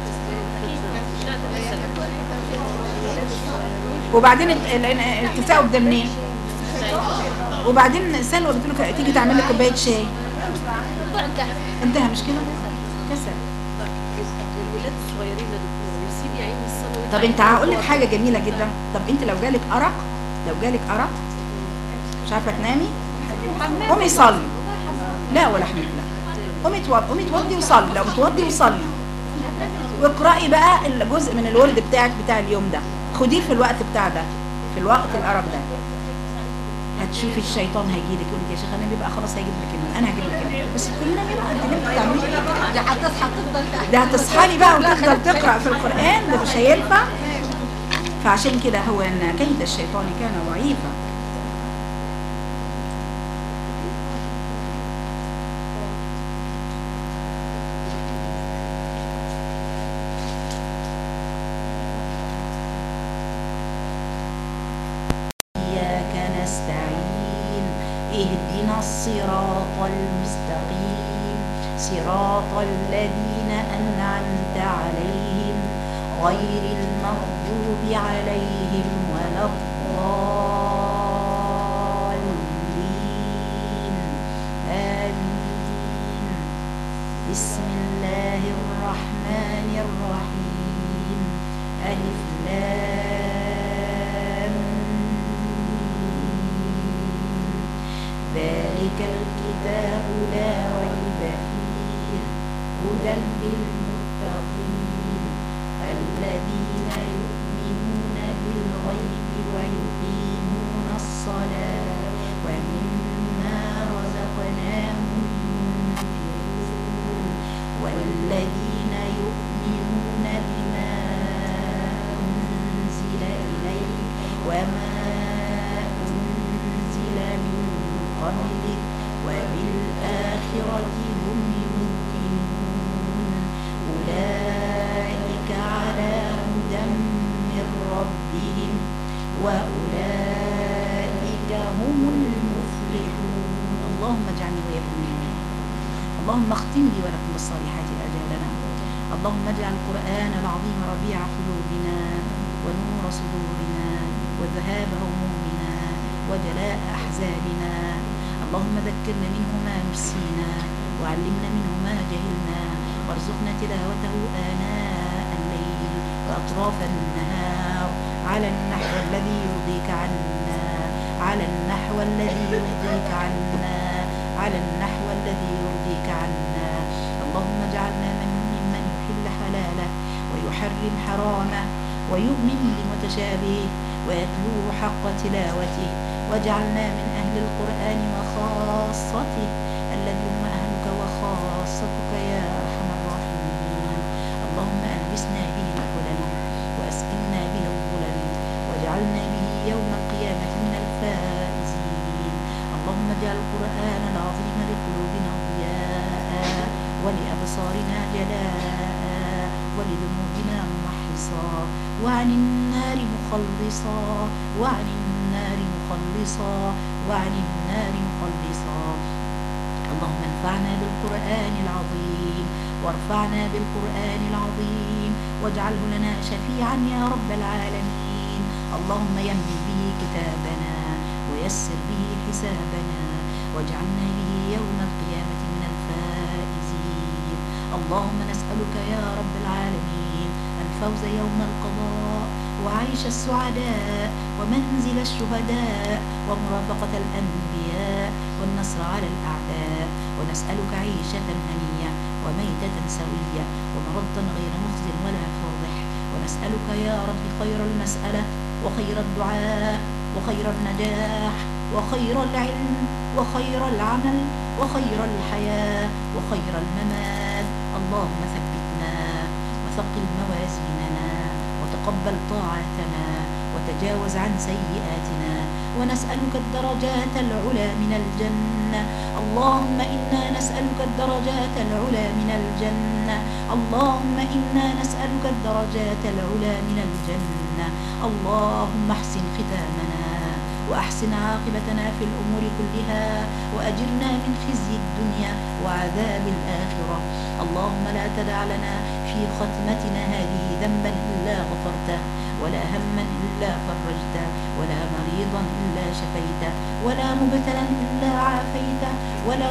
وبعدين الت- ال- ال- التثاؤب ده منين؟ وبعدين سلوى بتقول لك تيجي تعمل لك كوباية شاي انتهى مش كده؟ كسل الولاد الصغيرين يا دكتور يسيب يا عيني الصلاه طب انت هقول لك حاجة جميلة جدا طب انت لو جالك أرق لو جالك أرق مش عارفة تنامي قومي صلي لا ولا حمد لا قومي توضي قومي توضي وصلي لو توضي وصلي واقرأي بقى الجزء من الورد بتاعك بتاع اليوم ده خديه في الوقت بتاع ده في الوقت الأرق ده هتشوفي الشيطان هيجي لك يقول لك يا شيخ انا بقى خلاص هيجيب لك النوم انا هجيب لك النوم بس تقولي لنا بقى انت ليه بتعملي دي هتصحى تفضل ده هتصحى لي بقى وتفضل تقرا في القران ده مش هينفع فعشان كده هو ان كيد الشيطان كان ضعيفا إياك نستعين اهدنا الصراط المستقيم صراط الذين أنعمت عليهم غير المغضوب عليهم ولا الضالين آمين بسم الله الرحمن الرحيم ألف لام ميم. ذلك الكتاب لا ريب فيه هدى للمتقين الذين يؤمنون بالغيب ويقيمون الصلاة ومما رزقناهم ينفقون والذين يؤمنون بما أنزل إليك وما أنزل من قبلك وبالآخرة هم يوقنون أولئك على هدى من ربهم وأولئك هم المفلحون اللهم اجعلني وإياكم منهم اللهم اختم لي ولكم بالصالحات أجالنا اللهم اجعل القرآن العظيم ربيع قلوبنا ونور صدورنا وذهاب همومنا وجلاء أحزاننا اللهم ذكرنا منه ما نسينا وعلمنا منه ما جهلنا وارزقنا تلاوته آناء الليل وأطراف النهار على النحو الذي يرضيك عنا على النحو الذي يرضيك عنا على النحو الذي يرضيك عنا اللهم اجعلنا من ممن يحل حلاله ويحرم حرامه ويؤمن بمتشابهه ويتلوه حق تلاوته واجعلنا من أهل القرآن وخاصته الذي هم أهلك وخاصتك يا أرحم الراحمين اللهم ألبسنا به الحلل وأسكننا به الظلل واجعلنا به يوم القيامة من الفائزين اللهم اجعل القرآن العظيم لقلوبنا ضياء ولأبصارنا جلاء ولذنوبنا محصا وعن النار مخلصا وعن النار مخلصا وعن النار مخلصا اللهم انفعنا بالقرآن العظيم وارفعنا بالقرآن العظيم واجعله لنا شفيعا يا رب العالمين اللهم يمن به كتابنا ويسر به حسابنا واجعلنا به يوم القيامة من الفائزين اللهم نسألك يا رب العالمين الفوز يوم القضاء وعيش السعداء ومنزل الشهداء ومرافقة الأنبياء والنصر على الأعداء ونسألك عيشة هنية وميتة سوية ومرضا غير مخز ولا فاضح ونسألك يا رب خير المسألة وخير الدعاء وخير النجاح وخير العلم وخير العمل وخير الحياة وخير الممات اللهم ثبتنا وثقل موازيننا وتقبل طاعاتنا وتجاوز عن سيئاتنا ونسألك الدرجات العلى من الجنة اللهم إنا نسألك الدرجات العلى من الجنة اللهم إنا نسألك الدرجات العلى من الجنة اللهم احسن ختامنا وأحسن عاقبتنا في الأمور كلها وأجرنا من خزي الدنيا وعذاب الآخرة اللهم لا تدع لنا في ختمتنا هذه ذنبا إلا غفرته ولا هما إلا فرجته ولا مريضا إلا شفيته ولا مبتلا إلا عافيته ولا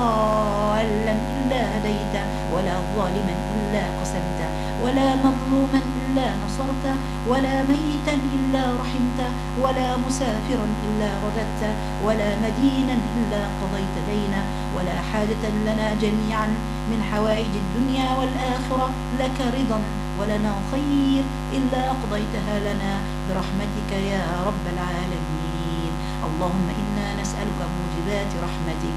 ضالا إلا هديته ولا ظالما إلا قسمته ولا مظلوما إلا نصرته ولا ميتا إلا رحمته ولا مسافرا إلا رددته ولا مدينا إلا قضيت دينه ولا حاجة لنا جميعا من حوائج الدنيا والآخرة لك رضا ولنا خير إلا أقضيتها لنا برحمتك يا رب العالمين اللهم إنا نسألك موجبات رحمتك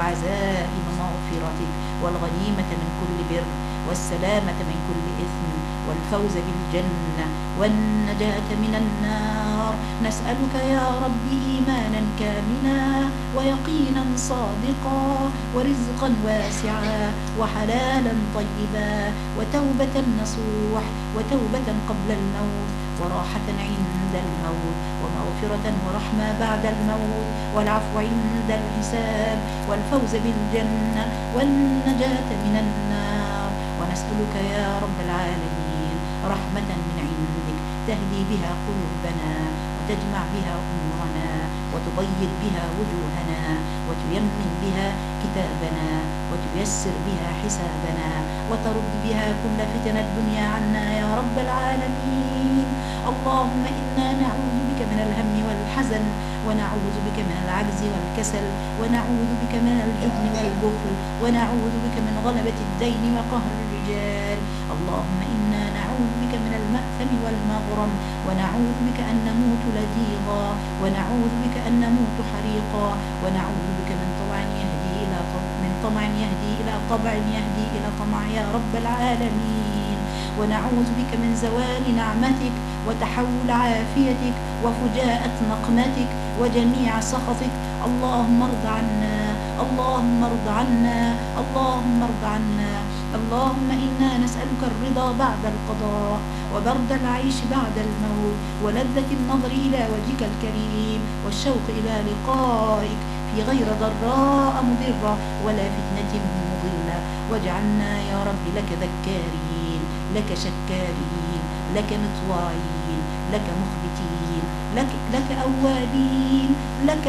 وعزائم مغفرتك والغنيمة من كل بر والسلامة من كل إثم والفوز بالجنة والنجاة من النار نسألك يا رب إيمانا كاملا ويقينا صادقا ورزقا واسعا وحلالا طيبا وتوبة نصوح وتوبة قبل الموت وراحة عند الموت ومغفرة ورحمة بعد الموت والعفو عند الحساب والفوز بالجنة والنجاة من النار ونسألك يا رب العالمين رحمة من عندك تهدي بها قلوبنا وتجمع بها أمورنا وتبيض بها وجوهنا وتيمن بها كتابنا وتيسر بها حسابنا وترد بها كل فتن الدنيا عنا يا رب العالمين اللهم إنا نعوذ بك من الهم والحزن ونعوذ بك من العجز والكسل ونعوذ بك من الجبن والبخل ونعوذ بك من غلبة الدين وقهر الرجال اللهم إنا نعوذ بك من المأثم والمغرم ونعوذ بك أن نموت لديغا ونعوذ بك أن نموت حريقا ونعوذ بك من طمع يهدي إلى طمع من طمع يهدي إلى طمع يهدي إلى طمع يا رب العالمين ونعوذ بك من زوال نعمتك وتحول عافيتك وفجاءة نقمتك وجميع سخطك اللهم ارض عنا اللهم ارض عنا اللهم ارض عنا اللهم إنا نسألك الرضا بعد القضاء وبرد العيش بعد الموت ولذة النظر إلى وجهك الكريم والشوق إلى لقائك في غير ضراء مضرة ولا فتنة مضلة واجعلنا يا رب لك ذكارين لك شكارين لك مطواعين لك مخبتين لك, لك أوابين لك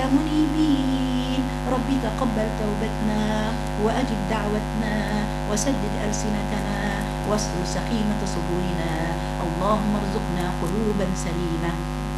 منيبين ربي تقبل توبتنا وأجب دعوتنا وسدد ألسنتنا واسلل سخيمة صدورنا اللهم ارزقنا قلوبا سليمة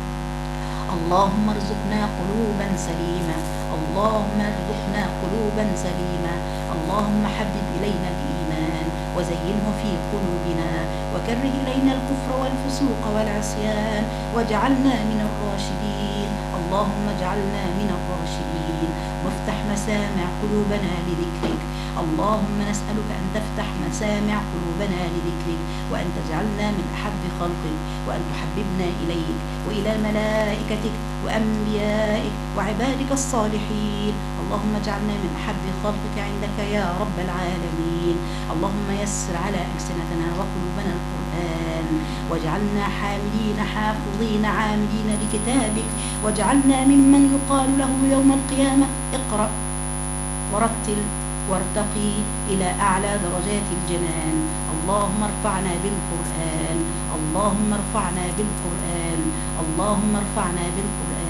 اللهم ارزقنا قلوبا سليمة اللهم ارزقنا قلوبا سليمة اللهم حبب إلينا الإيمان وزينه في قلوبنا وكره إلينا الكفر والفسوق والعصيان واجعلنا من الراشدين اللهم اجعلنا من الراشدين وافتح مسامع قلوبنا لذكرك اللهم نسألك أن تفتح مسامع قلوبنا لذكرك وأن تجعلنا من أحب خلقك وأن تحببنا إليك وإلى ملائكتك وأنبيائك وعبادك الصالحين اللهم اجعلنا من أحب خلقك عندك يا رب العالمين اللهم يسر على ألسنتنا وقلوبنا القرآن واجعلنا حاملين حافظين عاملين لكتابك واجعلنا ممن يقال له يوم القيامة اقرأ ورتل وارتقي إلى أعلى درجات الجنان اللهم ارفعنا بالقرآن اللهم ارفعنا بالقرآن اللهم ارفعنا بالقرآن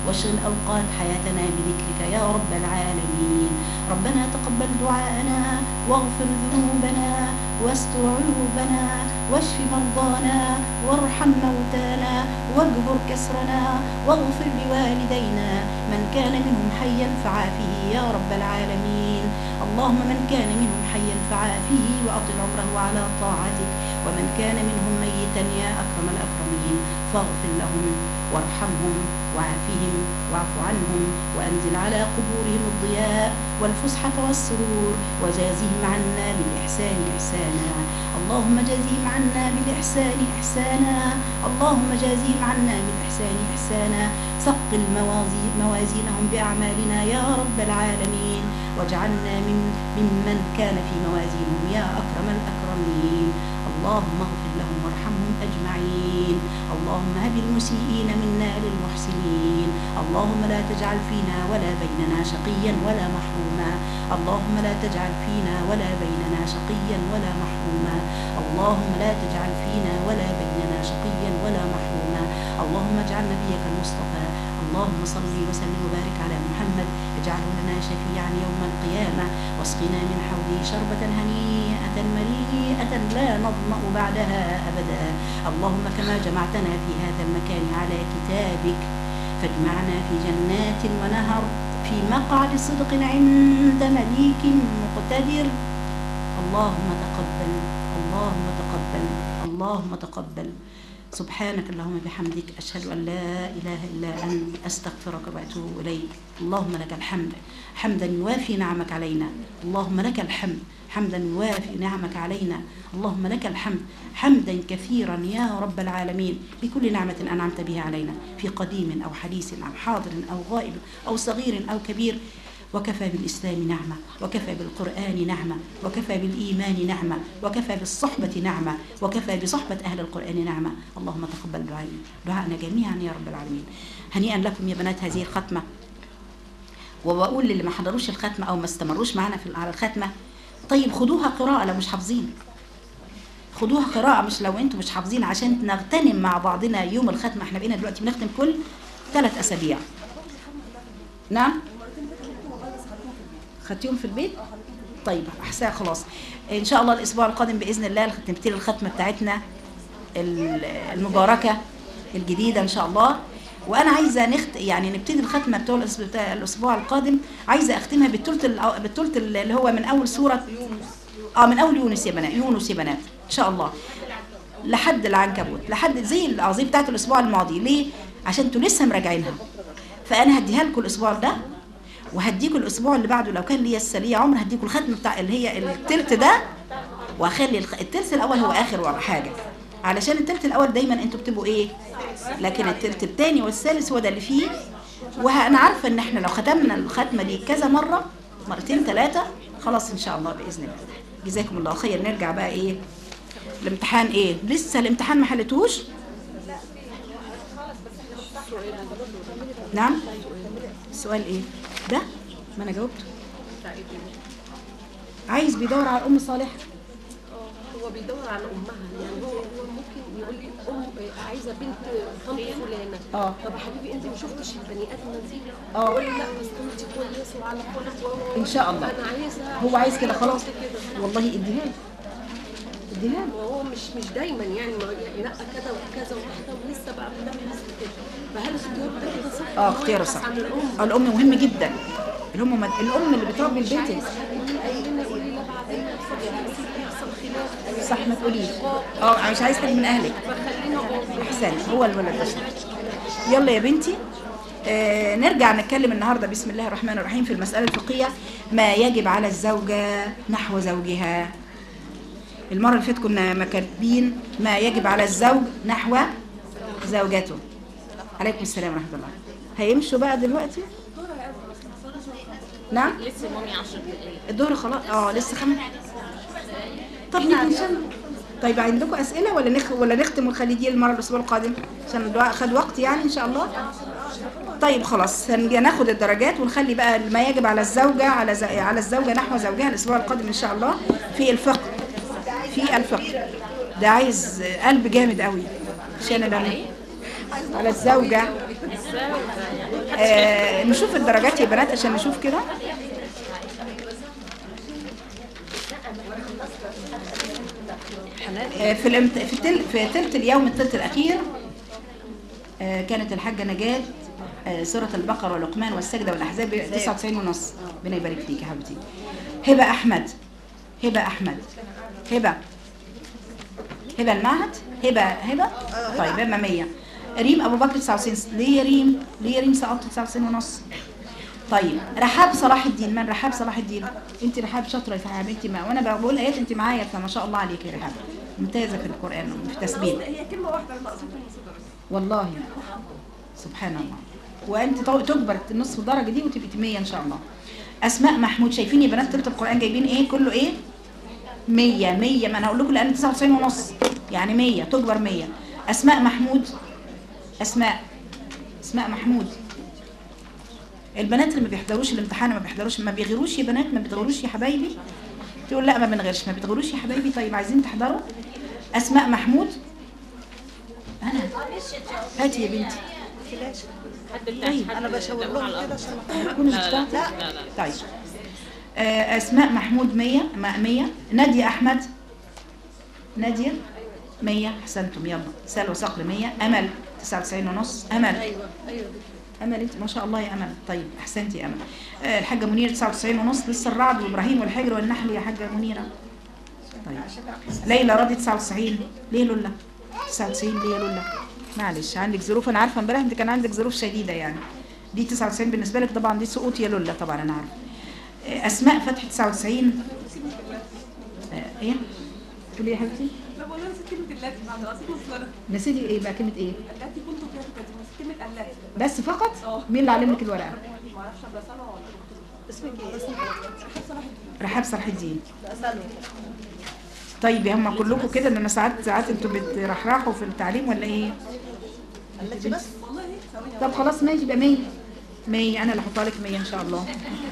واشغل أوقات حياتنا بذكرك يا رب العالمين ربنا تقبل دعاءنا واغفر ذنوبنا واستر عيوبنا واشف مرضانا وارحم موتانا واجبر كسرنا واغفر لوالدينا من كان منهم حيا فعافه يا رب العالمين اللهم من كان منهم حيا فعافه وأطل عمره على طاعتك ومن كان منهم ميتا يا أكرم الأكرمين فاغفر لهم وارحمهم وعافهم واعف عنهم وأنزل على قبورهم الضياء والفسحة والسرور وجازهم عنا بالإحسان إحسانا اللهم جازهم عنا بالإحسان إحسانا اللهم جازهم عنا بالإحسان إحسانا ثقل موازي موازينهم بأعمالنا يا رب العالمين واجعلنا من ممن كان في موازينهم يا أكرم الأكرمين اللهم اغفر لهم وارحمهم أجمعين اللهم هب المسيئين منا للمحسنين اللهم لا تجعل فينا ولا بيننا شقيا ولا محروما اللهم لا تجعل فينا ولا بيننا شقيا ولا محروما اللهم لا تجعل فينا ولا بيننا شقيا ولا محروما اللهم اجعل نبيك المصطفى اللهم صل وسلم وبارك على محمد اجعله لنا شفيعا يوم القيامة واسقنا من حوله شربة هنيئة مليئة لا نظمأ بعدها أبدا اللهم كما جمعتنا في هذا المكان على كتابك فاجمعنا في جنات ونهر في مقعد صدق عند مليك مقتدر اللهم تقبل اللهم تقبل اللهم تقبل سبحانك اللهم بحمدك أشهد أن لا إله إلا أنت أستغفرك وأتوب إليك اللهم لك الحمد حمدا يوافي نعمك علينا اللهم لك الحمد حمدا يوافي نعمك علينا اللهم لك الحمد حمدا كثيرا يا رب العالمين بكل نعمة أنعمت بها علينا في قديم أو حديث أو حاضر أو غائب أو صغير أو كبير وكفى بالإسلام نعمة وكفى بالقرآن نعمة وكفى بالإيمان نعمة وكفى بالصحبة نعمة وكفى بصحبة أهل القرآن نعمة اللهم تقبل دعائنا دعائنا جميعا يا رب العالمين هنيئا لكم يا بنات هذه الختمة وبقول للي ما حضروش الختمة أو ما استمروش معنا في على الختمة طيب خدوها قراءة لو مش حافظين خدوها قراءة مش لو انتم مش حافظين عشان نغتنم مع بعضنا يوم الختمة احنا بقينا دلوقتي بنختم كل ثلاث أسابيع نعم خدتيهم في البيت طيب احسن خلاص ان شاء الله الاسبوع القادم باذن الله نبتدي الختمه بتاعتنا ال- المباركه الجديده ان شاء الله وانا عايزه نخت يعني نبتدي الختمه بتوع الأس- بتاع الاسبوع القادم عايزه اختمها بالثلث الأو- بالثلث اللي هو من اول سوره اه من اول يونس يا بنات يونس يا بنات ان شاء الله لحد العنكبوت لحد زي العظيم بتاعت الاسبوع الماضي ليه عشان انتوا لسه مراجعينها فانا هديها لكم الاسبوع ده وهديكوا الاسبوع اللي بعده لو كان ليا السليه عمر هديكوا الختم بتاع اللي هي التلت ده واخلي الخ- التلت الاول هو اخر ولا حاجه علشان التلت الاول دايما انتوا بتبقوا ايه لكن التلت الثاني والثالث هو ده اللي فيه وانا عارفه ان احنا لو ختمنا الختمه دي كذا مره مرتين ثلاثه خلاص ان شاء الله باذن الله جزاكم الله خير نرجع بقى ايه الامتحان ايه لسه الامتحان ما حلتوش نعم السؤال ايه ده ما انا جاوبته عايز بيدور على ام صالحه هو بيدور على امها يعني هو هو ممكن يقول لي ام آه، عايزه بنت طنط فلانه اه. طب يا حبيبي انت ما شفتش البني ادم دي اه. يقول لي لا بس انت كويسه وعلى خلق و- و- ان شاء الله انا عايزه هو عايز كده خلاص كده. والله اديها له اديها له وهو مش مش دايما يعني ما يعني لا كذا وكذا واحده ولسه بقى بنعمل كده فهل اختيار ده كده صح؟ اه إن هو اختيار يبحث صح عن الام آه، الام مهم جدا الام مد... الام اللي بتربي البيت قال لنا يقول لي لا بعدين يحصل يحصل خلاف صح ما تقوليش اه مش عايز حد من اهلك فخلينا اه احسن هو الولد ده يلا يا بنتي آه نرجع نتكلم النهارده بسم الله الرحمن الرحيم في المسألة الفقهية ما يجب على الزوجة نحو زوجها المرة اللي فاتت كنا مكاتبين ما يجب على الزوج نحو زوجته عليكم السلام ورحمة الله هيمشوا بقى دلوقتي نعم لسه مامي 10 دقايق الظهر خلاص اه لسه خمس طب نيجي ان شاء الله طيب عندكم اسئله ولا نخ... ولا نختم ونخلي دي المره الاسبوع القادم عشان الدعاء خد وقت يعني ان شاء الله طيب خلاص هنجي ناخد الدرجات ونخلي بقى ما يجب على الزوجه على ز... على الزوجه نحو زوجها الاسبوع القادم ان شاء الله في الفقه في الفقه ده عايز قلب جامد قوي عشان لما على الزوجه آه نشوف الدرجات يا بنات عشان نشوف كده آه، في الامت... في التل... في تلت اليوم التلت الاخير آه، كانت الحاجه نجاة آه، سوره البقره ولقمان والسجده والاحزاب 99 ونص ربنا يبارك فيك يا حبيبتي هبه احمد هبه احمد هبه هبه المعهد هبه هبه طيب هبه 100 ريم ابو بكر 99 ليه يا ريم ليه يا ريم سقطت 99 ونص طيب رحاب صلاح الدين من رحاب صلاح الدين انت رحاب شاطره يا حبيبتي ما وانا بقول ايات انت معايا فما شاء الله عليك يا رحاب ممتازه في القران وفي التثبيت هي كلمه واحده ناقصتها نص درجه والله سبحان الله وانت طو- تجبر النصف درجه دي وتبقي 100 ان شاء الله اسماء محمود شايفين يا بنات تلت القران جايبين ايه كله ايه 100 100 ما انا هقول لكم لان 99 ونص يعني 100 تجبر 100 اسماء محمود اسماء اسماء محمود البنات اللي ما بيحضروش الامتحان ما بيحضروش ما بيغيروش يا بنات ما بتغيروش يا حبايبي تقول لا ما بنغيرش ما بتغيروش يا حبايبي طيب عايزين تحضروا اسماء محمود انا هاتي يا بنتي طيب انا بشاور لهم كده عشان تكونوا شفتها طيب آه، اسماء محمود 100 ما- 100 ناديه احمد ناديه 100 احسنتم يلا سلوى صقر 100 امل 99 ونص امل ايوه ايوه امل انت ما شاء الله يا امل طيب احسنتي يا امل آه، الحاجه منيره 99 ونص لسه الرعد وابراهيم والحجر والنحل يا حاجه منيره طيب ليلى راضي 99 ليه لولا 99 ليه لولا معلش عندك ظروف انا عارفه امبارح انت كان عندك ظروف شديده يعني دي 99 بالنسبه لك طبعا دي سقوط يا لولا طبعا انا عارفه آه، اسماء فتحي 99 آه، ايه تقولي إيه يا حبيبتي لا والله نسيت كلمه التي بعد نسيت نص درجه نسيتي ايه بقى كلمه ايه التي كنت فيها كنت نسيت كلمه التي بس فقط اه. مين اللي علم لك الورقه ما اعرفش ابقى سنه ولا اسمك ايه؟ اسمك رحاب صلاح الدين اساله طيب يا هم كلكم كده ان انا ساعات ساعات انتوا بترحرحوا في التعليم ولا ايه التي بس والله ثواني طب خلاص ماشي يبقى 100 100 انا اللي هحطها لك 100 ان شاء الله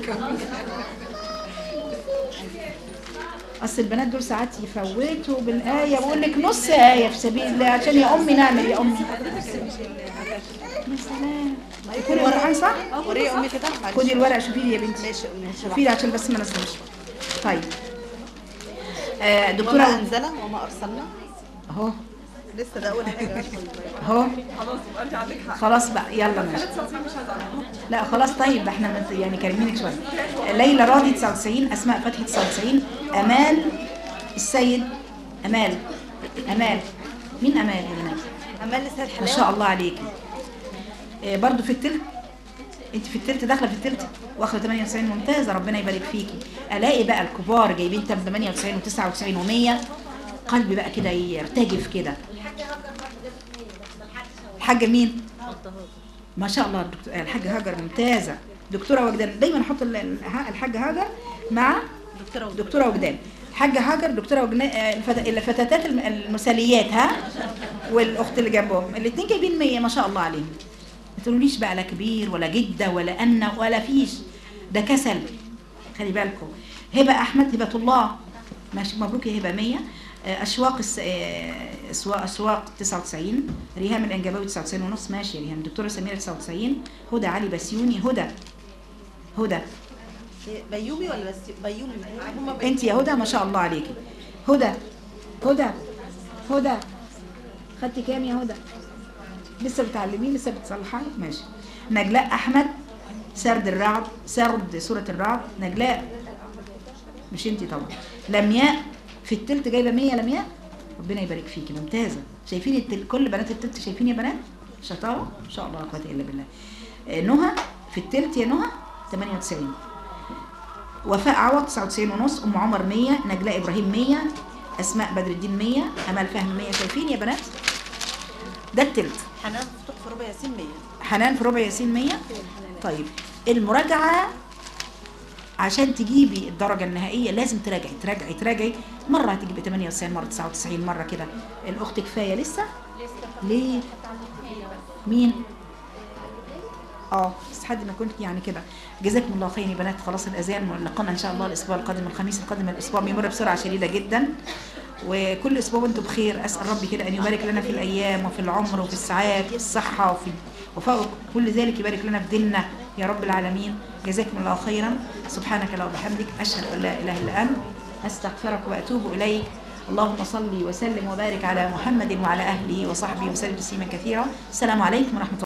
اصل البنات دول ساعات يفوتوا بالايه بقول لك نص ايه في سبيل الله عشان يا امي نعمل يا امي يا سلام خدي الورقه صح وريه امي كده معلش خدي الورقه شوفي لي يا بنتي ماشي ماشي شوفي لي عشان بس ما نسمعش طيب آه وما دكتوره انزل وما ارسلنا اهو لسه ده اول حاجه اهو خلاص يبقى انت عندك حق خلاص بقى يلا ماشي 99 مش هزعل لا خلاص طيب احنا مت- يعني كريمينك شويه ليلى راضي 99 اسماء فتحي 99 امال السيد امال امال مين امال يا بنات امال لسه ما الحلاوه شاء الله عليكي آه، برضو في التلت انت في التلت داخله في التلت واخده 98 ممتازه ربنا يبارك فيكي الاقي بقى الكبار جايبين تم 98 و99 و100 قلبي بقى كده يرتجف كده الحاجه مين ما شاء الله الدكتور الحاجه هاجر ممتازه دكتوره وجدان دايما احط ال- ال- الحاجه هاجر مع دكتوره ودكتوره دكتوره وجدان الحاجه هاجر دكتوره وجدان آه، الفت- الفتاتات الم- المثاليات ها والاخت اللي جنبهم الاثنين جايبين 100 ما شاء الله عليهم ما تقولوليش بقى لا كبير ولا جده ولا ان ولا فيش ده كسل خلي بالكم هبه احمد هبه الله ماشي مبروك يا هبه 100 آه، اشواق الس... آه، اسواق اسواق 99 ريهام الانجباوي 99 ونص ماشي يا ريهام دكتوره سميره 99 هدى علي بسيوني هدى هدى بيومي ولا بس بيومي هم انت يا هدى ما شاء الله عليكي هدى هدى هدى خدتي كام يا هدى لسه بتعلمين لسه بتصلحي ماشي نجلاء احمد سرد الرعد سرد سوره الرعد نجلاء مش انت طبعا لمياء في التلت جايبه 100 لمياء ربنا يبارك فيكي ممتازه شايفين التل... كل بنات التلت شايفين يا بنات شطاره ان شاء الله لا قوه الا بالله آه، نهى في التلت يا نهى 98 وفاء عوض 99 ونص ام عمر 100 نجلاء ابراهيم 100 اسماء بدر الدين 100 امال فهم 100 شايفين يا بنات ده التلت حنان مفتوح في ربع ياسين 100 حنان في ربع ياسين 100 طيب المراجعه عشان تجيبي الدرجه النهائيه لازم تراجعي تراجعي تراجعي مره هتجيبي 98 مره 99 مره كده الاخت كفايه لسه ليه مين اه بس حد ما كنت يعني كده جزاكم الله خير يا بنات خلاص الاذان ولقانا ان شاء الله الاسبوع القادم الخميس القادم الاسبوع بيمر بسرعه شديده جدا وكل اسبوع وانتم بخير اسال ربي كده ان يبارك لنا في الايام وفي العمر وفي الساعات وفي الصحه وفي وفوق كل ذلك يبارك لنا في ديننا يا رب العالمين جزاكم الله خيرا سبحانك اللهم وبحمدك أشهد أن لا إله إلا أنت أستغفرك وأتوب إليك اللهم صل وسلم وبارك على محمد وعلى أهله وصحبه وسلم تسليما كثيرا السلام عليكم ورحمة الله